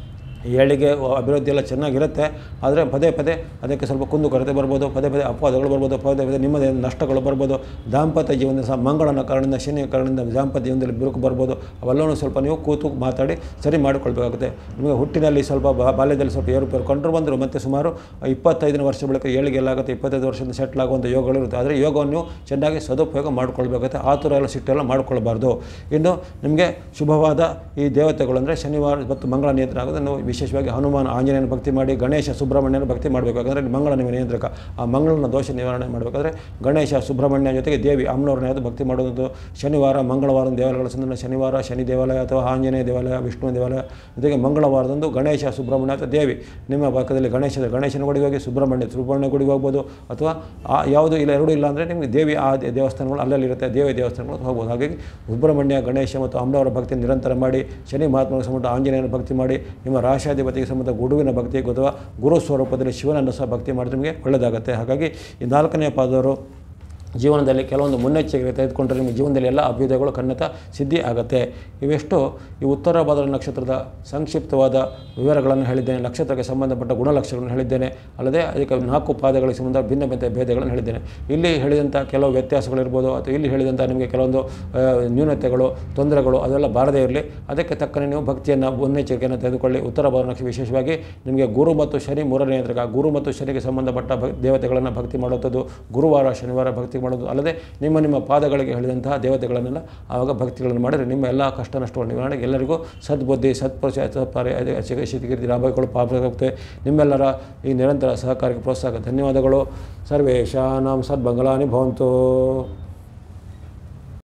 ಏಳಿಗೆ ಅಭಿವೃದ್ಧಿ ಎಲ್ಲ ಚೆನ್ನಾಗಿರುತ್ತೆ ಆದರೆ ಪದೇ ಪದೇ ಅದಕ್ಕೆ ಸ್ವಲ್ಪ ಕುಂದು ಕೊರತೆ ಬರ್ಬೋದು ಪದೇ ಪದೇ ಅಪವಾದಗಳು ಬರ್ಬೋದು ಪದೇ ಪದೇ ನಿಮ್ಮದೇ ನಷ್ಟಗಳು ಬರ್ಬೋದು ದಾಂಪತ್ಯ ಜೀವನದ ಸಹ ಮಂಗಳನ ಕಾರಣದಿಂದ ಶನಿಯ ಕಾರಣದಿಂದ ದಾಂಪತ್ಯ ಜೀವನದಲ್ಲಿ ಬಿರುಕು ಬರ್ಬೋದು ಅವೆಲ್ಲವೂ ಸ್ವಲ್ಪ ನೀವು ಕೂತು ಮಾತಾಡಿ ಸರಿ ಮಾಡಿಕೊಳ್ಬೇಕಾಗುತ್ತೆ ನಿಮಗೆ ಹುಟ್ಟಿನಲ್ಲಿ ಸ್ವಲ್ಪ ಬಾ- ಬಾಲ್ಯದಲ್ಲಿ ಸ್ವಲ್ಪ ಏರುಪೇರು ಕಂಡ್ರು ಬಂದರು ಮತ್ತು ಸುಮಾರು ಇಪ್ಪತ್ತೈದನೇ ವರ್ಷ ಬಳಿಕ ಏಳಿಗೆ ಎಲ್ಲ ಆಗುತ್ತೆ ಇಪ್ಪತ್ತೈದು ವರ್ಷದಿಂದ ಸೆಟ್ಲ್ ಆಗುವಂಥ ಯೋಗಗಳು ಇರುತ್ತೆ ಆದರೆ ಯೋಗವನ್ನು ನೀವು ಚೆನ್ನಾಗಿ ಸದುಪಯೋಗ ಮಾಡ್ಕೊಳ್ಬೇಕಾಗುತ್ತೆ ಆತುರ ಎಲ್ಲ ಸಿಟ್ಟೆಲ್ಲ ಮಾಡ್ಕೊಳ್ಬಾರ್ದು ಇನ್ನು ನಿಮಗೆ ಶುಭವಾದ ಈ ದೇವತೆಗಳು ಅಂದರೆ ಶನಿವಾರ ಮತ್ತು ಮಂಗಳ ನಿಯಂತ್ರಣ ಆಗೋದು ನೀವು ವಿಶೇಷವಾಗಿ ಹನುಮಾನ ಆಂಜನೇಯನ ಭಕ್ತಿ ಮಾಡಿ ಗಣೇಶ ಸುಬ್ರಹ್ಮಣ್ಯನ ಭಕ್ತಿ ಮಾಡಬೇಕು ಯಾಕಂದರೆ ಮಂಗಳ ನಿಮ್ಮ ನಿಯಂತ್ರಕ ಆ ಮಂಗಳನ ದೋಷ ನಿವಾರಣೆ ಮಾಡಬೇಕಾದ್ರೆ ಗಣೇಶ ಸುಬ್ರಹ್ಮಣ್ಯ ಜೊತೆಗೆ ದೇವಿ ಅಮ್ಮನವ್ರನ್ನ ಯಾವುದು ಭಕ್ತಿ ಮಾಡೋದು ಶನಿವಾರ ಮಂಗಳವಾರ ದೇವಾಲಯಗಳ ಸಂದರ್ಭ ಶನಿವಾರ ಶನಿ ದೇವಾಲಯ ಅಥವಾ ಆಂಜನೇಯ ದೇವಾಲಯ ವಿಷ್ಣು ದೇವಾಲಯ ಜೊತೆಗೆ ಮಂಗಳವಾರದಂದು ಗಣೇಶ ಸುಬ್ರಹ್ಮಣ್ಯ ಅಥವಾ ದೇವಿ ನಿಮ್ಮ ಪಕ್ಕದಲ್ಲಿ ಗಣೇಶ ಗಣೇಶನ ಗುಡಿಗೆ ಹೋಗಿ ಸುಬ್ರಹ್ಮಣ್ಯ ಸುಬ್ರಹ್ಮಣ್ಯ ಗುಡಿಗೆ ಹೋಗ್ಬೋದು ಅಥವಾ ಆ ಯಾವುದು ಇಲ್ಲ ಎರಡೂ ಇಲ್ಲ ಅಂದರೆ ನಿಮಗೆ ದೇವಿ ಆ ದೇ- ದೇವಸ್ಥಾನಗಳು ಅಲ್ಲಲ್ಲಿ ಇರುತ್ತೆ ದೇವಿ ದೇವಸ್ಥಾನಗಳು ಹೋಗ್ಬೋದು ಹಾಗಾಗಿ ಸುಬ್ರಹ್ಮಣ್ಯ ಗಣೇಶ ಮತ್ತು ಅಮ್ಮನವರ ಭಕ್ತಿ ನಿರಂತರ ಮಾಡಿ ಶನಿ ಮಹಾತ್ಮನಿಗೆ ಸಂಬಂಧ ಆಂಜನೇಯನ ಭಕ್ತಿ ಮಾಡಿ ನಿಮ್ಮ ರಾಶಾಧಿಪತಿಗೆ ಸಂಬಂಧ ಗುರುವಿನ ಭಕ್ತಿ ಅಥವಾ ಗುರು ಸ್ವರೂಪದಲ್ಲಿ ಶಿವನನ್ನು ಸಹ ಭಕ್ತಿ ಮಾಡಿದ್ರೆ ನಿಮಗೆ ಒಳ್ಳೆಯದಾಗುತ್ತೆ ಹಾಗಾಗಿ ಈ ನಾಲ್ಕನೇ ಪಾದವರು ಜೀವನದಲ್ಲಿ ಕೆಲವೊಂದು ಮುನ್ನೆಚ್ಚರಿಕೆ ತೆಗೆದುಕೊಂಡ್ರೆ ನಿಮ್ಮ ಜೀವನದಲ್ಲಿ ಎಲ್ಲ ಅಭ್ಯುದಯಗಳು ಖಂಡಿತ ಸಿದ್ಧಿ ಆಗುತ್ತೆ ಇವೆಷ್ಟು ಈ ಉತ್ತರ ಭಾದ್ರ ನಕ್ಷತ್ರದ ಸಂಕ್ಷಿಪ್ತವಾದ ವಿವರಗಳನ್ನು ಹೇಳಿದ್ದೇನೆ ನಕ್ಷತ್ರಕ್ಕೆ ಸಂಬಂಧಪಟ್ಟ ಗುಣಲಕ್ಷಣಗಳನ್ನು ಹೇಳಿದ್ದೇನೆ ಅಲ್ಲದೆ ಅದಕ್ಕೆ ನಾಲ್ಕು ಪಾದಗಳಿಗೆ ಸಂಬಂಧ ಭಿನ್ನ ಭಿನ್ನ ಭೇದಗಳನ್ನು ಹೇಳಿದ್ದೇನೆ ಇಲ್ಲಿ ಹೇಳಿದಂಥ ಕೆಲವು ವ್ಯತ್ಯಾಸಗಳಿರ್ಬೋದು ಅಥವಾ ಇಲ್ಲಿ ಹೇಳಿದಂಥ ನಿಮಗೆ ಕೆಲವೊಂದು ಆ, ನ್ಯೂನತೆಗಳು ತೊಂದರೆಗಳು ಅದೆಲ್ಲ ಬಾರದೇ ಇರಲಿ ಅದಕ್ಕೆ ತಕ್ಕನೆ ನೀವು ಭಕ್ತಿಯನ್ನು ಮುನ್ನೆಚ್ಚರಿಕೆಯನ್ನು ತೆಗೆದುಕೊಳ್ಳಿ ಉತ್ತರ ಭಾದ್ರ ನಕ್ಷತ್ರ ವಿಶೇಷವಾಗಿ ನಿಮಗೆ ಗುರು ಮತ್ತು ಶನಿ ಮೂರನೇ ಯಂತ್ರಕ ಗುರು ಮತ್ತು ಶನಿಗೆ ಸಂಬಂಧಪಟ್ಟ ಭಕ್ ದೇವತೆಗಳನ್ನು ಭಕ್ತಿ ಮಾಡುವಂಥದ್ದು ಗುರುವಾರ ಶನಿವಾರ ಭಕ್ತಿ ಮಾಡೋದು ಅಲ್ಲದೆ ನಿಮ್ಮ ನಿಮ್ಮ ಪಾದಗಳಿಗೆ ಹೇಳಿದಂತಹ ದೇವತೆಗಳನ್ನೆಲ್ಲ ಆವಾಗ ಭಕ್ತಿಗಳನ್ನು ಮಾಡಿದರೆ ನಿಮ್ಮ ಎಲ್ಲ ಕಷ್ಟ ನಷ್ಟಗಳು ನಿವಾರಣೆಗೆ ಎಲ್ಲರಿಗೂ ಸದ್ಬುದ್ಧಿ ಸತ್ಪುರುಷ ಸತ್ಪಾರ್ಯ ಶಿಖಿರ್ತಿ ಲಾಭಗಳು ಪಾಪಗುತ್ತೆ ನಿಮ್ಮೆಲ್ಲರ ಈ ನಿರಂತರ ಸಹಕಾರಕ್ಕೆ ಪ್ರೋತ್ಸಾಹ ಧನ್ಯವಾದಗಳು ಸರ್ವೇಶಾನಾಂ ಸದ್ಬಂಗಲಾನಿ ಭವಂತು